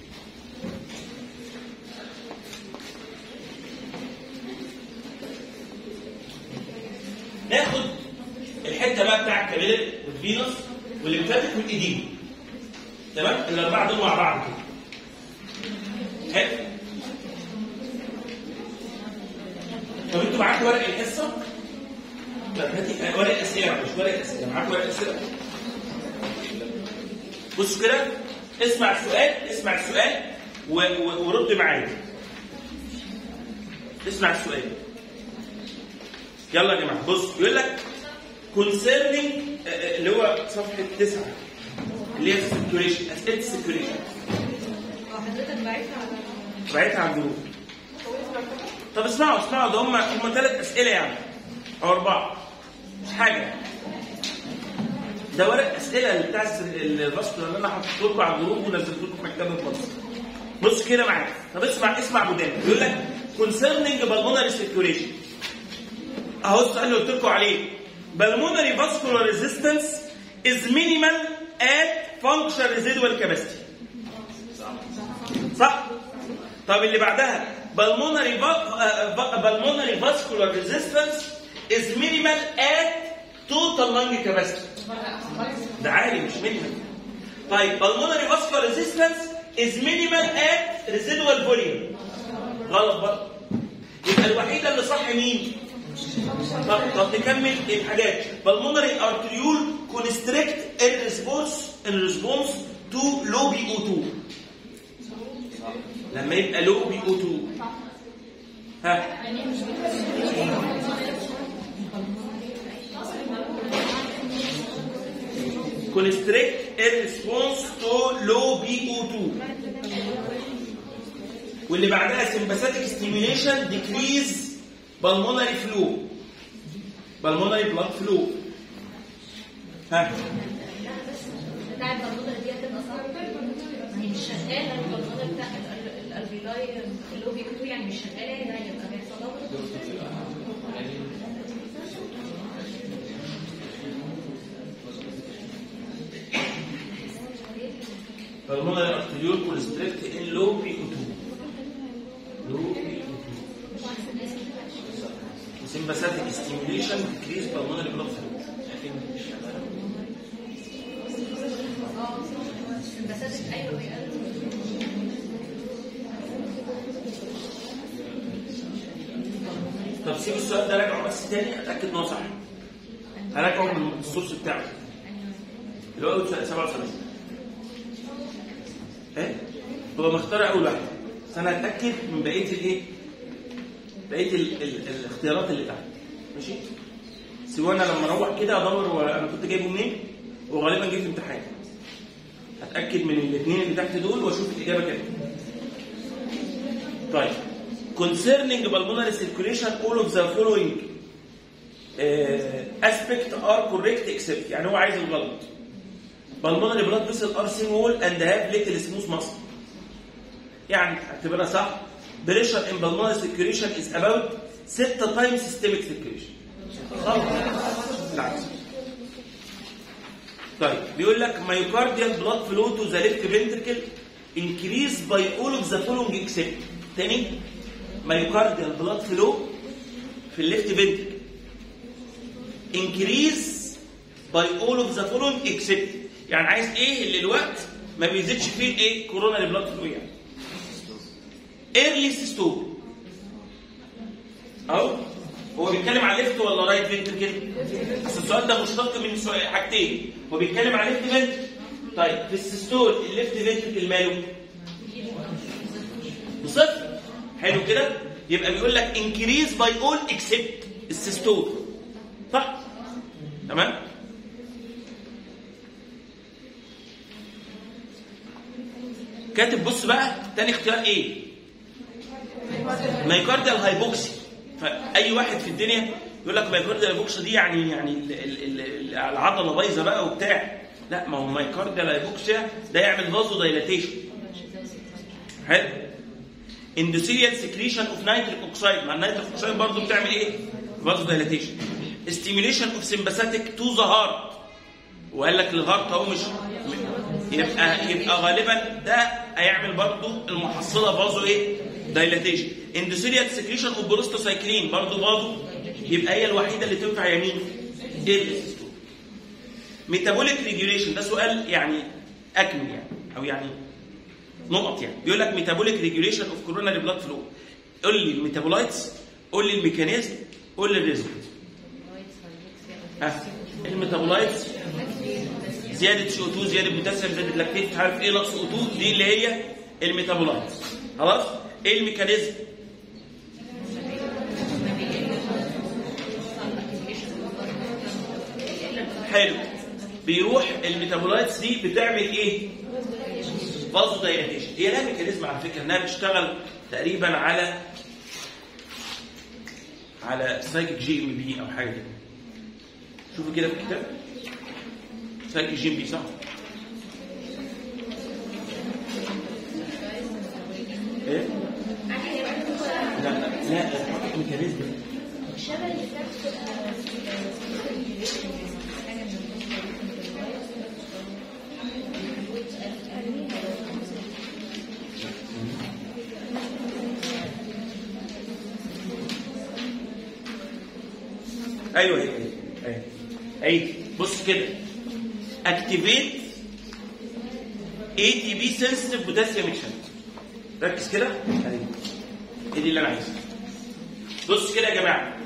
ناخد الحته بقى بتاع الكابيلاري والفينوس والليمفاتيك والايديما تمام الاربعه دول مع بعض كده حلو طب انتوا معاكم ورق الحصه؟ لا هاتي ورق اسئله مش ورق اسئله معاكم ورق اسئله بص كده اسمع السؤال اسمع السؤال و... و... ورد معايا اسمع السؤال يلا يا جماعه بص يقول لك concerning اللي هو صفحه 9 اللي هي السيركيوليشن اسئله السيركيوليشن هو حضرتك بعتها على بعتها على الجروب طب اسمعوا اسمعوا ده هم هم ثلاث اسئله يعني او اربعه مش حاجه ده ورق اسئله اللي بتاع الرسم اللي انا حطيته لكم على الجروب ونزلته لكم في مكتبه مصر بص كده معايا طب اسمع اسمع بدان بيقول لك concerning pulmonary circulation اهو السؤال اللي قلت لكم عليه pulmonary vascular resistance is minimal at functional residual capacity صح طب اللي بعدها pulmonary va- آه، va- pulmonary vascular resistance is minimal at total lung capacity ده عالي مش مينيمال طيب pulmonary vascular resistance is minimal at residual volume غلط برضه يبقى الوحيده اللي صح مين؟ طب طب نكمل الحاجات pulmonary arteriole constrict in response in response to low BO2 لما يبقى low BO2 ها constrict in response to low BO2 واللي بعدها sympathetic stimulation decrease pulmonary flow pulmonary blood flow ها بتاع البلمونة دي هتبقى صعبة ما هي مش شغالة البلمونة بتاع ال- ال- الالفيلاي اللي هو بيكتبوا يعني مش شغالة هنا يبقى بيحصل لها pulmonary arteriole constrict in low BO2 low BO2 sympathetic stimulation decrease pulmonary blood flow بس ايوه بيقلل طب سيب السؤال ده راجعه بس تاني اتاكد ان هو صح هراجعه من السورس بتاعه اللي هو اول 77 ايه هو مختار اول واحد بس انا هتاكد من بقيه الايه بقيه ال ال الاختيارات اللي تحت ماشي سيبونا لما اروح كده ادور هو انا كنت جايبه منين وغالبا جبت امتحان هتاكد من الاثنين اللي تحت دول واشوف الاجابه كام طيب concerning pulmonary circulation all of the following uh, aspect are correct except يعني هو عايز الغلط pulmonary blood vessel are thin wall and have little smooth muscle يعني اعتبرها صح pressure in pulmonary circulation is about 6 times systemic circulation غلط بالعكس طيب بيقول لك myocardial blood flow to the left ventricle increase by all of the following except تاني مايوكارديال بلاد فلو في الليفت فنتركل increase by all of the following except يعني عايز ايه اللي الوقت ما بيزيدش فيه ايه كورونا بلاد فلو يعني early systole اهو هو بيتكلم على ليفت ولا رايت فنتركل بس السؤال ده مشتق من سؤال حاجتين هو بيتكلم على ليفت فنتركل طيب في السيستول الليفت فنتركل ماله بصفر حلو كده يبقى بيقول لك increase by all except السيستول صح تمام كاتب بص بقى تاني اختيار ايه مايكارديال هايبوكسي فاي واحد في الدنيا يقول لك مايكارديال هايبوكسي دي يعني يعني ال- ال- ال- العضله بايظه بقى وبتاع لا ما هو مايكارديال هايبوكسيا ده يعمل فازو دايلاتيشن حلو اندوثيريال سكريشن اوف نيتريك اوكسايد مع النيتريك اوكسايد برضه بتعمل ايه؟ فازو دايلاتيشن ستيميوليشن اوف سمباثيك تو ذا هارت وقال لك الهارت اهو مش يبقى يبقى غالبا ده هيعمل برضه المحصله فازو ايه؟ دايلاتيشن اندوثيريال سكريشن اوف بروستوسايكلين برضه فازو يبقى هي الوحيده اللي تنفع يمين ايه ميتابوليك ريجوليشن ده سؤال يعني اكمل يعني او يعني نقط يعني بيقول لك ميتابوليك ريجوليشن اوف كوروناري بلاد فلو قول لي الميتابولايتس قول لي الميكانيزم قول لي الريزلت ها الميتابولايتس زياده سي او 2 زياده بوتاسيوم زياده لاكتيت مش عارف ايه نقص او 2 دي اللي هي الميتابولايتس خلاص ايه الميكانيزم حلو بيروح الميتابولايتس دي بتعمل ايه فازو دايلاتيشن هي لها ميكانيزم على فكره انها بتشتغل تقريبا على على سايكيك جي ام بي او حاجه كده شوفوا كده في الكتاب سايكيك جي ام بي صح ايه لا لا لا ميكانيزم الشبه اللي كانت ايوه هي ايوه ايوه بص كده اكتيفيت اي تي بي سنسيتيف بوتاسيوم اكشن ركز كده ايوه هي دي اللي انا عايزها بص كده يا جماعه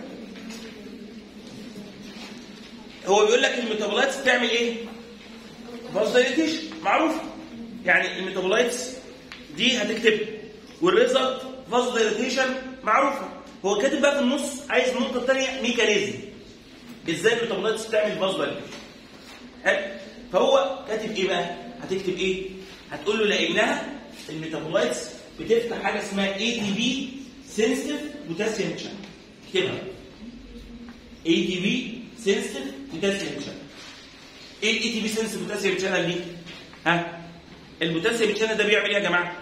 هو بيقول لك الميتابولايتس بتعمل ايه؟ فازودايليتيشن معروف يعني الميتابولايتس دي هتكتب والريزلت فازودايليتيشن معروفه هو كاتب بقى في النص عايز النقطه الثانيه ميكانيزم ازاي الميتابولايتس بتعمل فازودايليتيشن حلو فهو كاتب ايه بقى؟ هتكتب ايه؟ هتقول له لانها الميتابولايتس بتفتح حاجه اسمها اي تي بي سنسيتيف بوتاسيوم شانل اكتبها اي تي بي سنسيتيف بوتاسيوم شانل ايه الاي تي بي سنسيتيف بوتاسيوم شانل دي؟ ها؟ البوتاسيوم شانل ده بيعمل ايه يا جماعه؟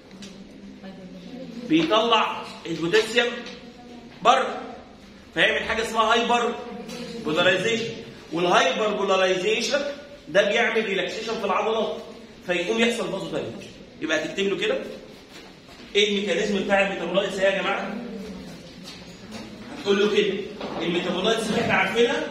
بيطلع البوتاسيوم بره فيعمل حاجه اسمها هايبر بولاريزيشن والهايبر بولاريزيشن ده بيعمل ريلاكسيشن في العضلات فيقوم يحصل فازو دايليتيشن يبقى تكتب له كده ايه الميكانيزم بتاع الميتابولايتس يا جماعه؟ هتقول له كده الميتابولايتس اللي احنا عارفينها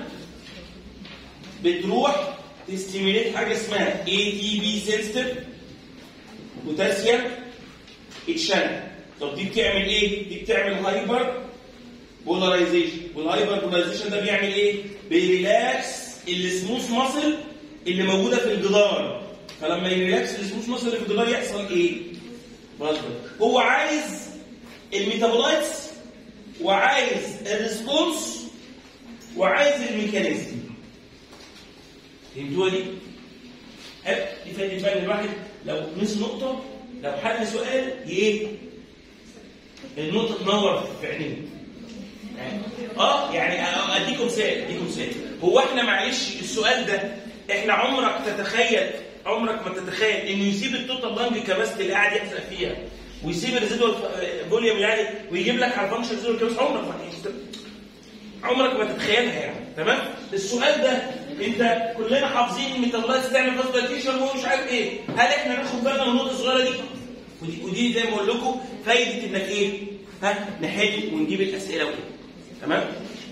بتروح تستيميليت حاجه اسمها اي تي بي سيستم بوتاسيوم اتشانل طب دي بتعمل ايه؟ دي بتعمل هايبر بولاريزيشن والهايبر بولاريزيشن ده بيعمل ايه؟ بيريلاكس السموث ماسل اللي موجوده في الجدار فلما يريلاكس السموث ماسل اللي في الجدار يحصل ايه؟ برضه هو عايز الميتابولايتس وعايز الريسبونس وعايز الميكانيزم فهمتوها دي؟ حلو دي فايده بقى ان الواحد لو نسي نقطه لو حل سؤال ايه؟ النقطه تنور في عينيه يعني اه يعني اديكم مثال اديكم مثال هو احنا معلش السؤال ده احنا عمرك تتخيل عمرك ما تتخيل انه يسيب التوتال لانج كباستي اللي قاعد يحزق فيها ويسيب الريزيدوال فوليوم يعني ويجيب لك على الفانكشن ريزيدوال كباستي عمرك ما هتحس- عمرك ما تتخيلها يعني تمام السؤال ده انت كلنا حافظين الميتابولايتس تعمل فاسدايتيشن ومش عارف ايه هل احنا ناخد بالنا من النقطه الصغيره دي ودي, ودي زي ما اقول لكم فايده انك ايه؟ ها نحل ونجيب الاسئله وكده تمام؟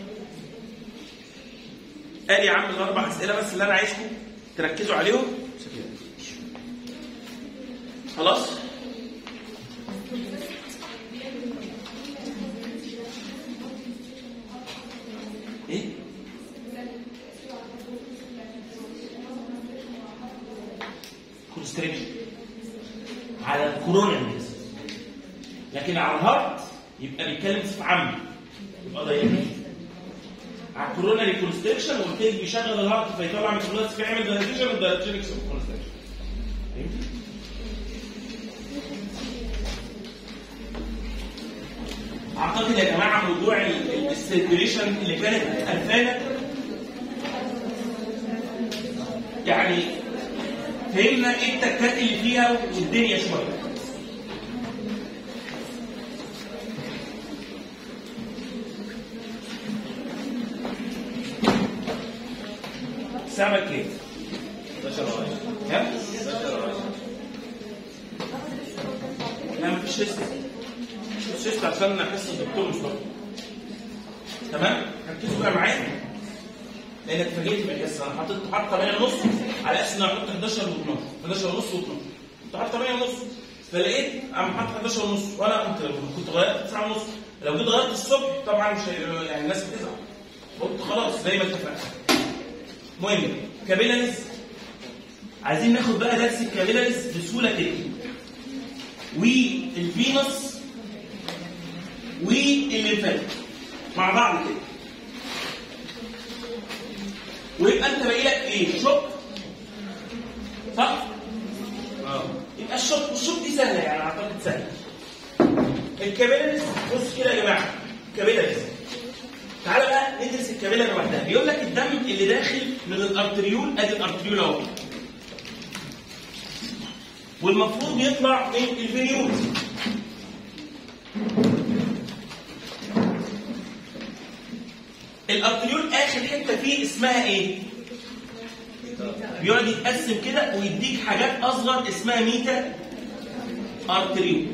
ادي يا عم الاربع اسئله بس اللي انا عايزكم تركزوا عليهم خلاص؟ ايه؟ كونستريكشن على الكورونا الناس لكن على الهارت يبقى بيتكلم صفة عامة يبقى ضيق على الكورونا ريكونستريكشن وقلت لك بيشغل الهارت فيطلع ميكروبلات فيعمل دايليشن والدايليشن كونستريكشن اعتقد يا جماعه موضوع السيركيوليشن اللي كانت قرفانه يعني فهمنا ايه التكات اللي فيها والدنيا شويه سامع كيف؟ ها؟ لا مفيش لسه مش لسه عشان احس الدكتور مش بره تمام؟ ركزوا بقى معايا لانك اتفاجئت بالحصه انا حاطط حاطط 8 ونص على اساس ان انا احط 11 و12 11 ونص و12 كنت حاطط 8 ونص فلقيت قام حاطط 11 ونص وانا كنت كنت غيرت 9 ونص لو جيت غيرت الصبح طبعا مش هي- يعني الناس بتزعل قلت خلاص زي ما اتفقنا المهم كابيلاريز عايزين ناخد بقى درس الكابيلاريز بسهوله كده والفينوس والليمفاتيك مع بعض كده ويبقى انت باقي لك ايه؟ شوك صح؟ اه يبقى الشوك والشوك دي سهله يعني اعتقد سهله الكابيلاريز بص كده يا جماعه كابيلاريز تعالى بقى ندرس الكابيلاري لوحدها بيقول لك الدم اللي داخل من الارتريول ادي الارتريول اهو والمفروض يطلع من الفينيول الارتريول اخر حته فيه اسمها ايه؟ بيقعد يتقسم كده ويديك حاجات اصغر اسمها ميتا ارتريول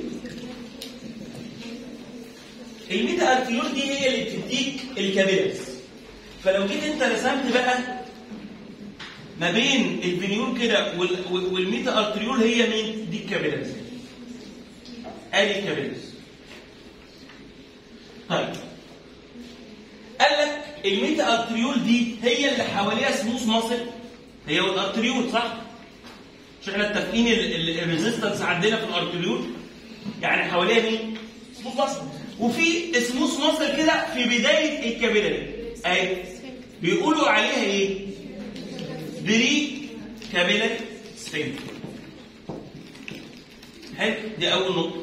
الميتا ارتريول دي هي اللي بتديك الكابيلاريز فلو جيت انت رسمت بقى ما بين الفينيول كده وال- وال- والميتا ارتريول هي مين؟ دي الكابيلاريز ادي الكابيلاريز طيب قال لك الميتا ارتريول دي هي اللي حواليها سموث ماسل هي والارتريول صح؟ مش احنا اتفقين الريزيستنس عندنا في الارتريول يعني حواليها مين؟ سموث ماسل وفي سموث ماسل كده في بدايه الكابيلاري اهي بيقولوا عليها ايه؟ بري كابيلاري سفنكتر حلو دي اول نقطه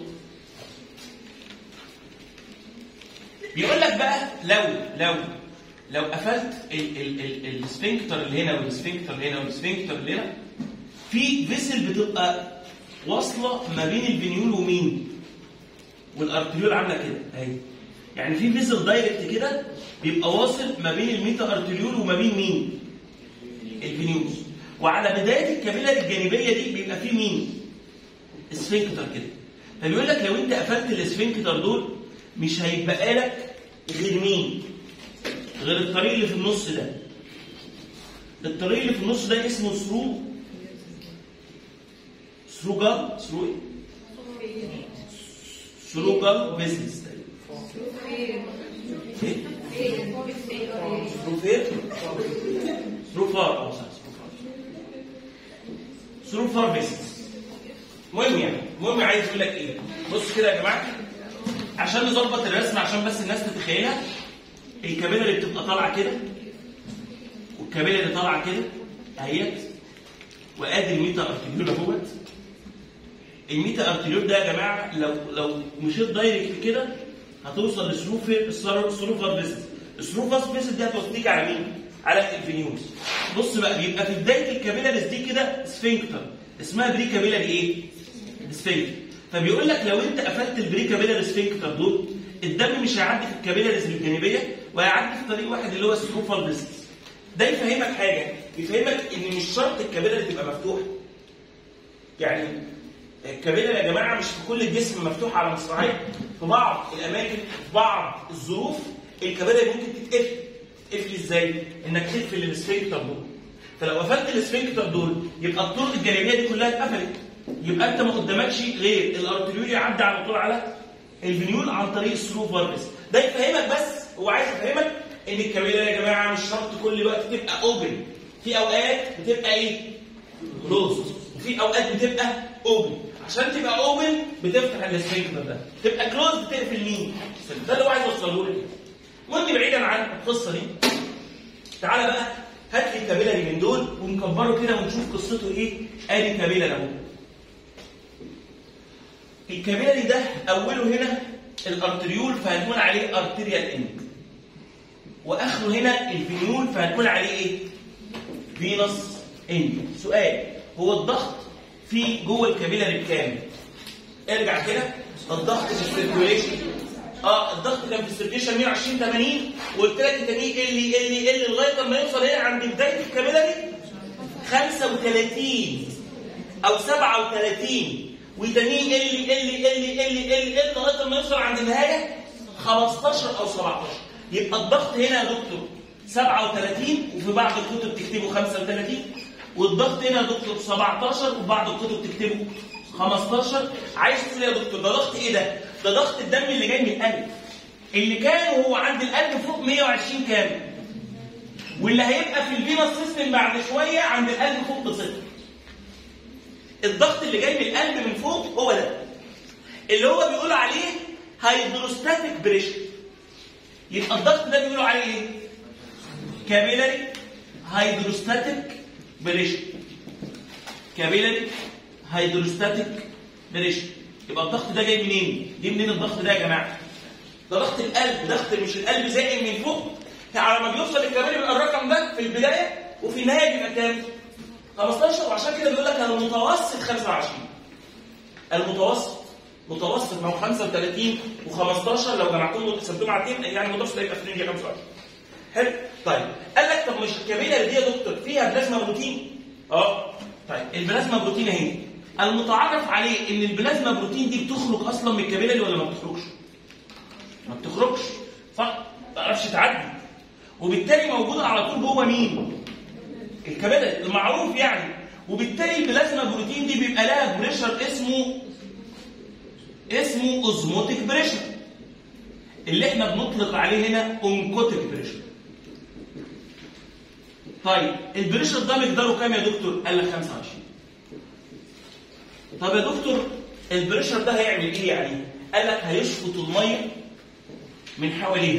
بيقول لك بقى لو لو لو قفلت ال- ال- ال- السفنكتر اللي هنا والسفنكتر اللي هنا والسفنكتر اللي هنا في فيسل بتبقى واصله ما بين الفينيول ومين؟ والارتريول عامله كده اهي يعني في فيسل دايركت كده بيبقى واصل ما بين الميتا ارتريول وما بين مين؟ الفينيول وعلى بدايه الكابيلاري الجانبيه دي بيبقى في مين؟ سفنكتر كده فبيقول لك لو انت قفلت السفنكتر دول مش هيبقى لك غير مين؟ غير الطريق اللي في النص ده الطريق اللي في النص ده اسمه ثرو ثرو جال ثرو ايه؟ ثرو جال بيزنس ايه؟ ثرو فين؟ ثرو فار اه صح ثرو فار ثرو فار بيزنس المهم يعني المهم عايز اقول لك ايه؟ بص كده يا جماعه عشان نظبط الرسم عشان بس الناس تتخيلها الكابيلة اللي بتبقى طالعه كده والكابيلة اللي طالعه كده اهيت وادي الميتا ارتريول اهوت الميتا ارتريول ده يا جماعه لو لو مشيت دايركت كده هتوصل لسلوف السلوفر فيسل السلوفر فيسل دي هتوديك على مين؟ على الفينيوس بص بقى بيبقى في بدايه الكابيلاريز دي كده سفنكتر اسمها بري كابيلاري ايه؟ سفنكتر فبيقول لك لو انت قفلت البري كابيلاري سفنكتر دول الدم مش هيعدي في الكابيلاريز الجانبيه وهيعدي في طريق واحد اللي هو السلوفر فيسل ده يفهمك حاجه يفهمك ان مش شرط الكابيلاري تبقى مفتوحه يعني الكابيلاري يا جماعه مش في كل الجسم مفتوح على مصراعين في بعض الاماكن في بعض الظروف الكابيلاري ممكن تتقفل تتقفل ازاي؟ انك تقفل السفنكتر دول فلو قفلت السفنكتر دول يبقى الطرق الجانبيه دي كلها اتقفلت يبقى انت ما قدامكش غير الارتريول يعدي على طول على الفينيول عن طريق السلو فاربس ده يفهمك بس هو عايز يفهمك ان الكابيلاري يا جماعه مش شرط كل وقت تبقى اوبن في اوقات بتبقى ايه؟ كلوزد وفي اوقات بتبقى اوبن عشان تبقى اوبن بتفتح السفنكتر ده تبقى كلوز بتقفل مين؟ ده اللي هو عايز يوصله لك المهم بعيدا عن القصه دي تعالى بقى هات لي الكابيلاري من دول ونكبره كده ونشوف قصته ايه ادي كابيلاري اهو الكابيلاري ده اوله هنا الارتريول فهنقول عليه ارتريال اند واخره هنا الفينيول فهنقول عليه ايه؟ فينوس اند سؤال هو الضغط في جوه الكابيلاري بكام؟ ارجع كده الضغط في السيركوليشن اه الضغط كان في السيركيشن 120 80 وقلت لك التاني يقل يقل يقل لغايه ما يوصل هنا عند بدايه الكابيلاري 35 او 37 ويتاني يقل يقل يقل يقل يقل يقل لغايه ما يوصل عند النهايه 15 او 17 يبقى الضغط هنا يا دكتور 37 وفي بعض الكتب تكتبه 35 والضغط هنا يا دكتور 17 وفي بعض الكتب تكتبه 15 عايز تقول يا دكتور ده ضغط ايه ده؟ ده ضغط الدم اللي جاي من القلب اللي كان وهو عند القلب فوق 120 كام؟ واللي هيبقى في الفينوس سيستم بعد شويه عند القلب فوق بصفر الضغط اللي جاي من القلب من فوق هو ده اللي هو بيقول عليه هيدروستاتيك بريشر يبقى الضغط ده بيقولوا عليه ايه؟ كابيلاري هيدروستاتيك بريشر كابيلاري هيدروستاتيك بريشر يبقى الضغط ده جاي منين؟ جاي منين الضغط ده يا جماعه؟ ده ضغط القلب ضغط مش القلب زائم من فوق على ما بيوصل الكباري بيبقى الرقم ده في البدايه وفي النهايه بيبقى كام؟ 15 وعشان كده بيقول لك المتوسط 25 المتوسط متوسط ما هو 35 و15 لو جمعتهم وقسمتهم على 2 يعني المتوسط هيبقى في رينج 25 حلو طيب قال لك طب مش الكابيلاري دي يا دكتور فيها بلازما بروتين اه طيب البلازما بروتين اهي المتعارف عليه ان البلازما بروتين دي بتخرج اصلا من الكابيلاري ولا ما بتخرجش؟ ما بتخرجش صح؟ ما تعرفش تعدي وبالتالي موجوده على طول جوه مين؟ الكباري المعروف يعني وبالتالي البلازما بروتين دي بيبقى لها بريشر اسمه اسمه اوزموتيك بريشر اللي احنا بنطلق عليه هنا اونكوتيك بريشر طيب البريشر ده مقداره كام يا دكتور؟ قال لك 25 طب يا دكتور البريشر ده هيعمل ايه يعني؟ قال لك هيشفط الميه من حواليها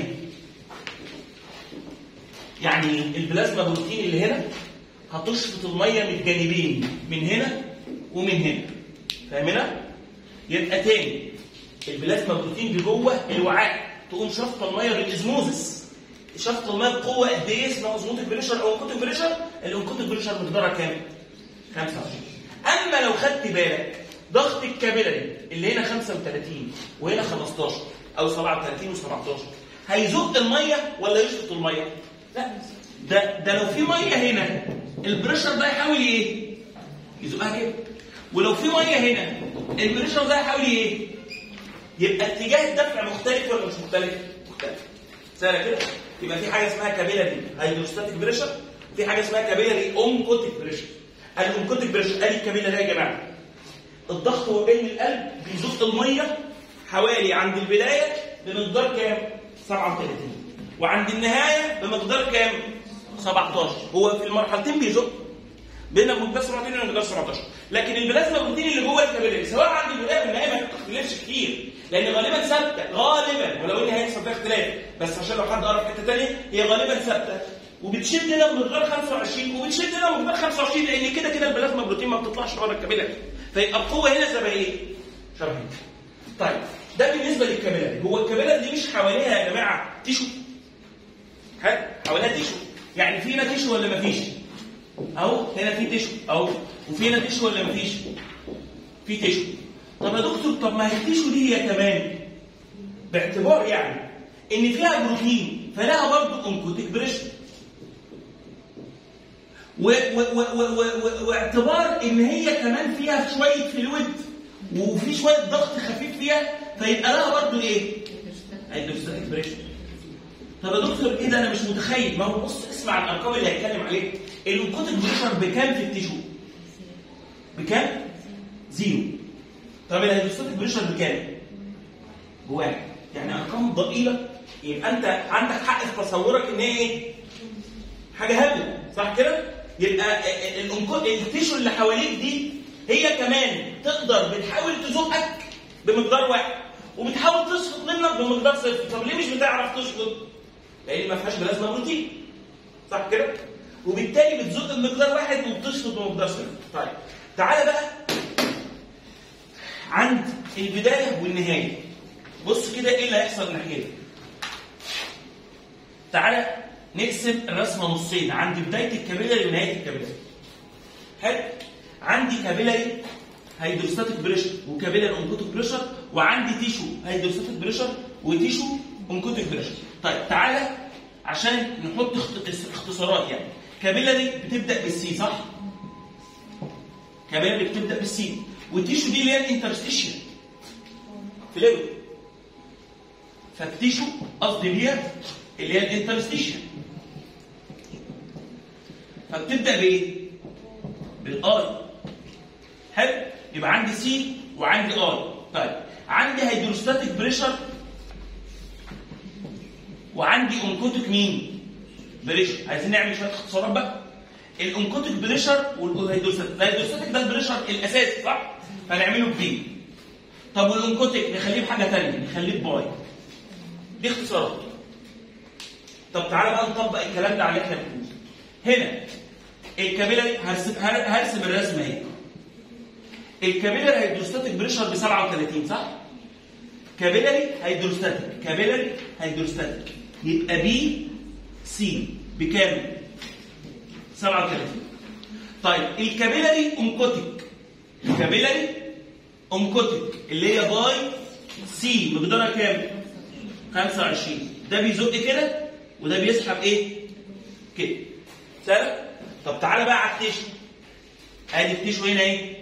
يعني البلازما بروتين اللي هنا هتشفط الميه من الجانبين من هنا ومن هنا فاهمنا؟ يبقى تاني البلازما بروتين دي جوه الوعاء تقوم شفط الميه بالازموزس شفط الميه بقوه قد ايه اسمها اوزموتيك بريشر او انكوتيك بريشر الانكوتيك بريشر مقدارها كام؟ 25 اما لو خدت بالك ضغط الكابيلاري اللي هنا 35 وهنا 15 او 37 و17 هيزق الميه ولا يشفط الميه؟ لا ده ده لو في ميه هنا البريشر ده يحاول ايه؟ يزقها كده ولو في ميه هنا البريشر ده يحاول ايه؟ يبقى اتجاه الدفع مختلف ولا مش مختلف؟ مختلف سهله كده يبقى في حاجه اسمها كابيلاري هيدروستاتيك بريشر في حاجه اسمها كابيلاري اومكوتيك بريشر الاومكوتيك بريشر ادي الكابيلاري يا جماعه الضغط هو بين القلب بيزق الميه حوالي عند البدايه بمقدار كام؟ 37 وعند النهايه بمقدار كام؟ 17 هو في المرحلتين بيزق بين مقدار 37 ومقدار 17 لكن البلازما بروتين اللي جوه الكابيلاري سواء عند البدايه والنهايه ما بتختلفش كتير لان غالبا ثابته غالبا ولو ان هيحصل فيها اختلاف بس عشان لو حد قرا في حته ثانيه هي غالبا ثابته وبتشد هنا بمقدار 25 وبتشد هنا بمقدار 25 لان كده كده البلازما بروتين ما بتطلعش بره الكابيلاري فيبقى القوه هنا شبه ايه؟ شبه هنا. طيب ده بالنسبه للكابيلاري هو الكابيلاري دي مش حواليها يا جماعه تيشو ها حواليها تيشو يعني في هنا تيشو ولا مفيش؟ اهو هنا في تيشو اهو وفي هنا تيشو ولا مفيش؟ في تيشو طب يا دكتور طب ما هي التيشو دي هي كمان باعتبار يعني ان فيها بروتين فلها برضه اونكوتيك بريشر و- و- و- و- و- و- واعتبار ان هي كمان فيها شويه فلويد وفي شويه ضغط خفيف فيها فيبقى لها برضه ايه؟ هيدروستاتيك بريشر طب يا دكتور ايه ده انا مش متخيل ما هو بص اسمع الارقام اللي هيتكلم عليها الانكوتيك بريشر بكام في التيشو؟ بكام؟ زيرو طب الهيدروستاتيك بريشر بكام؟ بواحد يعني ارقام ضئيله يبقى انت عندك حق في تصورك ان هي ايه؟ حاجه هبله صح كده؟ يبقى الانكو- التيشو اللي حواليك دي هي كمان تقدر بتحاول تزقك بمقدار واحد وبتحاول تسقط منك بمقدار صفر طب ليه مش بتعرف تسقط؟ لان ما فيهاش بلازما بروتين صح كده؟ وبالتالي بتزق بمقدار واحد وبتسقط بمقدار صفر طيب تعالى بقى عند البدايه والنهايه بص كده ايه اللي هيحصل ناحيه تعالى نقسم الرسمه نصين عند بدايه الكابيلاري ونهايه الكابيلاري حلو عندي كابيلاري هيدروستاتيك بريشر وكابيلاري اونكوتيك بريشر وعندي تيشو هيدروستاتيك بريشر وتيشو اونكوتيك بريشر طيب تعالى عشان نحط اخت- اختصارات يعني كابيلاري بتبدا بالسي صح كابيلاري بتبدا بالسي والتيشو دي اللي هي الانترستيشن فلويد فالتيشو قصدي بيها اللي هي الانترستيشن فبتبدا بايه؟ بالاي حلو يبقى عندي سي وعندي اي طيب عندي هيدروستاتيك بريشر وعندي اونكوتيك مين؟ بريشر عايزين نعمل شويه اختصارات بقى الاونكوتيك بريشر والهيدروستاتيك الهيدروستاتيك ده البريشر الاساسي صح؟ فنعمله بي طب والاونكوتيك نخليه بحاجه ثانيه نخليه باي دي اختصارات طب تعالى بقى نطبق الكلام ده على اللي احنا بنقوله هنا الكابيلاري هرسم هر- هرسم الرسمه اهي الكابيلاري هيدروستاتيك بريشر ب 37 صح؟ كابيلاري هيدروستاتيك كابيلاري هيدروستاتيك يبقى بي سي بكام؟ 37 طيب الكابيلاري اونكوتيك الكابيلاري اونكوتيك اللي هي باي سي مقدارها كام؟ 25 ده بيزق كده وده بيسحب ايه؟ كده سهل؟ طب تعالى بقى على التيشو ادي التيشو هنا ايه؟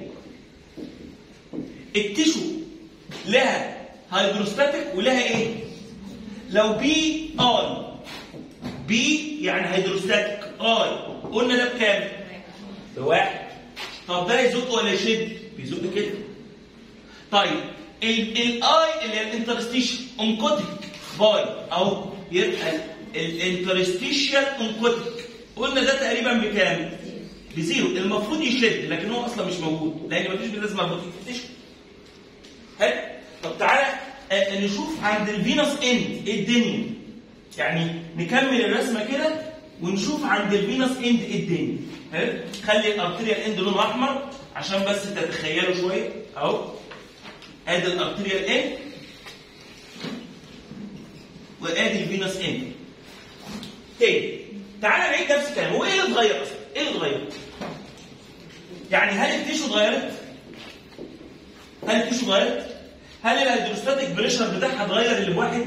التيشو لها هيدروستاتيك ولها ايه؟ لو بي اي بي يعني هيدروستاتيك اي قلنا ده بكام؟ بواحد طب ده يزق ولا يشد؟ بيزق كده طيب الاي اللي هي الانترستيشن انكوتيك باي او يبقى الانترستيشال انكوتيك قلنا ده تقريبا بكام؟ بزيرو المفروض يشد لكن هو اصلا مش موجود لان مفيش بلازما مربوطين في التيشو حلو طب تعالى آه، نشوف عند الفينوس اند ايه الدنيا يعني نكمل الرسمه كده ونشوف عند الفينوس اند ايه الدنيا حلو خلي الارتريال اند لونه احمر عشان بس تتخيلوا شويه اهو ادي الارتريال اند وادي الفينوس اند تاني تعالى نعيد نفس الكلام هو ايه اللي اتغير اصلا؟ ايه اللي اتغير؟ يعني هل التيشو اتغيرت؟ هل التيشو اتغيرت؟ هل الهيدروستاتيك بريشر بتاعها اتغير اللي بواحد؟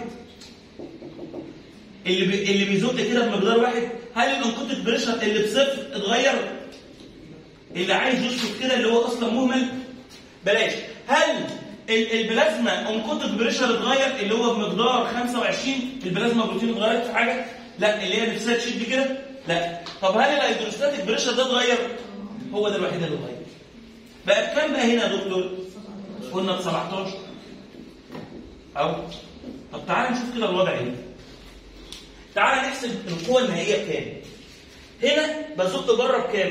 اللي بي... اللي بيزق كده بمقدار واحد؟ هل الانكوتيك بريشر اللي بصفر اتغير؟ اللي عايز يشفط كده اللي هو اصلا مهمل؟ بلاش هل ال- البلازما انكوتيك بريشر اتغير اللي هو بمقدار 25 البلازما بروتين اتغيرت في حاجه؟ لا اللي هي نفسها تشد كده؟ لا طب هل الهيدروستاتيك بريشر ده اتغير؟ هو ده الوحيد اللي اتغير بقى بكام بقى هنا يا دكتور؟ قلنا ب 17 أو طب تعالى نشوف كده الوضع هنا تعالى نحسب القوة النهائية بكام هنا بزق بره بكام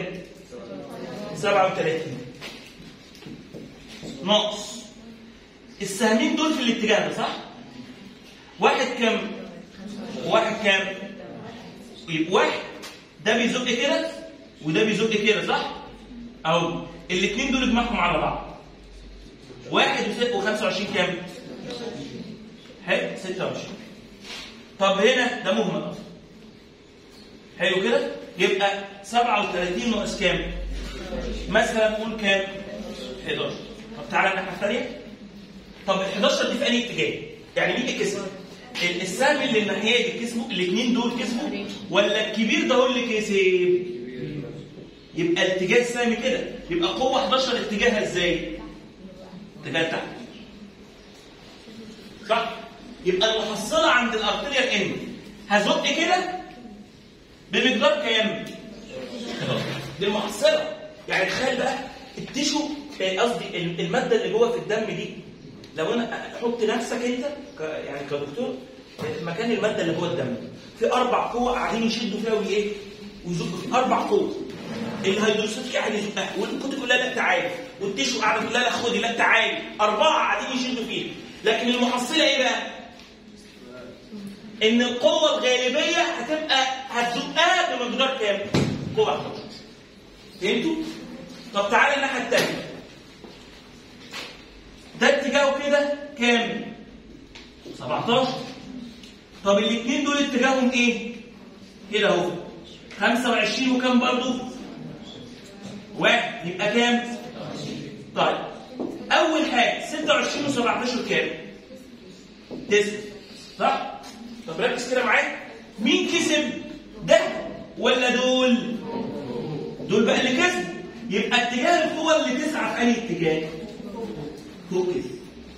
37 ناقص السهمين دول في الاتجاه ده صح واحد كام واحد كام يبقى واحد ده بيزق كده وده بيزق كده صح اهو الاثنين دول اجمعهم على بعض واحد و25 كام حلو 26 طب هنا ده مهمل اصلا حلو كده يبقى 37 ناقص كام مثلا نقول كام 11 طب تعالى الناحيه الثانيه طب ال 11 دي في انهي اتجاه يعني مين اللي كسب ال- السهم اللي الناحيه دي كسبوا الاثنين دول كسبوا ولا الكبير ده هو اللي كسب يبقى اتجاه السهم كده يبقى قوه 11 اتجاهها ازاي اتجاه تحت صح يبقى المحصله عند الارتريال ان هزق كده بمقدار كام؟ دي المحصله يعني تخيل بقى التيشو آه، قصدي ال- الماده اللي جوه في الدم دي لو انا احط نفسك انت ك يعني كدكتور آه، مكان الماده اللي جوه الدم في اربع قوى قاعدين يشدوا فيها وايه؟ ويزقوا فيها اربع قوى الهيدروسيتيك قاعد يزقها والكتب كلها لا تعالي والتيشو قاعده تقول لها لا خدي لا تعالي اربعه قاعدين يشدوا فيها لكن المحصله ايه بقى؟ ان القوه الغالبيه هتبقى هتزقها بمقدار كام؟ قوه 11 فهمتوا؟ طب تعالى الناحيه الثانيه ده اتجاهه كده كام؟ 17 طب الاثنين دول اتجاههم ايه؟ كده اهو 25 وكام برضه؟ واحد يبقى كام؟ طيب اول حاجه 26 و17 كام؟ 9 صح؟ طب ركز كده معايا مين كسب؟ ده ولا دول؟ دول بقى اللي كسبوا يبقى اتجاه القوة اللي تسعى في أي اتجاه؟ فوق كده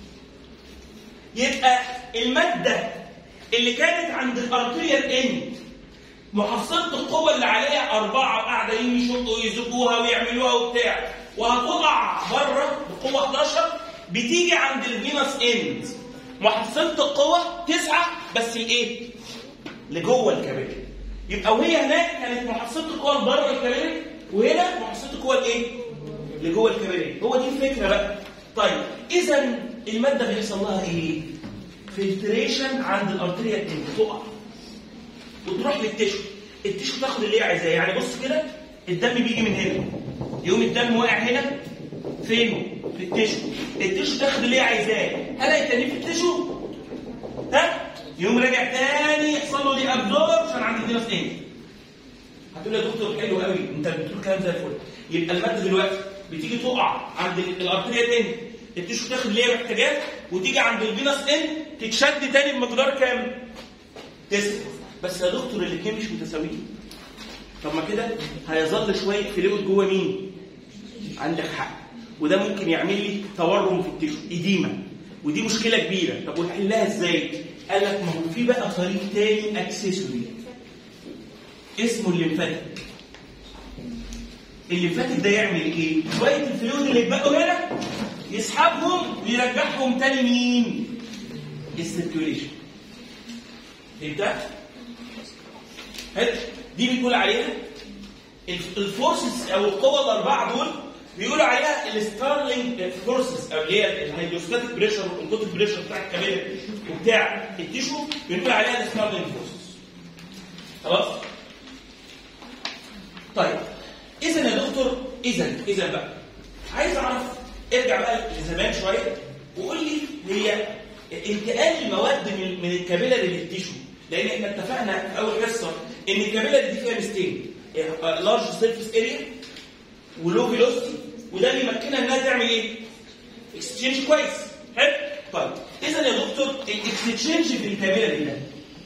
يبقى المادة اللي كانت عند الارتريال ان محصلة القوة اللي عليها أربعة قاعدين يشقوا ويزقوها ويعملوها وبتاع وهتقع بره بقوة 11 بتيجي عند الفينوس اند محصلة القوة تسعة بس ايه؟ لجوه الكبد يبقى وهي هناك كانت محصلة القوة بره الكبد وهنا محصلة القوة الايه؟ لجوه الكبد هو دي الفكرة بقى طيب إذا المادة بيحصل لها ايه؟ فلتريشن عند الارتريال اند تقع وتروح للتشو التشو تاخد اللي هي عايزاه يعني بص كده الدم بيجي من هنا يقوم الدم واقع هنا فين في التشو التشو تاخد اللي هي عايزاه هل هيتنيه في التشو ها يقوم راجع تاني يحصل له دي ابزوربشن عند الفينوس تاني هتقول لي يا دكتور حلو قوي انت بتقول كلام زي الفل يبقى الماده دلوقتي بتيجي تقع عند الارتريا تاني التشو تاخد اللي هي محتاجاه وتيجي عند الفينوس ان تتشد تاني بمقدار كام؟ تسعه بس يا دكتور الاثنين مش متساويين طب ما كده هيظل شويه فلويد جوه مين؟ عندك حق وده ممكن يعمل لي تورم في التشو اديمه ودي مشكله كبيره طب ونحلها ازاي؟ قال لك ما هو في بقى طريق تاني اكسسوري اسمه الليمفاتيك الليمفاتيك ده يعمل ايه؟ شويه الفلويد اللي اتبقوا هنا يسحبهم ويرجعهم تاني مين؟ السيركيوليشن فهمت؟ حلو دي بيقول عليها الفورسز او القوى الاربعه دول بيقولوا عليها الستارلينج فورسز او اللي هي الهيدروستاتيك بريشر والانكوتيك بريشر بتاع الكبد وبتاع التيشو بنقول عليها الستارلينج فورسز خلاص طيب اذا يا دكتور اذا اذا بقى عايز اعرف ارجع بقى لزمان شويه وقول لي هي انتقال المواد من من الكابيلاري للتيشو لان احنا اتفقنا في اول حصه ان الكابيلاري دي فيها ميزتين لارج سيرفيس اريا ولو فيلوسيتي وده اللي يمكنها انها تعمل ايه؟ اكستشينج كويس حلو طيب اذا يا دكتور الاكستشينج في الكابيلاري ده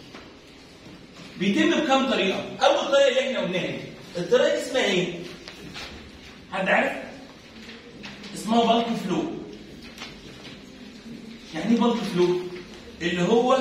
بيتم بكام طريقه؟ اول طريقه اللي احنا قلناها دي الطريقه دي اسمها ايه؟ حد عارف؟ اسمها بالك فلو يعني ايه بالك فلو؟ اللي هو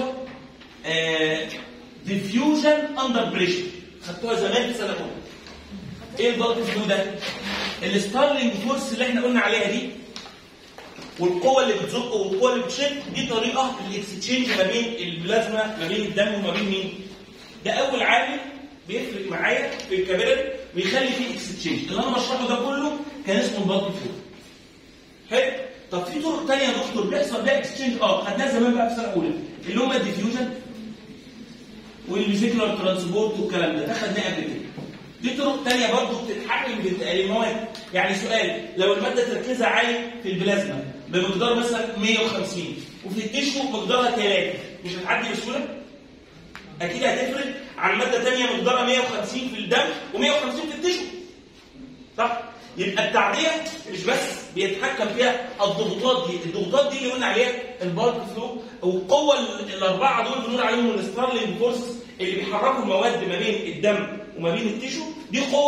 ديفيوجن اندر بريشر خدتوها زمان في سنه اولى ايه البالك فلو ده؟ الستارلينج فورس اللي احنا قلنا عليها دي والقوة اللي بتزق والقوة اللي بتشد دي طريقة الاكستشينج ما بين البلازما ما بين الدم وما بين مين؟ ده أول عامل بيفرق معايا في الكابيلاري ويخلي فيه اكستشينج اللي أنا بشرحه ده كله كان اسمه البالك فلو حلو طب في طرق ثانيه يا دكتور بيحصل بيها اكستشينج اه خدناها زمان بقى في سنه اولى اللي هم الديفيوجن والفيزيكولار ترانسبورت والكلام ده ده خدناه قبل كده دي طرق ثانيه برضه بتتحكم بانتقال المواد يعني سؤال لو الماده تركيزها عالي في البلازما بمقدار مثلا 150 وفي التيشو مقدارها 3 مش هتعدي بسهوله؟ اكيد هتفرق عن ماده ثانيه مقدارها 150 في الدم و150 في التيشو صح؟ يبقى التعديه مش بس بيتحكم فيها الضغوطات دي، الضغوطات دي اللي قلنا عليها البالك فلو والقوه الاربعه دول بنقول عليهم الستارلينج فورسز اللي بيحركوا المواد ما بين الدم وما بين التيشو دي قوه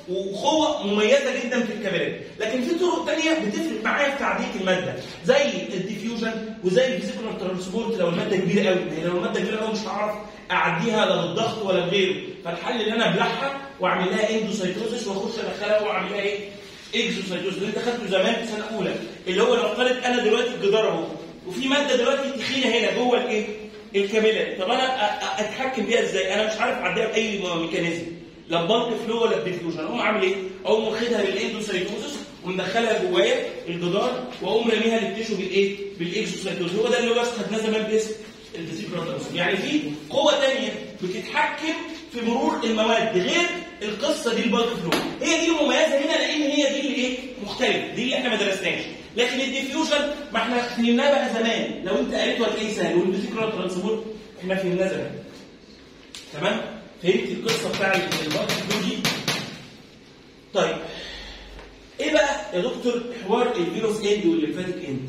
وقوه مميزه جدا في الكباري لكن في طرق تانية بتفرق معايا في تعديه الماده زي الديفيوجن وزي الفيزيكال ترانسبورت لو الماده كبيره قوي ما هي لو الماده كبيره قوي مش هعرف اعديها لا بالضغط ولا بغيره فالحل ان انا ابلعها واعمل لها اندوسايتوزس واخش ادخلها واعمل لها ايه؟ اكزوسايتوزس اللي انت خدته زمان في سنه اولى اللي هو لو قالت انا دلوقتي الجدار اهو وفي ماده دلوقتي تخينه هنا جوه الايه؟ الكاميرا طب انا أ- أ- اتحكم بيها ازاي؟ انا مش عارف اعديها باي ميكانيزم لا بالك فلو ولا بديفيوجن اقوم عامل ايه؟ اقوم واخدها بالاندوسايتوزس ومدخلها جوايا الجدار واقوم راميها للتيشو بالايه؟ بالاكزوسايتوزس هو ده اللي هو خدناه زمان باسم الفيزيكال يعني في قوه ثانيه بتتحكم في مرور المواد غير القصه دي البالك فلو هي دي المميزه هنا لان هي دي اللي ايه؟ مختلفه دي اللي احنا ما درسناش لكن الديفيوجن ما احنا فهمناه بقى زمان لو انت قريته هتلاقيه سهل والفيزيكال ترانسبورت احنا فهمناه زمان تمام؟ فهمت القصه بتاع البالك فلو دي؟ طيب ايه بقى يا دكتور حوار الفيروس اند والليمفاتيك اند؟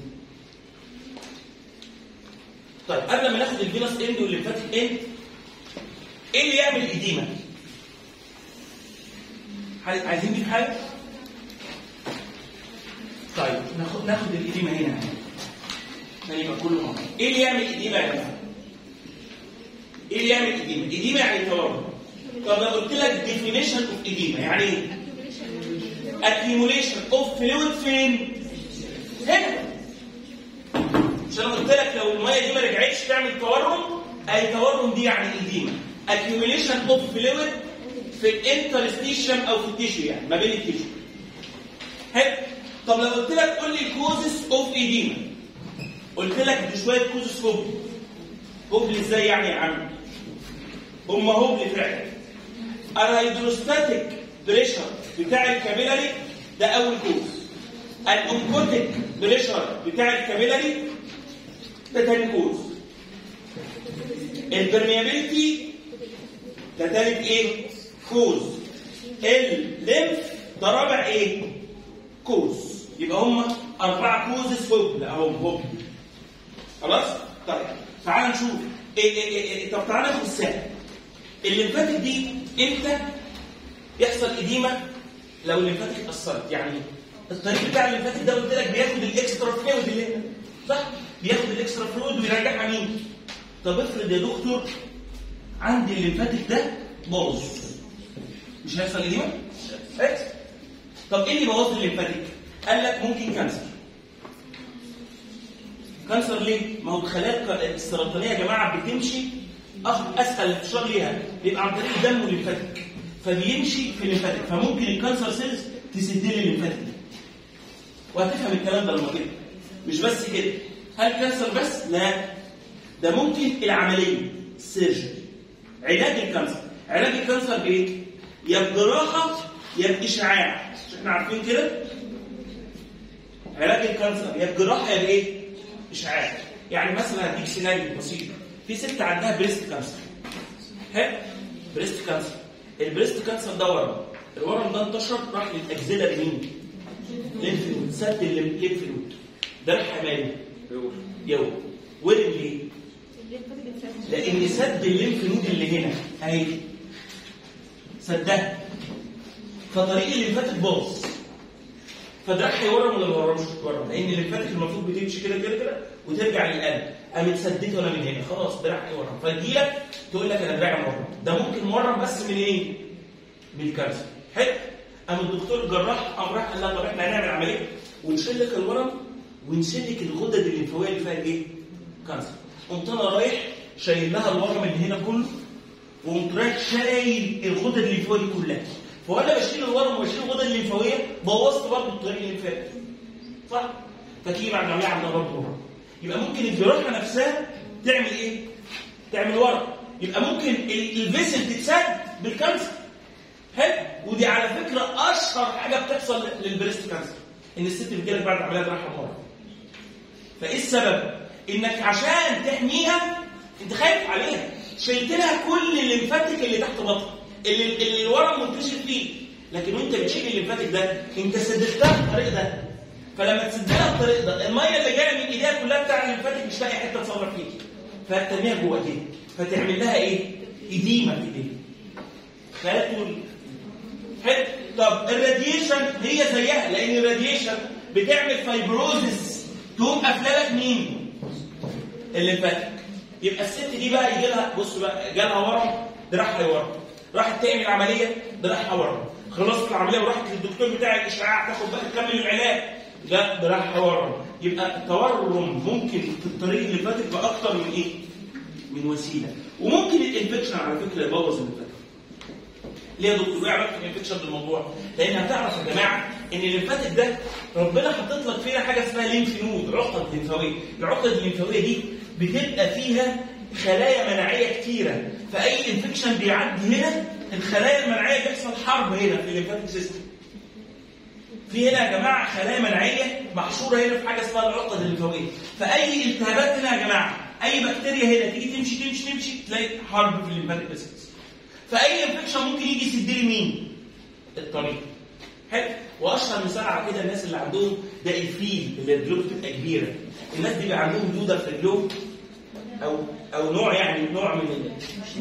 طيب قبل ما ناخد الفيروس اند والليمفاتيك اند ايه اللي يعمل اديمه؟ حد- عايزين نجيب حاجه؟ طيب ناخد ناخد الاديمه هنا عشان يبقى كله مع بعض. ايه اللي يعمل اديمه يا جماعه؟ ايه اللي يعمل اديمه؟ اديمه يعني تورم طب لو قلت لك definition اوف اديمه يعني ايه؟ accumulation of fluid فين؟ هنا مش انا قلت لك لو الميه دي ما رجعتش تعمل تورم اي تورم دي يعني اديمه accumulation of fluid في الانترستيشن او في التيشو يعني ما بين التيشو حلو طب لو قلت لك قول لي الكوزس اوف اديمه قلت لك دي شويه كوزس هبل هبل ازاي يعني يا عم هم هبل فعلا الهيدروستاتيك بريشر بتاع الكابيلاري ده اول كوز الانكوتيك بريشر بتاع الكابيلاري ده تاني كوز البرميابيلتي ده تالت ايه كوز الليمف ده رابع ايه كوز يبقى هم اربع كوزز هبل اهم هبل خلاص طيب تعال نشوف إيه إيه إيه إيه. طب تعال ناخد السهل الليمفاتيك دي امتى يحصل اديمه لو الليمفاتيك اتاثرت يعني الطريق بتاع الليمفاتيك ده قلت لك بياخد الاكسترا فلويد اللي هنا صح بياخد الاكسترا فلويد ويرجعها مين طب افرض يا دكتور عندي الليمفاتيك ده باظ مش هيحصل اديمه هيحصل طب ايه اللي بوظ الليمفاتيك قال لك ممكن كانسر كانسر ليه؟ ما هو الخلايا السرطانيه يا جماعه بتمشي أخ- اسهل انتشار ليها بيبقى عن طريق الدم والليمفاتيك فبيمشي في الليمفاتيك فممكن الكانسر سيلز تسد لي الليمفاتيك ده وهتفهم الكلام ده لما كده مش بس كده هل كانسر بس؟ لا ده ممكن العمليه السيرجري علاج الكانسر علاج الكانسر بايه؟ يا بجراحه يا باشعاع مش احنا عارفين كده؟ علاج الكانسر يا بجراحه يا بايه؟ اشعاع يعني مثلا هديك سيناريو بسيط في ست عندها بريست كانسر حلو بريست كانسر البريست كانسر ده ورم الورم ده انتشر راح للاجزله اليمين ليمف نود سد الليمف نود ده الحمايه يو ورم ليه؟ لان سد الليمف نود اللي هنا اهي سدها فطريق الليمفاتيك باظ فده هيورم ولا ما يورمش يورم لان الليمفاتيك المفروض بتمشي كده كده كده وترجع للقلب قامت سدته انا من هنا خلاص دراع هيورم فتجي لك تقول لك انا دراعي مورم ده ممكن مورم بس من ايه؟ من الكانسر حلو قام الدكتور الجراح قام راح قال لها طب احنا هنعمل عمليه ونشيل لك الورم ونشيل لك الغدد الليمفاويه اللي فيها ايه؟ كانسر قمت انا رايح شايل لها الورم اللي هنا كله وقمت رايح شايل الغدد الليمفاويه دي كلها فوانا بشيل الورم وبشيل الغدد الليمفاويه بوظت برضه الطريق الليمفاوي صح؟ فتيجي بعد العمليه عندها برضه ورم يبقى ممكن الجراحه نفسها تعمل ايه؟ تعمل ورم يبقى ممكن ال- الفيسل تتسد بالكانسر حلو ودي على فكره اشهر حاجه بتحصل للبريست كانسر ان الست بتجيلك بعد عمليه جراحه ورم فايه السبب؟ انك عشان تحميها انت خايف عليها شلت لها كل الليمفاتيك اللي تحت بطنها اللي, اللي الورم منتشر فيه لكن وانت بتشيل الليمفاتيك ده انت سددتها الطريق ده فلما تسدها الطريق ده الميه اللي جايه من ايديها كلها بتاع الليمفاتيك مش لاقي حته تصرف فيها فترميها جوه ايديها فتعمل لها ايه؟ اديمه في ايديها خيالك تقول حلو طب الراديشن هي زيها لان الراديشن بتعمل فايبروزس تقوم قافله لك مين؟ الليمفاتيك يبقى الست دي بقى يجي لها بص بقى جالها ورم دراعها ورم راحت تعمل عمليه دراعها ورم خلصت العمليه وراحت للدكتور بتاع الاشعاع تاخد بقى تكمل العلاج ده دراعها ورم يبقى التورم ممكن في الطريق اللي فاتت باكتر من ايه؟ من وسيله وممكن الانفكشن على فكره يبوظ الليمفاتيك ليه يا دكتور؟ ايه علاقه الانفكشن بالموضوع؟ لان هتعرف يا جماعه ان الليمفاتيك ده ربنا حاطط لك فيها حاجه اسمها ليمف نود عقد ليمفاويه، العقد الليمفاويه دي بتبقى فيها خلايا مناعيه كتيره، فاي انفكشن بيعدي هنا الخلايا المناعيه بيحصل حرب هنا في الليمفاتيك سيستم. في هنا يا جماعه خلايا مناعيه محشوره هنا في حاجه اسمها العقد الليمفاويه، فاي التهابات هنا يا جماعه اي بكتيريا هنا تيجي تمشي تمشي تمشي تلاقي حرب في الليمفاتيك سيستم. فاي انفكشن ممكن يجي يسد لي مين؟ الطريق. حلو واشهر مثال على كده الناس اللي عندهم ده الفيل اللي رجلهم بتبقى كبيره الناس دي بيبقى عندهم دوده في رجلهم او او نوع يعني نوع من ال...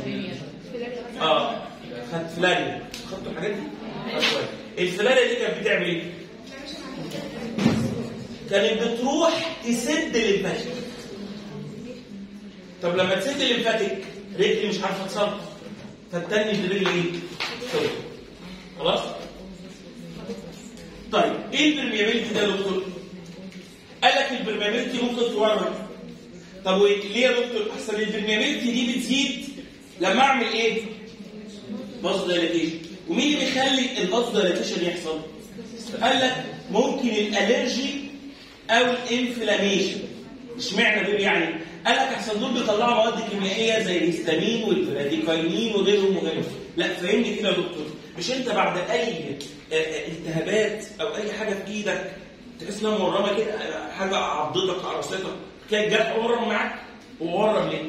اه خدت فلاريا خدتوا الحاجات دي؟ آه، كويس. الفلاريا دي كانت بتعمل ايه؟ كانت بتروح تسد الليمفاتيك طب لما تسد الليمفاتيك رجلي مش عارفه تصرف فالتاني الرجل ايه؟ طيب. خلاص؟ طيب ايه البرميابيلتي ده يا دكتور؟ قال لك البرميابيلتي ممكن تورم طب وإيه- ليه يا دكتور؟ احسن البرميابيلتي دي بتزيد لما اعمل ايه؟ باز دايليتيشن ومين اللي بيخلي الباز دايليتيشن يحصل؟ قال لك ممكن الالرجي او الانفلاميشن اشمعنى دول يعني؟ قال لك احسن دول بيطلعوا مواد كيميائيه زي الهستامين والبراديكاينين وغيرهم وغيرهم لا فهمني كده يا دكتور مش انت بعد اي آه، آه، التهابات او اي حاجه في ايدك تحس انها مورمه كده آه، حاجه عضتك عرصتك كان الجرح ورم معاك هو ورم ليه؟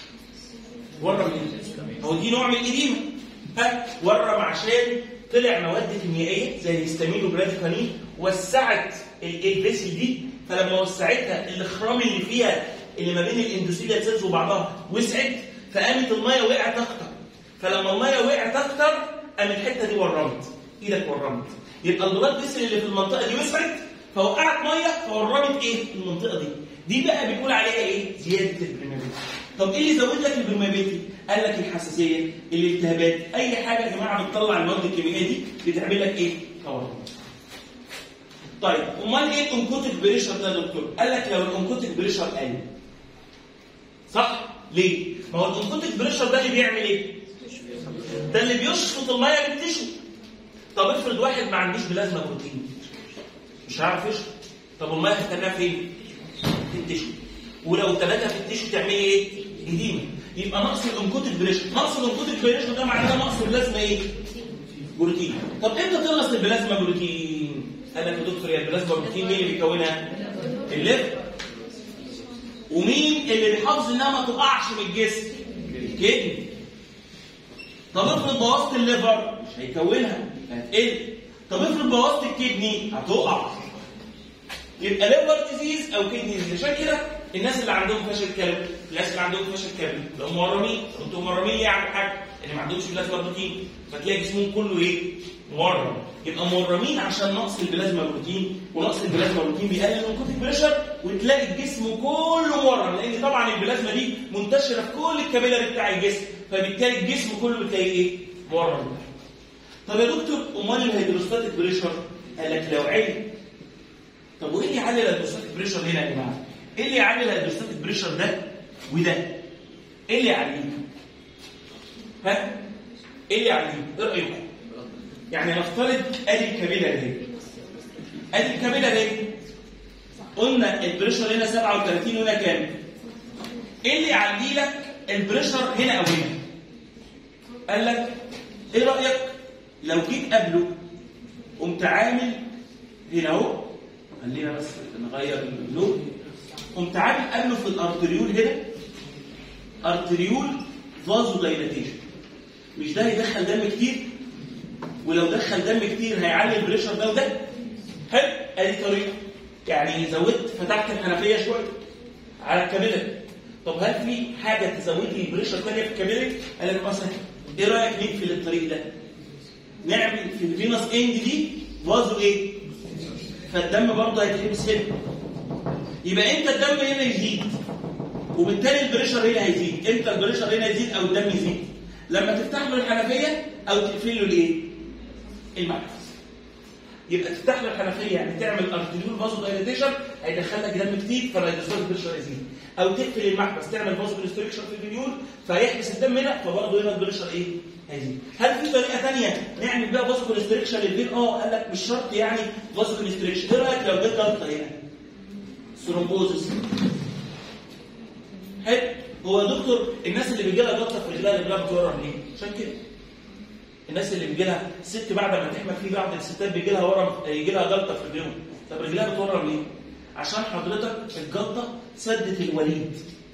ورم ليه؟ هو دي نوع من الإديمة ها ورم عشان طلع مواد كيميائيه زي الهستامين والبراديكانين وسعت الفيسل دي فلما وسعتها الاخرام اللي فيها اللي ما بين الاندوثيليال سيلز وبعضها وسعت فقامت الميه وقعت اكتر فلما الميه وقعت اكتر قام الحته دي ورمت ايدك ورمت يبقى البلاد فيسل اللي في المنطقه دي وسعت فوقعت ميه فورمت ايه المنطقه دي دي بقى بيقول عليها ايه زياده البرميابيلتي طب ايه اللي زود لك البرميابيلتي قال لك الحساسيه الالتهابات اي حاجه يا جماعه بتطلع المواد الكيميائيه دي بتعمل لك ايه تورم طيب امال ايه الانكوتيك بريشر ده يا دكتور قال لك لو الانكوتيك بريشر قل صح ليه ما هو الانكوتيك بريشر ده اللي بيعمل ايه ده اللي بيشفط الميه اللي بتشفط طب افرض واحد ما عندوش بلازما بروتين مش هيعرف يشفط طب الميه هتستناها فين في التشو ولو ثلاثه في التشو تعمل ايه اديمه يبقى نقص الانكوتيك بريشر نقص الانكوتيك بريشر ده معناه نقص البلازما ايه بروتين طب امتى تنقص البلازما بروتين قال لك يا دكتور يا البلازما بروتين مين اللي بيكونها الليفر ومين اللي بيحافظ انها ما تقعش من الجسم الكدني طب افرض بوظت الليفر مش هيكونها هتقل طب افرض بوظت الكدني هتقع يبقى ليفر ديزيز او كدني ديزيز عشان كده الناس اللي عندهم فشل كلوي الناس اللي عندهم فشل كلوي لو مورمين طب انتوا مورمين ليه يعمل حاجه؟ اللي ما عندهمش بلازما بروتين فتلاقي جسمهم كله ايه؟ مورم يبقى مورمين عشان نقص البلازما بروتين ونقص البلازما بروتين بيقلل الانكوتيك بريشر وتلاقي الجسم كله مورم لان طبعا البلازما دي منتشره في كل الكابيلاري بتاع الجسم فبالتالي الجسم كله بتلاقيه ايه؟ مورم طب يا دكتور امال الهيدروستاتيك بريشر قال لك لو عالي طب وايه اللي يعلي الهيدروستاتيك بريشر هنا يا جماعه؟ ايه اللي يعلي الهيدروستاتيك بريشر ده وده؟ ايه اللي يعليه؟ ها؟ ايه اللي يعليه؟ ايه رايكم؟ يعني نفترض ادي الكابيلة اهي ادي الكابيلة اهي قلنا البريشر هنا 37 وهنا كام؟ ايه اللي يعلي لك البريشر هنا او هنا؟ قال لك ايه رايك لو جيت قبله قمت عامل هنا اهو خلينا بس نغير اللون قمت عامل قبله في الارتريول هنا ارتريول فازو دايلاتيشن مش ده هيدخل دم كتير ولو دخل دم كتير هيعلي البريشر ده وده حلو ادي طريقه يعني زودت فتحت الحنفيه شويه على الكابيلاري طب هل في حاجه تزود لي بريشر ثانيه في الكابيلاري؟ قال لك مثلا ايه رايك نقفل الطريق ده؟ نعمل في الفينوس اند دي فازو ايه؟ فالدم برضه هيتحبس هنا يبقى امتى الدم هنا يزيد وبالتالي البريشر هنا هيزيد امتى البريشر هنا يزيد او الدم يزيد لما تفتح له الحنفيه او تقفل له الايه المحبس يبقى تفتح له الحنفيه يعني تعمل ارتريول فازو دايليتيشن هيدخل لك دم كتير فالهيدروستات بريشر يزيد او تقفل المحبس تعمل فازو كونستريكشن في الفينيول فيحبس الدم هنا فبرضه هنا البريشر ايه هيزيد هل في طريقه ثانيه نعمل بيها فازو كونستريكشن للفين اه قال لك مش شرط يعني فازو كونستريكشن ايه رايك لو جت جلطه هنا ثرومبوزس حلو هو يا دكتور الناس اللي بيجي لها جلطه في رجلها اللي رجلها بتورم ليه؟ عشان كده الناس اللي بيجي لها ست بعد ما تحمل في بعض الستات بيجي لها ورم يجي لها جلطه في رجلهم طب رجلها بتورم ليه؟ عشان حضرتك الجلطه سدت الوريد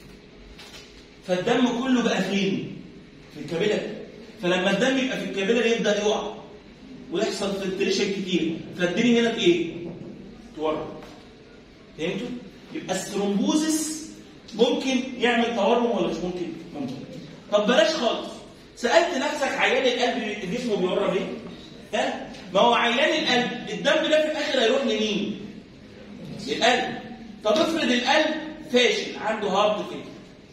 فالدم كله بقى فين؟ في الكابيلاري فلما الدم يبقى في الكابيلاري يبدا يقع ويحصل فلتريشن كتير فالدنيا هنا في ايه؟ تورم فهمتوا؟ يبقى الثرومبوزس ممكن يعمل تورم ولا مش ممكن؟ ممكن. طب بلاش خالص. سألت نفسك عيان القلب جسمه بيورم ايه؟ ها؟ ما هو عيان القلب الدم ده في الاخر هيروح لمين؟ القلب. طب افرض القلب فاشل عنده هارت كده.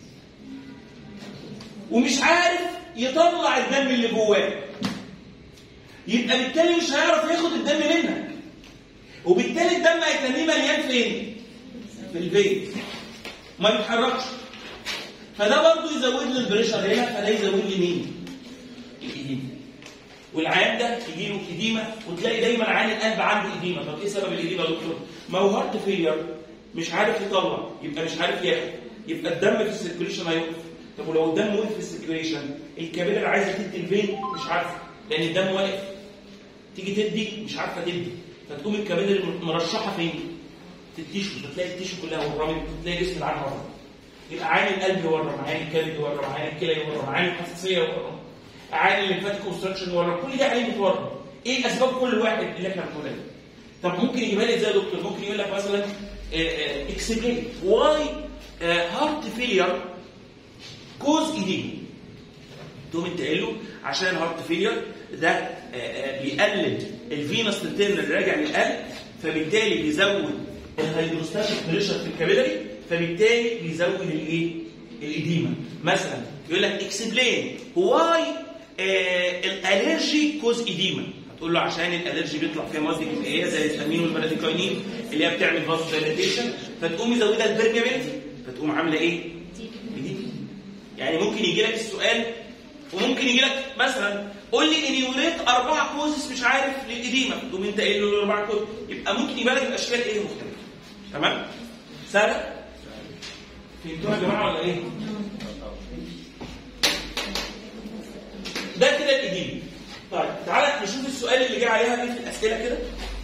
ومش عارف يطلع الدم اللي جواه. يبقى بالتالي مش هيعرف ياخد الدم منك. وبالتالي الدم هيتنيه مليان فين؟ في البيت. ما بيتحركش فده برضه يزود لي البريشر هنا فده يزود لي مين؟ الإديمة والعيان ده يجي له إديمة وتلاقي دايما عيان القلب عنده إديمة طب إيه سبب الإديمة يا دكتور؟ ما هو هارت فيلير مش عارف يطلع يبقى مش عارف ياخد يبقى الدم في السيركيوليشن هيقف طب ولو الدم وقف في السيركيوليشن الكابيلر عايزه تدي الفين مش عارفه لان الدم واقف تيجي تدي مش عارفه تدي فتقوم الكابيلر مرشحه فين؟ في التيشو فتلاقي التيشو كلها ورمت تلاقي جسم العين ورم يبقى عين القلب يورم عين الكبد يورم عين الكلى يورم عين الحساسيه يورم عين الليمفاتيك اوبستراكشن يورم كل دي عين بتورم ايه اسباب كل واحد اللي احنا بنقولها دي؟ طب ممكن يجيبها لي ازاي يا دكتور ممكن يقول لك مثلا اكسبلين واي هارت فيلير كوز ايديما تقوم انت قايل له عشان الهارت فيلير ده آه، آه، بيقلل الفينس ريتيرن اللي راجع للقلب فبالتالي بيزود الهيدروستاتيك بريشر في الكابيلاري فبالتالي بيزود الايه؟ الاديمه مثلا يقول لك اكسبلين واي الالرجي كوز اديما هتقول له عشان الالرجي بيطلع فيها مواد كيميائيه زي الهستامين والبراديكاينين اللي هي بتعمل فاسو دايليتيشن فتقوم مزودها البرميابيلتي فتقوم عامله ايه؟ إديمة. يعني ممكن يجي لك السؤال وممكن يجي لك مثلا قول لي انيوريت اربعه كوزز مش عارف للاديمه تقوم انت قايل له الاربعه كوز يبقى ممكن يبقى لك الاشكال ايه مختلفه تمام؟ سهله؟ فهمتوها يا جماعه ولا ايه؟ ده كده الاديمه طيب تعالى نشوف السؤال اللي جه عليها دي في الاسئله كده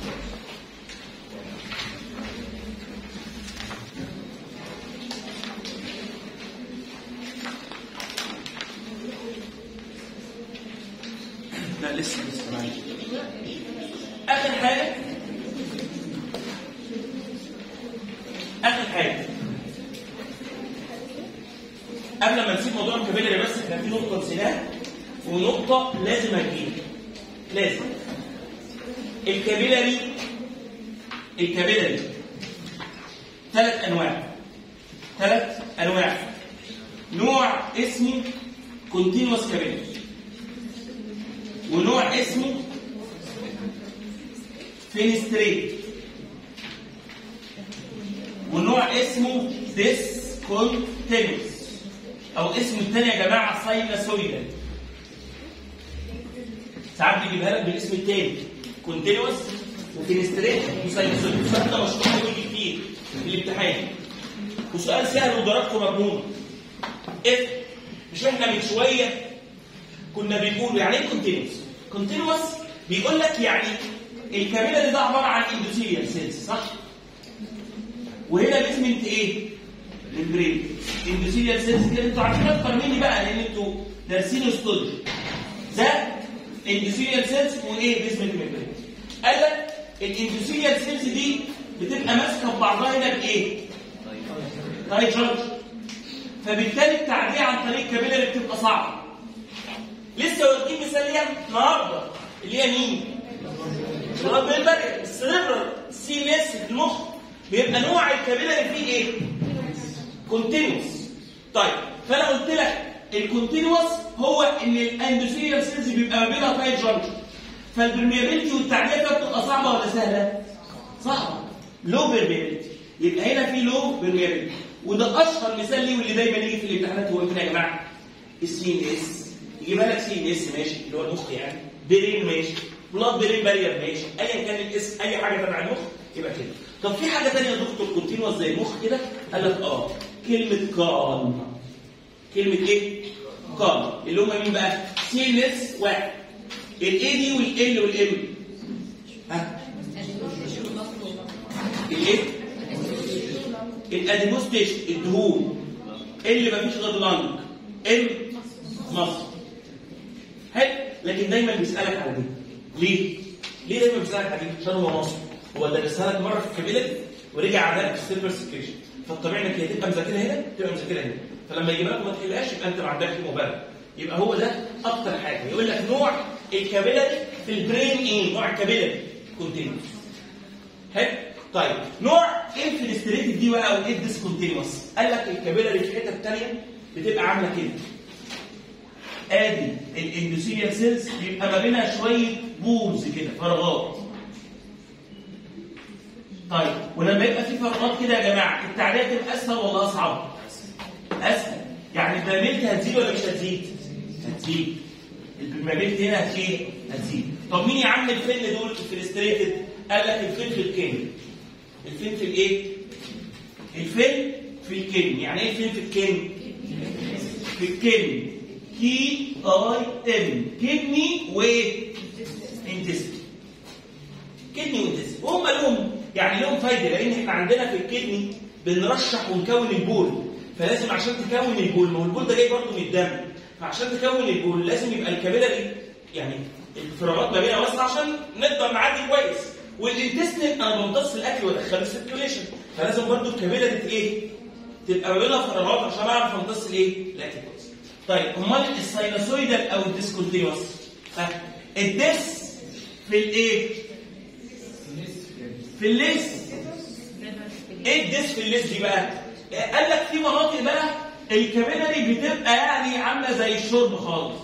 لا لسه لسه معلش اخر حاجه اخر حاجه قبل ما نسيب موضوع الكابيلاري بس كان في نقطه نسيناها ونقطه لازم اجيبها لازم الكابيلاري الكابيلاري ثلاث انواع ثلاث انواع نوع اسمه كونتينوس كابيلاري ونوع اسمه فينستريت ونوع اسمه ديسكونتينوس او اسمه الثاني يا جماعه سايناسويدال ساعات بيجيبها لك بالاسم الثاني كونتينوس وفينستريت وسايناسويدال السؤال ده مشروع بيجي كتير في الامتحان وسؤال سهل ودرجته مجنونه ايه مش احنا من شويه كنا بنقول يعني ايه كونتينوس كونتينوس بيقول لك يعني الكابيلاري ده عباره عن اندوثيليال سيلز صح وهنا الاسم ايه البرين اندوثيليال سيلز كده انتوا عارفين اكتر مني بقى لان انتوا دارسين استوديو ده اندوثيليال سيلز وايه باسم الممبرين قال لك الاندوثيليال سيلز دي بتبقى ماسكه ببعضها هنا بايه تايت جارج فبالتالي التعديه عن طريق الكابيلاري بتبقى صعبه لسه واخدين مثال ليها النهارده اللي هي مين؟ بلاد برين بارير السيربرال سي اس في المخ بيبقى نوع الكابيلاري فيه ايه؟ كونتينوس طيب فانا قلت لك الكونتينوس هو ان الاندوثيريال سيلز بيبقى ما بينها تايت جانكشن فالبرميابيلتي والتعديه فيها بتبقى صعبه ولا سهله؟ صعبه لو برميابيلتي يبقى هنا في لو برميابيلتي وده اشهر مثال ليه واللي دايما يجي في الامتحانات هو فين يا جماعه؟ السي ان اس يجيبها لك سي ان اس ماشي اللي هو المخ يعني برين ماشي بلاد برين بارير ماشي ايا كان الاسم اي حاجه تبع المخ يبقى كده طب في حاجه ثانيه يا دكتور كونتينوس زي المخ كده قال لك اه كلمه كالم كلمه ايه؟ كالم اللي هم مين بقى؟ سي ان اس واحد الاي دي والال والام ها الايه؟ الاديبوستيش الدهون اللي مفيش غير لانج ام مصر حلو لكن دايما بيسالك على دي ليه؟ ليه دايما بيسالك على دي؟ عشان هو مصر هو درسها لك مره في الكابيلت ورجع عملها في السيلفر سكريشن فالطبيعي انك يا تبقى مذاكرها هنا تبقى مذاكرها هنا فلما يجيب لك ما تحلهاش يبقى انت ما عندكش مبالغه يبقى هو ده اكتر حاجه يقول لك نوع الكابيلاري في البرين ايه؟ نوع الكابيلاري كونتينوس حلو طيب نوع الفلستريتد دي بقى او ايه الديسكونتينوس قال لك الكابيلاري في الحته الثانيه بتبقى عامله كده ادي الاندوثيريال سيلز بيبقى ما بينها شويه بولز كده فراغات طيب ولما يبقى في فراغات كده يا جماعه التعليق تبقى اسهل ولا اصعب؟ اسهل يعني البرميلتي هتزيد ولا مش هتزيد؟ هتزيد البرميلتي هنا هتزيد هتزيد طب مين يا عم الفن دول الفلستريتد؟ قال لك الفن في الكين الفن في الايه؟ الفن في الكين يعني ايه الفن في الكين؟ في الكين كي اي ام كدني و انتستين كدني وانتستين وهم لهم يعني لهم فايده لان احنا عندنا في الكدني بنرشح ونكون البول فلازم عشان تكون البول ما هو البول ده جاي برضه من الدم فعشان تكون البول لازم يبقى الكابيلاري يعني الفراغات ما بينها واسعه عشان نقدر نعدي كويس والانتستين انا بمتص الاكل وادخله السيركيوليشن فلازم برضه الكابيلاري ايه؟ تبقى ما بينها فراغات عشان اعرف امتص الايه؟ الاكل كويس. طيب امال الساينوسويدال او الديسكونتينوس ها الديس في الايه؟ في الليس ايه الديس في الليس دي بقى؟ قال لك في مناطق بقى الكابيلاري بتبقى يعني عامله زي الشرب خالص.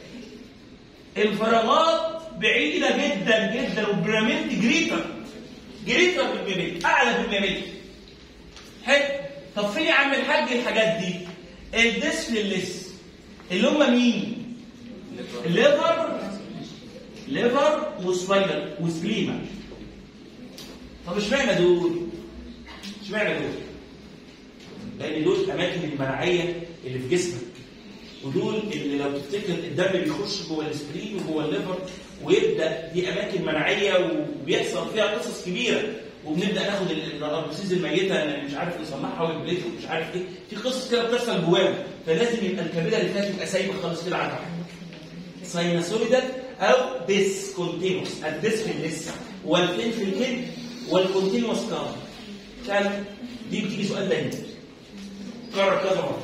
الفراغات بعيده جدا جدا والبيراميد جريتر جريتر بالبيراميد اعلى بالبيراميد حلو طب فين يا عم الحاج الحاجات دي؟ الديس في الليس اللي هم مين؟ ليفر ليفر وسباينال وسبليما طب اشمعنى دول؟ اشمعنى دول؟ لان دول الاماكن المناعيه اللي في جسمك ودول اللي لو تفتكر الدم بيخش جوه السبلين وجوه الليفر ويبدا دي اماكن مناعيه وبيحصل فيها قصص كبيره وبنبدا ناخد الاربسيز الميته اللي مش عارف نصنعها والبليت ومش عارف ايه في قصص كده بتحصل جواهم فلازم يبقى الكبده اللي فيها تبقى سايبه خالص كده على تحت سايناسويدال او ديسكونتينوس الديس في اللسه والفين في الكد والكونتينوس كار فعلا دي بتيجي سؤال دايما كرر كذا مره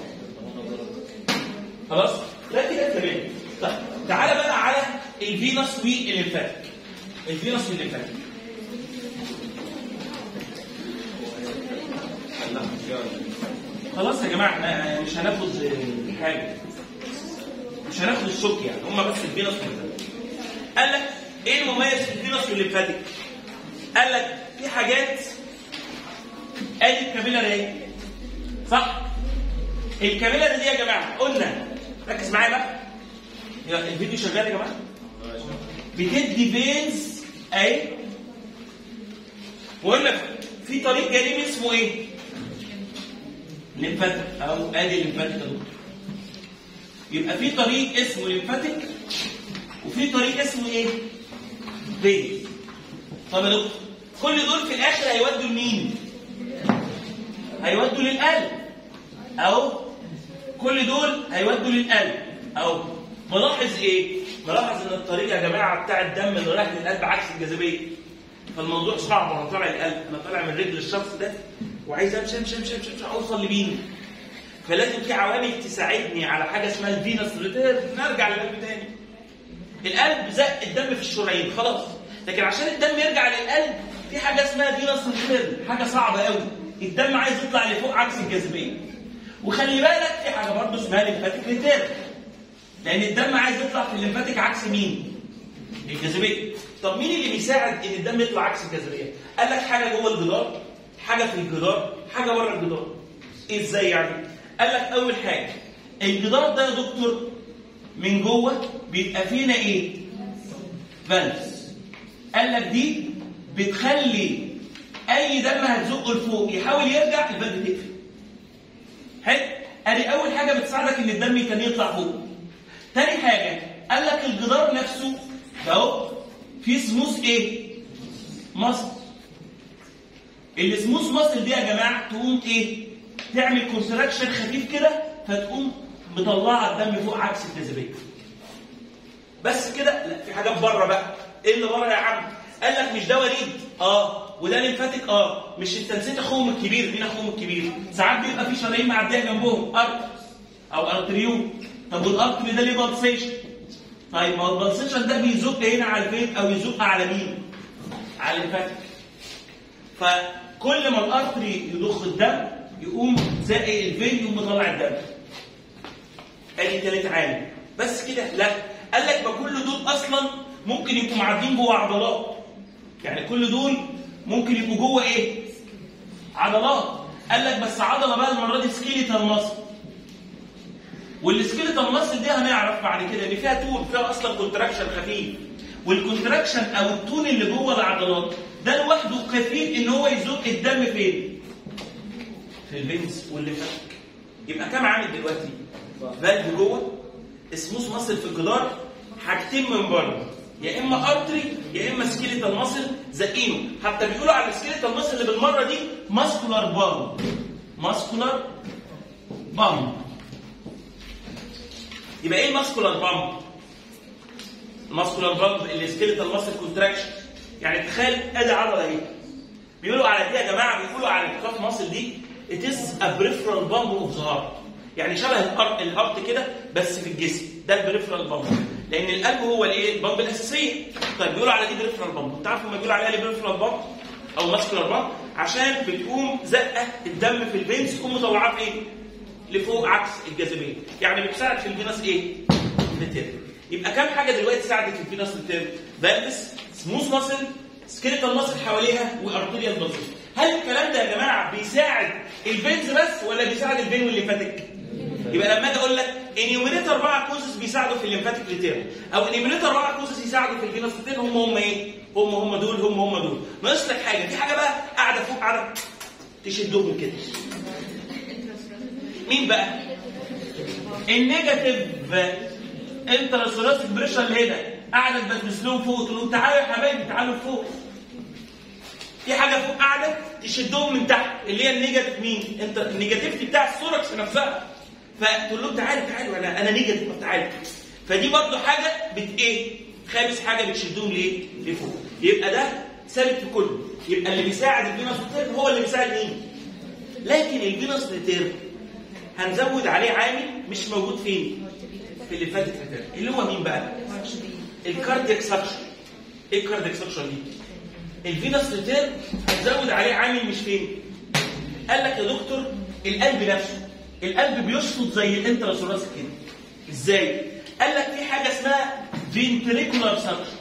خلاص لا كده تمام طيب تعالى بقى على الفينوس والليمفاتيك الفينوس والليمفاتيك خلاص يا جماعه احنا مش هناخد حاجه مش هناخد الشوك يعني هم بس الفينوس والليمفاتيك قال لك ايه المميز في الفينوس والليمفاتيك قال لك في حاجات ادي الكابيلاري اهي صح الكابيلاري دي يا جماعه قلنا ركز معايا بقى يلا الفيديو شغال يا جماعه بتدي فينز اهي وقلنا في طريق جانبي اسمه ايه؟ ليمفاتيك او ادي الليمفاتيك يا دكتور يبقى في طريق اسمه ليمفاتيك وفي طريق اسمه ايه؟ فين طب يا دكتور كل دول في الاخر هيودوا لمين؟ هيودوا للقلب او كل دول هيودوا للقلب او ملاحظ ايه؟ ملاحظ ان الطريق يا جماعه بتاع الدم اللي رايح للقلب عكس الجاذبيه فالموضوع صعب انا طالع القلب انا طالع من رجل الشخص ده وعايز امشي امشي امشي امشي, أمشي اوصل لمين؟ فلازم في عوامل تساعدني على حاجه اسمها الفينس ريتيرن نرجع للقلب تاني القلب زق الدم في الشرايين خلاص لكن عشان الدم يرجع للقلب في حاجه اسمها فينس ريتيرن حاجه صعبه قوي الدم عايز يطلع لفوق عكس الجاذبيه وخلي بالك في حاجه برضه اسمها ليمفاتيك ريتيرن لان الدم عايز يطلع في الليمفاتيك عكس مين؟ الجاذبيه طب مين اللي بيساعد ان الدم يطلع عكس الجاذبيه؟ قال لك حاجه جوه الجدار حاجه في الجدار حاجه بره الجدار ازاي يعني؟ قال لك اول حاجه الجدار ده يا دكتور من جوه بيبقى فينا ايه؟ فالفز قال لك دي بتخلي اي دم هتزقه لفوق يحاول يرجع الفالف تقفل حلو ادي اول حاجه بتساعدك ان الدم كان يطلع فوق تاني حاجه قال لك الجدار نفسه ده اهو فيه سموث ايه مصل السموث مصل دي يا جماعه تقوم ايه تعمل كونتراكشن خفيف كده فتقوم مطلعه الدم فوق عكس الجاذبيه بس كده لا في حاجات بره بقى ايه اللي بره يا عم قال لك مش ده وريد اه وده ليمفاتيك اه مش انت نسيت اخوهم الكبير مين اخوهم الكبير ساعات بيبقى في شرايين معديه جنبهم ارت او ارتريوم طب والارتري ده ليه بالسيشن طيب ما هو البلسيشن ده بيزق هنا على الفين او يزق على مين على الليمفاتيك فكل ما الارتري يضخ الدم يقوم زائق الفين يقوم مطلع الدم ادي تالت عامل بس كده لا قال لك ما كل دول اصلا ممكن يبقوا معدين جوه عضلات يعني كل دول ممكن يبقوا جوه ايه عضلات قال لك بس عضله بقى المره دي سكيليتال ماسل والسكيليتال ماسل دي هنعرف بعد كده ان فيها تون فيها اصلا كونتراكشن خفيف والكونتراكشن او التون اللي جوه العضلات ده لوحده كفيل ان هو يزق الدم فين في الفينز والليمفاتيك يبقى كام عامل دلوقتي فالف جوه سموث ماسل في الجدار حاجتين من بره يا اما ارتري يا اما سكيليتال ماسل زقينه حتى بيقولوا على السكيليتال ماسل اللي بالمره دي ماسكولار بام ماسكولار بام يبقى ايه الماسكولار بام الماسكولار بام السكيليتال ماسل كونتراكشن يعني تخيل ادي عضله اهي بيقولوا على دي يا جماعه بيقولوا على الكاف ماسل دي it is a peripheral bump of the heart يعني شبه الهارت الهارت كده بس في الجسم ده البريفرال بامب لان القلب هو الايه البامب الاساسيه طيب بيقولوا على دي بريفرال بامب انت عارف هم بيقولوا عليها ليه بريفرال بامب او ماسكولار بامب عشان بتقوم زقه الدم في الفينز تقوم مطلعاه فين لفوق عكس الجاذبيه يعني بتساعد في الفينس ايه ريتيرن يبقى كام حاجه دلوقتي ساعدت في الفينس ريتيرن فالفس سموث ماسل سكيليتال ماسل حواليها وارتيريال ماسل هل الكلام ده يا جماعه بيساعد الفينز بس ولا بيساعد الفين والليمفاتيك يبقى لما اجي اقول لك انيومينيتور اربعه كوزز بيساعدوا في الليمفاتيك ريتيرن او انيومينيتور اربعه كوزز يساعدوا في الفينوس ريتيرن هم هم ايه؟ هم هم دول هم هم دول ناقص لك حاجه في حاجه بقى قاعده فوق قاعده تشدهم كده مين بقى؟ النيجاتيف انتراسوراسيك بريشر اللي هنا قاعده تبدس لهم فوق تقول لهم تعالوا يا حبايبي تعالوا فوق في حاجه فوق قاعده تشدهم من تحت اللي هي النيجاتيف مين؟ انت النيجاتيف بتاع السوركس نفسها فتقول لهم تعالوا تعالوا انا انا نيجاتيف طب تعالوا فدي برضو حاجه بت ايه؟ خامس حاجه بتشدهم ليه؟ لفوق يبقى ده ثابت في كله يبقى اللي بيساعد الفينوس ريتيرن هو اللي بيساعد مين؟ لكن الفينوس ريتيرن هنزود عليه عامل مش موجود فين؟ في اللي فاتت ريتيرن اللي هو مين بقى؟ الكاردياك سكشن ايه الكاردياك سكشن دي؟ الفينوس ريتيرن هتزود عليه عامل مش فين؟ قال لك يا دكتور القلب نفسه القلب بيشفط زي الانتراسوراسيك كده ازاي؟ قال لك في حاجه اسمها فينتريكولار سكشن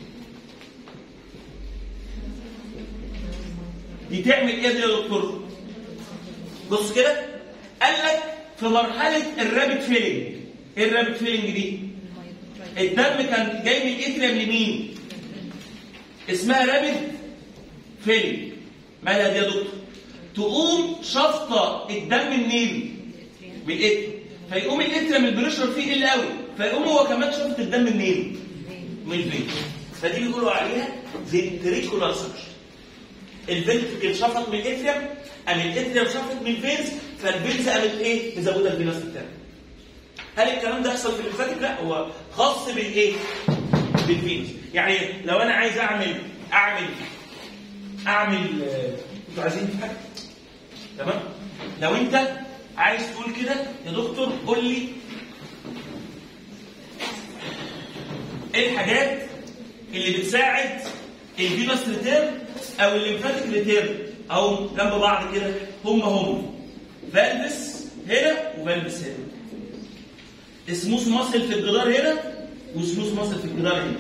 دي تعمل ايه دي يا دكتور؟ بص كده قال لك في مرحله الرابid فيلينج ايه الرابid فيلينج دي؟ الدم كان جاي من الاتريم لمين؟ اسمها رابد فيلينج مالها دي يا دكتور؟ تقوم شفطه الدم منين؟ من الاتريم فيقوم الاتريم البريشر فيه يقل قوي فيقوم هو كمان شفط الدم منين؟ من الفين فدي بيقولوا عليها فينتريكولار سكشن الفنتريكل شفط من الاتريم قام الاتريم شفط من الفينز فالفينز قامت ايه؟ مزوده الفينس بتاعها هل الكلام ده يحصل في الليمفاتيك؟ لا هو خاص بالايه؟ بالفينز يعني لو انا عايز اعمل اعمل اعمل آه، انتوا عايزين في حاجه؟ تمام؟ لو انت عايز تقول كده يا دكتور قول لي ايه الحاجات اللي بتساعد الفينوس ريتيرن او الليمفاتيك ريتيرن او جنب بعض كده هم هم فالفس هنا وفالفس هنا سموث ماسل في الجدار هنا وسموث ماسل في الجدار هنا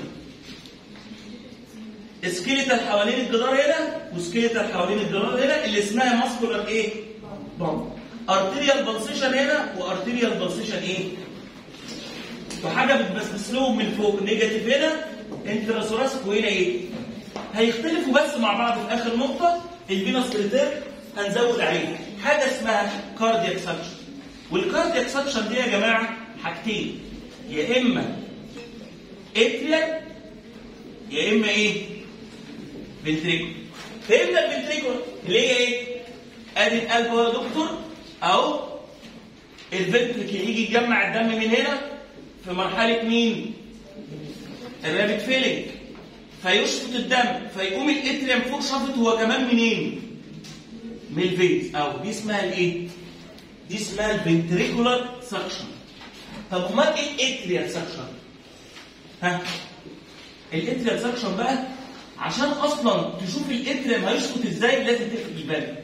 سكيليتال حوالين الجدار هنا وسكيليتال حوالين الجدار هنا اللي اسمها ماسكولار ايه؟ بامب ارتيريال بلسيشن هنا وارتيريال بلسيشن ايه؟ وحاجه بتبسبس لهم من فوق نيجاتيف هنا انتراسوراسك وهنا ايه؟ هيختلفوا بس مع بعض في اخر نقطه الفينوس ريتيرن هنزود عليه حاجه اسمها كاردياك سكشن والكاردياك سكشن دي يا جماعه حاجتين يا اما اتريال يا اما ايه؟ فنتريكول فهمنا الفنتريكول اللي هي ايه؟ ادي القلب هو يا دكتور اهو الفنتريكل يجي يجمع الدم من هنا في مرحله مين؟ الرابط فيلينج فيشفط الدم فيقوم الاتريم فوق شفط هو كمان منين؟ من الفيز او دي اسمها الايه؟ دي اسمها الفنتريكولار سكشن طب امال ايه الاتريال سكشن؟ ها؟ الاتريال سكشن بقى عشان اصلا تشوف الاتريم هيشفط ازاي لازم تقفل الباب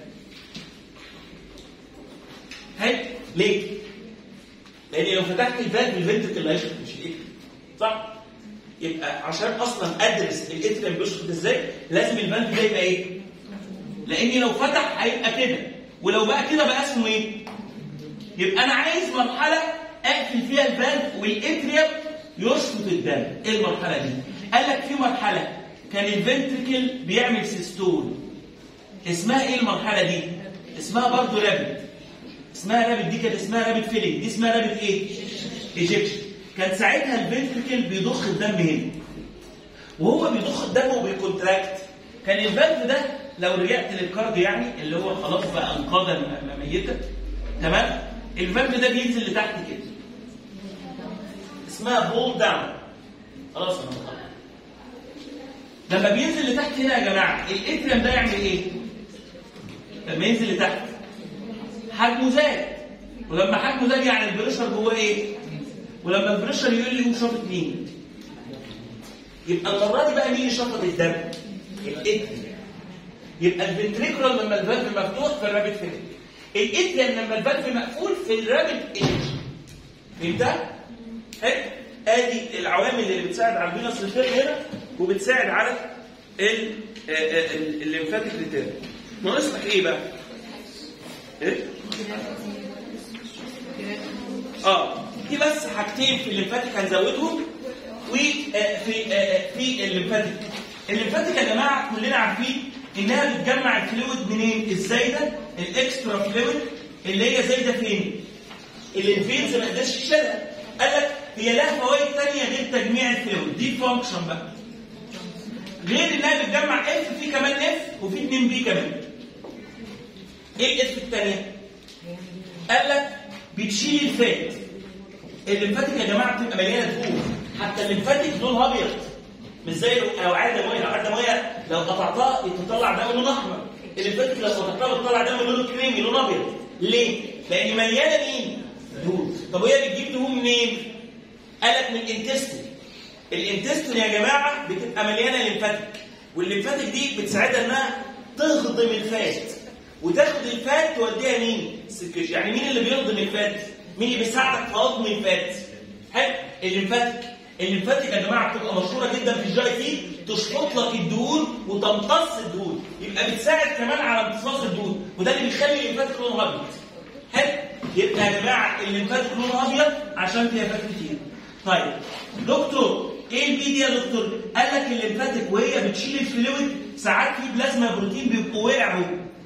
حلو ليه؟ لان لو فتحت الباب الفنتركل اللي هيشفط مش الاتريم صح؟ يبقى عشان اصلا ادرس الاتريم بيشفط ازاي لازم الباب ده يبقى ايه؟ لاني لو فتح هيبقى كده ولو بقى كده بقى اسمه ايه؟ يبقى انا عايز مرحله اقفل فيها الباب والاتريم يشفط الدم ايه المرحله دي؟ قال لك في مرحله كان الفنتركل بيعمل سيستول اسمها ايه المرحله دي؟ اسمها برضه رابد اسمها رابد دي كانت اسمها رابد فيلينج دي اسمها رابد ايه؟ ايجيبشن كان ساعتها الفنتركل بيضخ الدم هنا وهو بيضخ الدم وبيكونتراكت كان الفالف ده لو رجعت للكارد يعني اللي هو خلاص بقى انقاذا ميته تمام الفالف ده بينزل لتحت كده اسمها بول داون خلاص انا بخلص لما بينزل لتحت هنا يا جماعه الاتريم ده يعمل ايه؟ لما ينزل لتحت حجمه زاد ولما حجمه زاد يعني البريشر جواه ايه؟ ولما البريشر يقول لي يقوم شافط مين؟ يبقى المره دي بقى مين اللي شفط الدم؟ الاتريم يبقى الفنتريكولار لما الفالف مفتوح في الرابط فين؟ الاتريم لما الفالف مقفول في الرابط ايجكشن فهمتها؟ حلو؟ ادي العوامل اللي بتساعد على الفينوس ريتيرن هنا وبتساعد على ال- آه، آه، ال- الليمفاتيك ريتيرن ناقص لك ايه بقى؟ ايه؟ اه في بس حاجتين في الليمفاتيك هنزودهم وفي في الليمفاتيك الليمفاتيك يا جماعه كلنا عارفين انها بتجمع الفلويد منين؟ الزايده الاكسترا فلويد اللي هي زايده فين؟ اللي الفينز ما قدرش يشيلها قال لك هي لها فوائد ثانيه غير تجميع الفلويد دي فانكشن بقى غير انها بتجمع اف في كمان اف وفي 2 بي كمان ايه الاف الثانيه؟ قال لك بتشيل الفات الليمفاتيك يا جماعه بتبقى مليانه دهون حتى الليمفاتيك لونها ابيض مش زي الاوعيه الدمويه الاوعيه الدمويه لو قطعتها تطلع دم لون احمر الليمفاتيك لو قطعتها بتطلع دم لونه كريمي لون ابيض ليه؟ لان مليانه مين؟ دهون طب وهي بتجيب دهون منين؟ قال لك من الانتستين الانتستين يا جماعه بتبقى مليانه ليمفاتيك والليمفاتيك دي بتساعدها انها تهضم الفات وتاخد الفات توديها مين؟ السكريشن يعني مين اللي بيهضم الفات؟ مين اللي بيساعدك في هضم الفات؟ حلو الليمفاتيك الليمفاتيك يا جماعه بتبقى مشهوره جدا في الجي تي تشفط لك الدهون وتمتص الدهون يبقى بتساعد كمان على امتصاص الدهون وده اللي بيخلي الليمفاتيك لونها ابيض حلو يبقى يا جماعه الليمفاتيك لونها ابيض عشان فيها فات كتير طيب دكتور ايه البي دي يا دكتور؟ قال لك الليمفاتيك وهي بتشيل الفلويد ساعات في بلازما بروتين بيبقوا وقعوا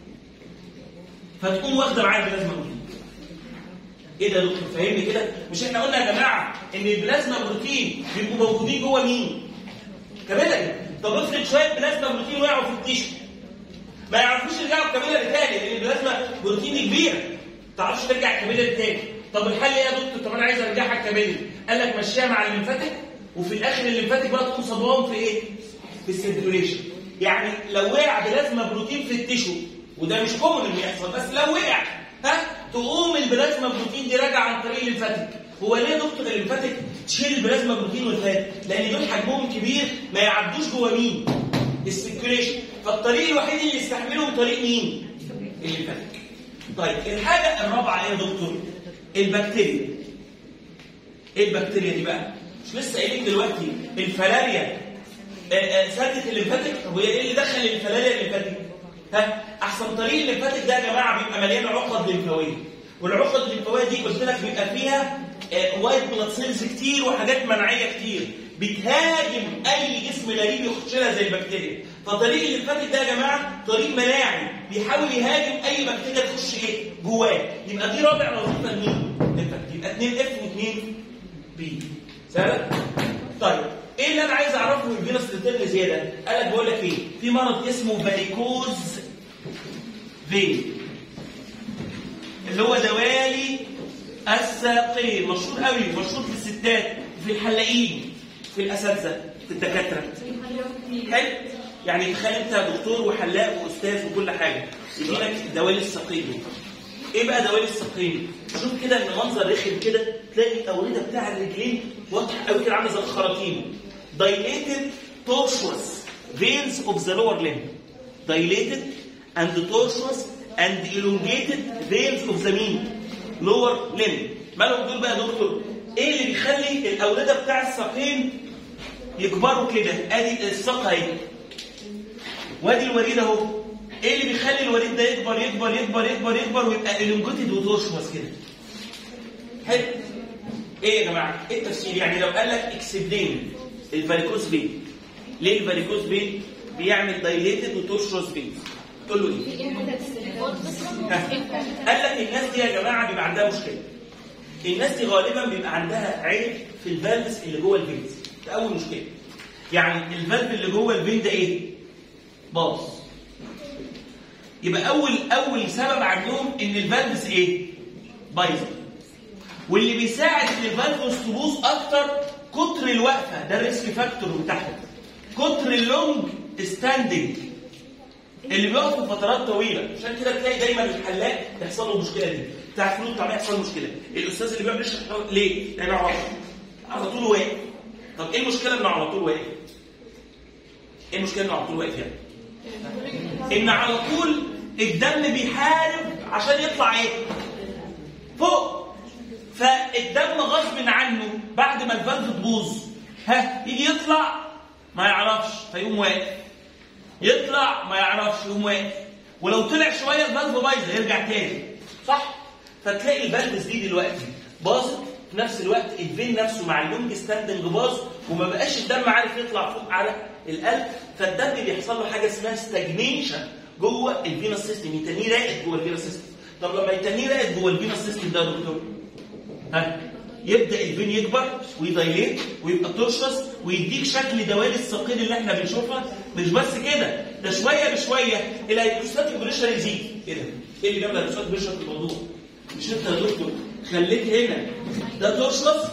فتقوم واخده معايا البلازما بروتين ايه ده يا دكتور فهمني كده مش احنا قلنا يا جماعه ان البلازما بروتين بيبقوا موجودين جوه مين كابيلاري طب افرض شويه بلازما بروتين وقعوا في التيشو ما يعرفوش يرجعوا الكابيلاري تاني لان البلازما بروتين دي كبيره ما تعرفش ترجع الكابيلاري تاني طب الحل ايه يا دكتور طب انا عايز ارجعها الكابيلاري قال لك مشيها مع الليمفاتيك وفي الاخر الليمفاتيك بقى تقوم صدوام في ايه في السيركيوليشن يعني لو وقع بلازما بروتين في التيشو وده مش كومن اللي يحصل بس لو وقع ها تقوم البلازما بروتين دي راجعه عن طريق الليمفاتيك هو ليه يا دكتور الليمفاتيك تشيل البلازما بروتين والفات؟ لان دول حجمهم كبير ما يعدوش جوه مين؟ السيركيوليشن فالطريق الوحيد اللي يستحملهم طريق مين؟ الليمفاتيك طيب الحاجه الرابعه ايه يا دكتور؟ البكتيريا ايه البكتيريا دي بقى؟ مش لسه قايلين دلوقتي الفلاريا آه، آه، سدت الليمفاتيك وهي ايه اللي دخل الفلاريا الليمفاتيك؟ ها احسن طريق الليمفاتيك ده يا جماعه بيبقى مليان عقد ليمفاويه والعقد الليمفاويه دي قلت لك بيبقى فيها آه، وايت بلاد سيلز كتير وحاجات مناعيه كتير بتهاجم اي جسم غريب يخش لها زي البكتيريا فطريق الليمفاتيك ده يا جماعه طريق مناعي بيحاول يهاجم اي بكتيريا تخش ايه جواه يبقى دي رابع وظيفه لمين؟ للبكتيريا يبقى 2 اف و2 بي سهله؟ طيب ايه اللي انا عايز اعرفه من الفيروس الترن زياده؟ قال لك بقول لك ايه؟ في مرض اسمه فاريكوز فين اللي هو دوالي الساقين مشهور قوي مشهور في الستات في الحلاقين في الاساتذه في الدكاتره حلو يعني تخيل انت دكتور وحلاق واستاذ وكل حاجه يجي لك دوالي الساقين ايه بقى دوالي الساقين؟ شوف كده ان منظر رخم كده تلاقي الاورده بتاع الرجلين واضحه قوي كده عامله زي الخراطيم dilated tortuous veins of the lower limb dilated and tortuous and elongated veins of the mean lower limb مالهم دول بقى يا دكتور ايه اللي بيخلي الاورده بتاع الساقين يكبروا كده ادي الساق اهي وادي الوريد اهو ايه اللي بيخلي الوريد ده يكبر يكبر يكبر يكبر يكبر ويبقى الونجوتد وتوشوس كده حلو ايه يا جماعه ايه التفسير يعني لو قال لك اكسبلين الفاريكوز فين ليه الفاريكوز فين بيعمل دايليتد وتوشوس فين تقول له ايه قال لك الناس دي يا جماعه بيبقى عندها مشكله الناس دي غالبا بيبقى عندها عيب في الفالفز اللي جوه الفينز ده اول مشكله يعني الفالف اللي جوه الفين ده ايه باظ يبقى اول اول سبب عندهم ان الفالفز ايه بايظه واللي بيساعد ان الفالفز تبوظ اكتر كتر الوقفه ده الريسك فاكتور بتاعها كتر اللونج ستاندنج اللي بيقف لفترات طويله عشان كده تلاقي دايما الحلاق يحصل له المشكله دي بتاع الفنون الطبيعيه يحصل له مشكله الاستاذ اللي بيعمل يشرح ليه؟ لانه على على طول واقف طب ايه المشكله انه على طول واقف؟ ايه المشكله انه على طول واقف يعني؟ ان على طول الدم بيحارب عشان يطلع ايه؟ فوق فالدم غصب عنه بعد ما الفالف تبوظ ها يجي يطلع ما يعرفش فيقوم واقف يطلع ما يعرفش يقوم واقف ولو طلع شويه الفالف بايظه يرجع تاني صح فتلاقي الفالفز دي دلوقتي باظت في نفس الوقت الفين نفسه مع اللونج ستاندنج باظ وما بقاش الدم عارف يطلع فوق على القلب فالدم بيحصل له حاجه اسمها ستاجنيشن جوه الفينوس سيستم يتنيه راقد جوه الفينوس سيستم طب لما يتنيه راقد جوه الفينوس سيستم ده يا دكتور ها يبدا الفين يكبر ويدايليت ويبقى ترشس ويديك شكل دوالي الساقين اللي احنا بنشوفها مش بس كده ده شويه بشويه الهيدروستاتيك بريشر يزيد ايه ده؟ ايه اللي جاب الهيدروستاتيك بريشر في الموضوع؟ مش انت يا دكتور خليت هنا ده ترشس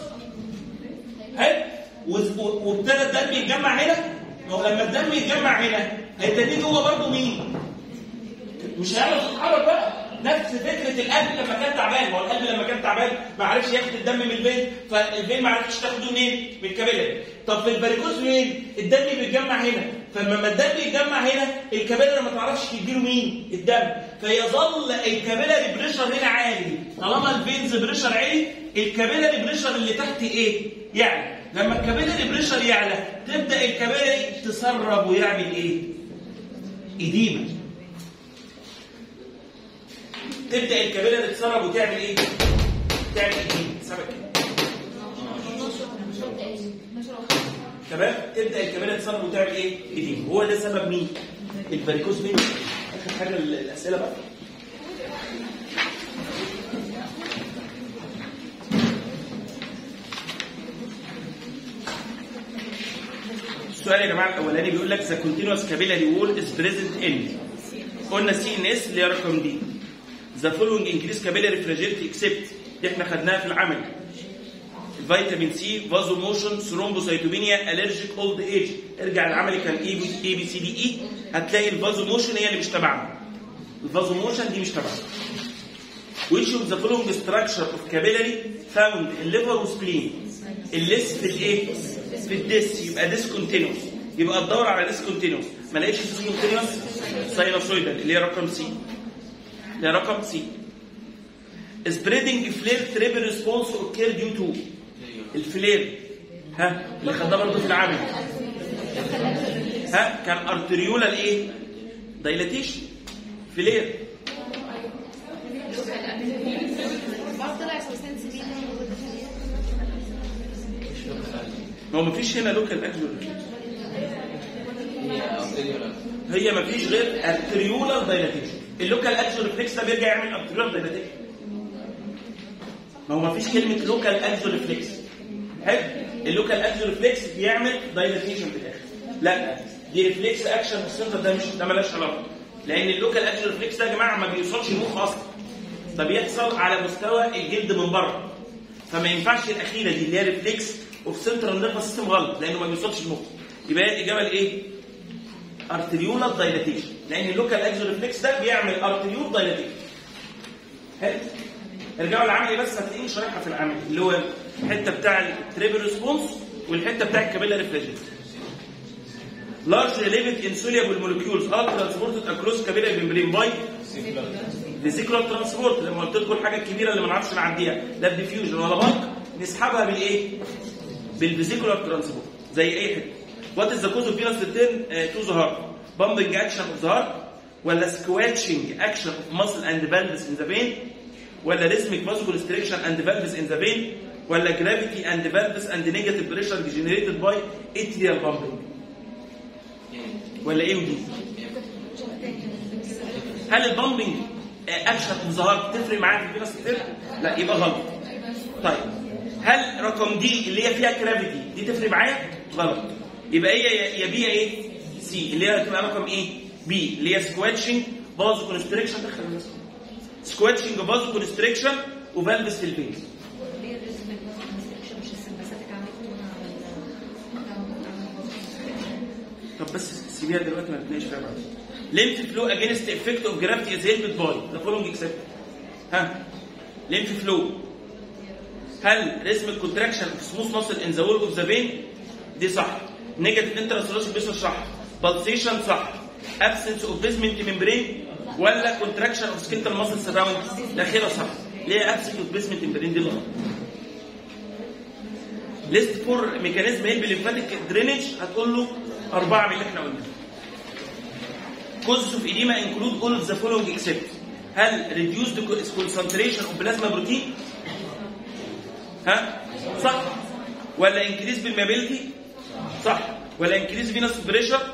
حلو و- وابتدى الدم يتجمع هنا ما هو لما الدم يتجمع هنا هيتنيه جوه برضه مين؟ مش هيعرف يتحرك بقى نفس فكره القلب لما كان تعبان ما هو القلب لما كان تعبان ما عرفش ياخد الدم من الفين فالفين ما عرفش تاخده منين؟ من الكابيلاري طب في الفاريكوز منين؟ الدم بيتجمع هنا فلما الدم يتجمع هنا الكابيلاري ما تعرفش تديله مين؟ الدم فيظل الكابيلاري بريشر هنا عالي طالما الفينز بريشر عالي الكابيلاري بريشر اللي تحت ايه؟ يعني لما الكابيلاري بريشر يعلى تبدا الكابيلاري تسرب ويعمل ايه؟ إديمة تبدا الكابيلاري تتسرب وتعمل ايه؟ تعمل إديمة سبب كده تمام تبدا الكابيلاري تتسرب وتعمل ايه؟ إديمة هو ده سبب مين؟ الفاريكوز مين؟ اخر حاجه ال- الاسئله بقى السؤال يا جماعه الاولاني بيقول لك ذا كونتينوس كابيلاري وول از بريزنت ان قلنا سي ان اس اللي هي رقم دي ذا فولوينج انكريس كابيلاري فراجيلتي اكسبت دي احنا خدناها في العمل الفيتامين سي فازو موشن ثرومبوسايتوبينيا الرجيك اولد ايج ارجع العملي كان اي بي اي بي سي دي اي هتلاقي الفازو موشن هي اللي مش تبعنا الفازو موشن دي مش تبعنا which of the following structure of capillary فاوند الليفر وسبلين الليس في الايه؟ في الديس يبقى ديسكونتينوس يبقى تدور على ديسكونتينوس ما لقيتش ديسكونتينوس ساينوسويدال اللي هي رقم سي اللي هي رقم سي spreading flare triple response occur due to الفلير ها اللي خدناه برضه في العمل ها كان ارتريولال ايه؟ دايلاتيشن فلير برضه طلع سوسنس بيه ما هو مفيش هنا لوكال اكجول هي أرتيريولا هي مفيش غير ارتريولال دايلاتيشن اللوكال اكجول ريفلكس ده بيرجع يعمل ارتريولال دايلاتيشن ما هو مفيش كلمه لوكال اكجول ريفلكس حلو اللوكال اكجول ريفلكس بيعمل دايلاتيشن في الاخر لا دي ريفلكس اكشن في السنتر ده مش ده مالهاش علاقه لان اللوكال اكجول ريفلكس ده يا جماعه ما بيوصلش المخ اصلا ده بيحصل على مستوى الجلد من بره فما ينفعش الاخيره دي اللي هي ريفلكس اوف سنترال نيرفس سيستم غلط لانه ما بيوصلش المخ يبقى هي الاجابه لايه؟ ارتريولار دايلاتيشن لان اللوكال اكزو ريفلكس ده بيعمل ارتريول دايلاتيشن حلو ارجعوا للعملي بس هتلاقيني شارحها في العملي اللي هو الحته بتاع التريبل ريسبونس والحته بتاع الكابيلا ريفليجن large lipid insoluble molecules are transported across capillary membrane by فيزيكولار ترانسبورت لما قلت لكم الحاجه الكبيره اللي ما نعرفش نعديها لا بديفيوجن ولا بلك نسحبها بالايه؟ بالفيزيكولار ترانسبورت زي اي حته وات از ذا كوز اوف فينس ريتيرن تو ذا هارت بامبنج اكشن اوف ذا هارت ولا سكواتشنج اكشن اوف ماسل اند فالفز ان ذا فين ولا ريزميك فاسو كونستريكشن اند فالفز ان ذا فين ولا جرافيتي اند فالفز اند نيجاتيف بريشر جنريتد باي اتريال بامبنج ولا ايه ودي؟ هل البامبنج اكشن اوف ذا هارت تفرق معايا في الفينس ريتيرن؟ لا يبقى غلط طيب هل رقم دي اللي هي فيها كرافيتي دي تفرق معايا؟ غلط يبقى هي يا- يا بي يا ايه؟ سي اللي هي هتبقى رقم ايه؟ بي اللي هي سكواتشنج بازو كونستريكشن دخل الناس سكواتشنج بازو كونستريكشن وفالفس في الفيس ليه الريزم مش السمباثيك عملت طب بس سيبيها دلوقتي ما نتناقش فيها بعد ليمف فلو اجينست افكت اوف جرافيتي از هيلبد باي ذا فولوينج اكسبت ها ليمف فلو هل رسم الكونتراكشن في سموث ماسل ان ذا وول اوف ذا فين دي صح نيجاتيف انتراسولوس بيس صح بالسيشن صح ابسنس اوف بيزمنت ممبرين ولا كونتراكشن اوف سكيلتال ماسل سراوند الاخيره صح ليه ابسنس اوف بيزمنت ممبرين دي غلط ليست فور ميكانيزم هيلب ليمفاتيك درينج هتقول له اربعه من اللي احنا قلناه causes of edema include all of the following except هل reduced concentration of plasma protein ها صح ولا increase بالمابيلتي صح ولا increase venous pressure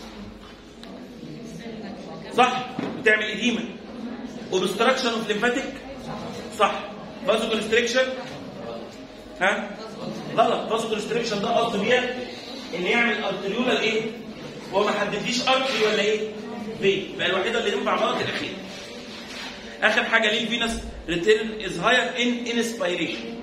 صح بتعمل edema obstruction of lymphatic صح vasoconstriction ها غلط vasoconstriction ده قصده بيها ان يعمل ارتريولال ايه هو ما حددليش ارتري ولا ايه في يبقى الوحيده اللي ينفع غلط الاخير اخر حاجه ليه الفينس ريتيرن از هاير ان انسبيريشن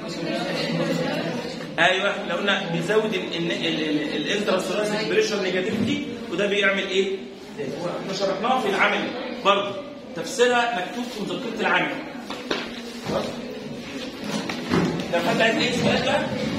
ايوه لو قلنا بيزود الانتراسوراسيك بريشر نيجاتيفيتي وده بيعمل ايه؟ هو احنا شرحناها في العمل برضه تفسيرها مكتوب في مذكره العمل خلاص؟ لو حد عايز ايه سؤال ده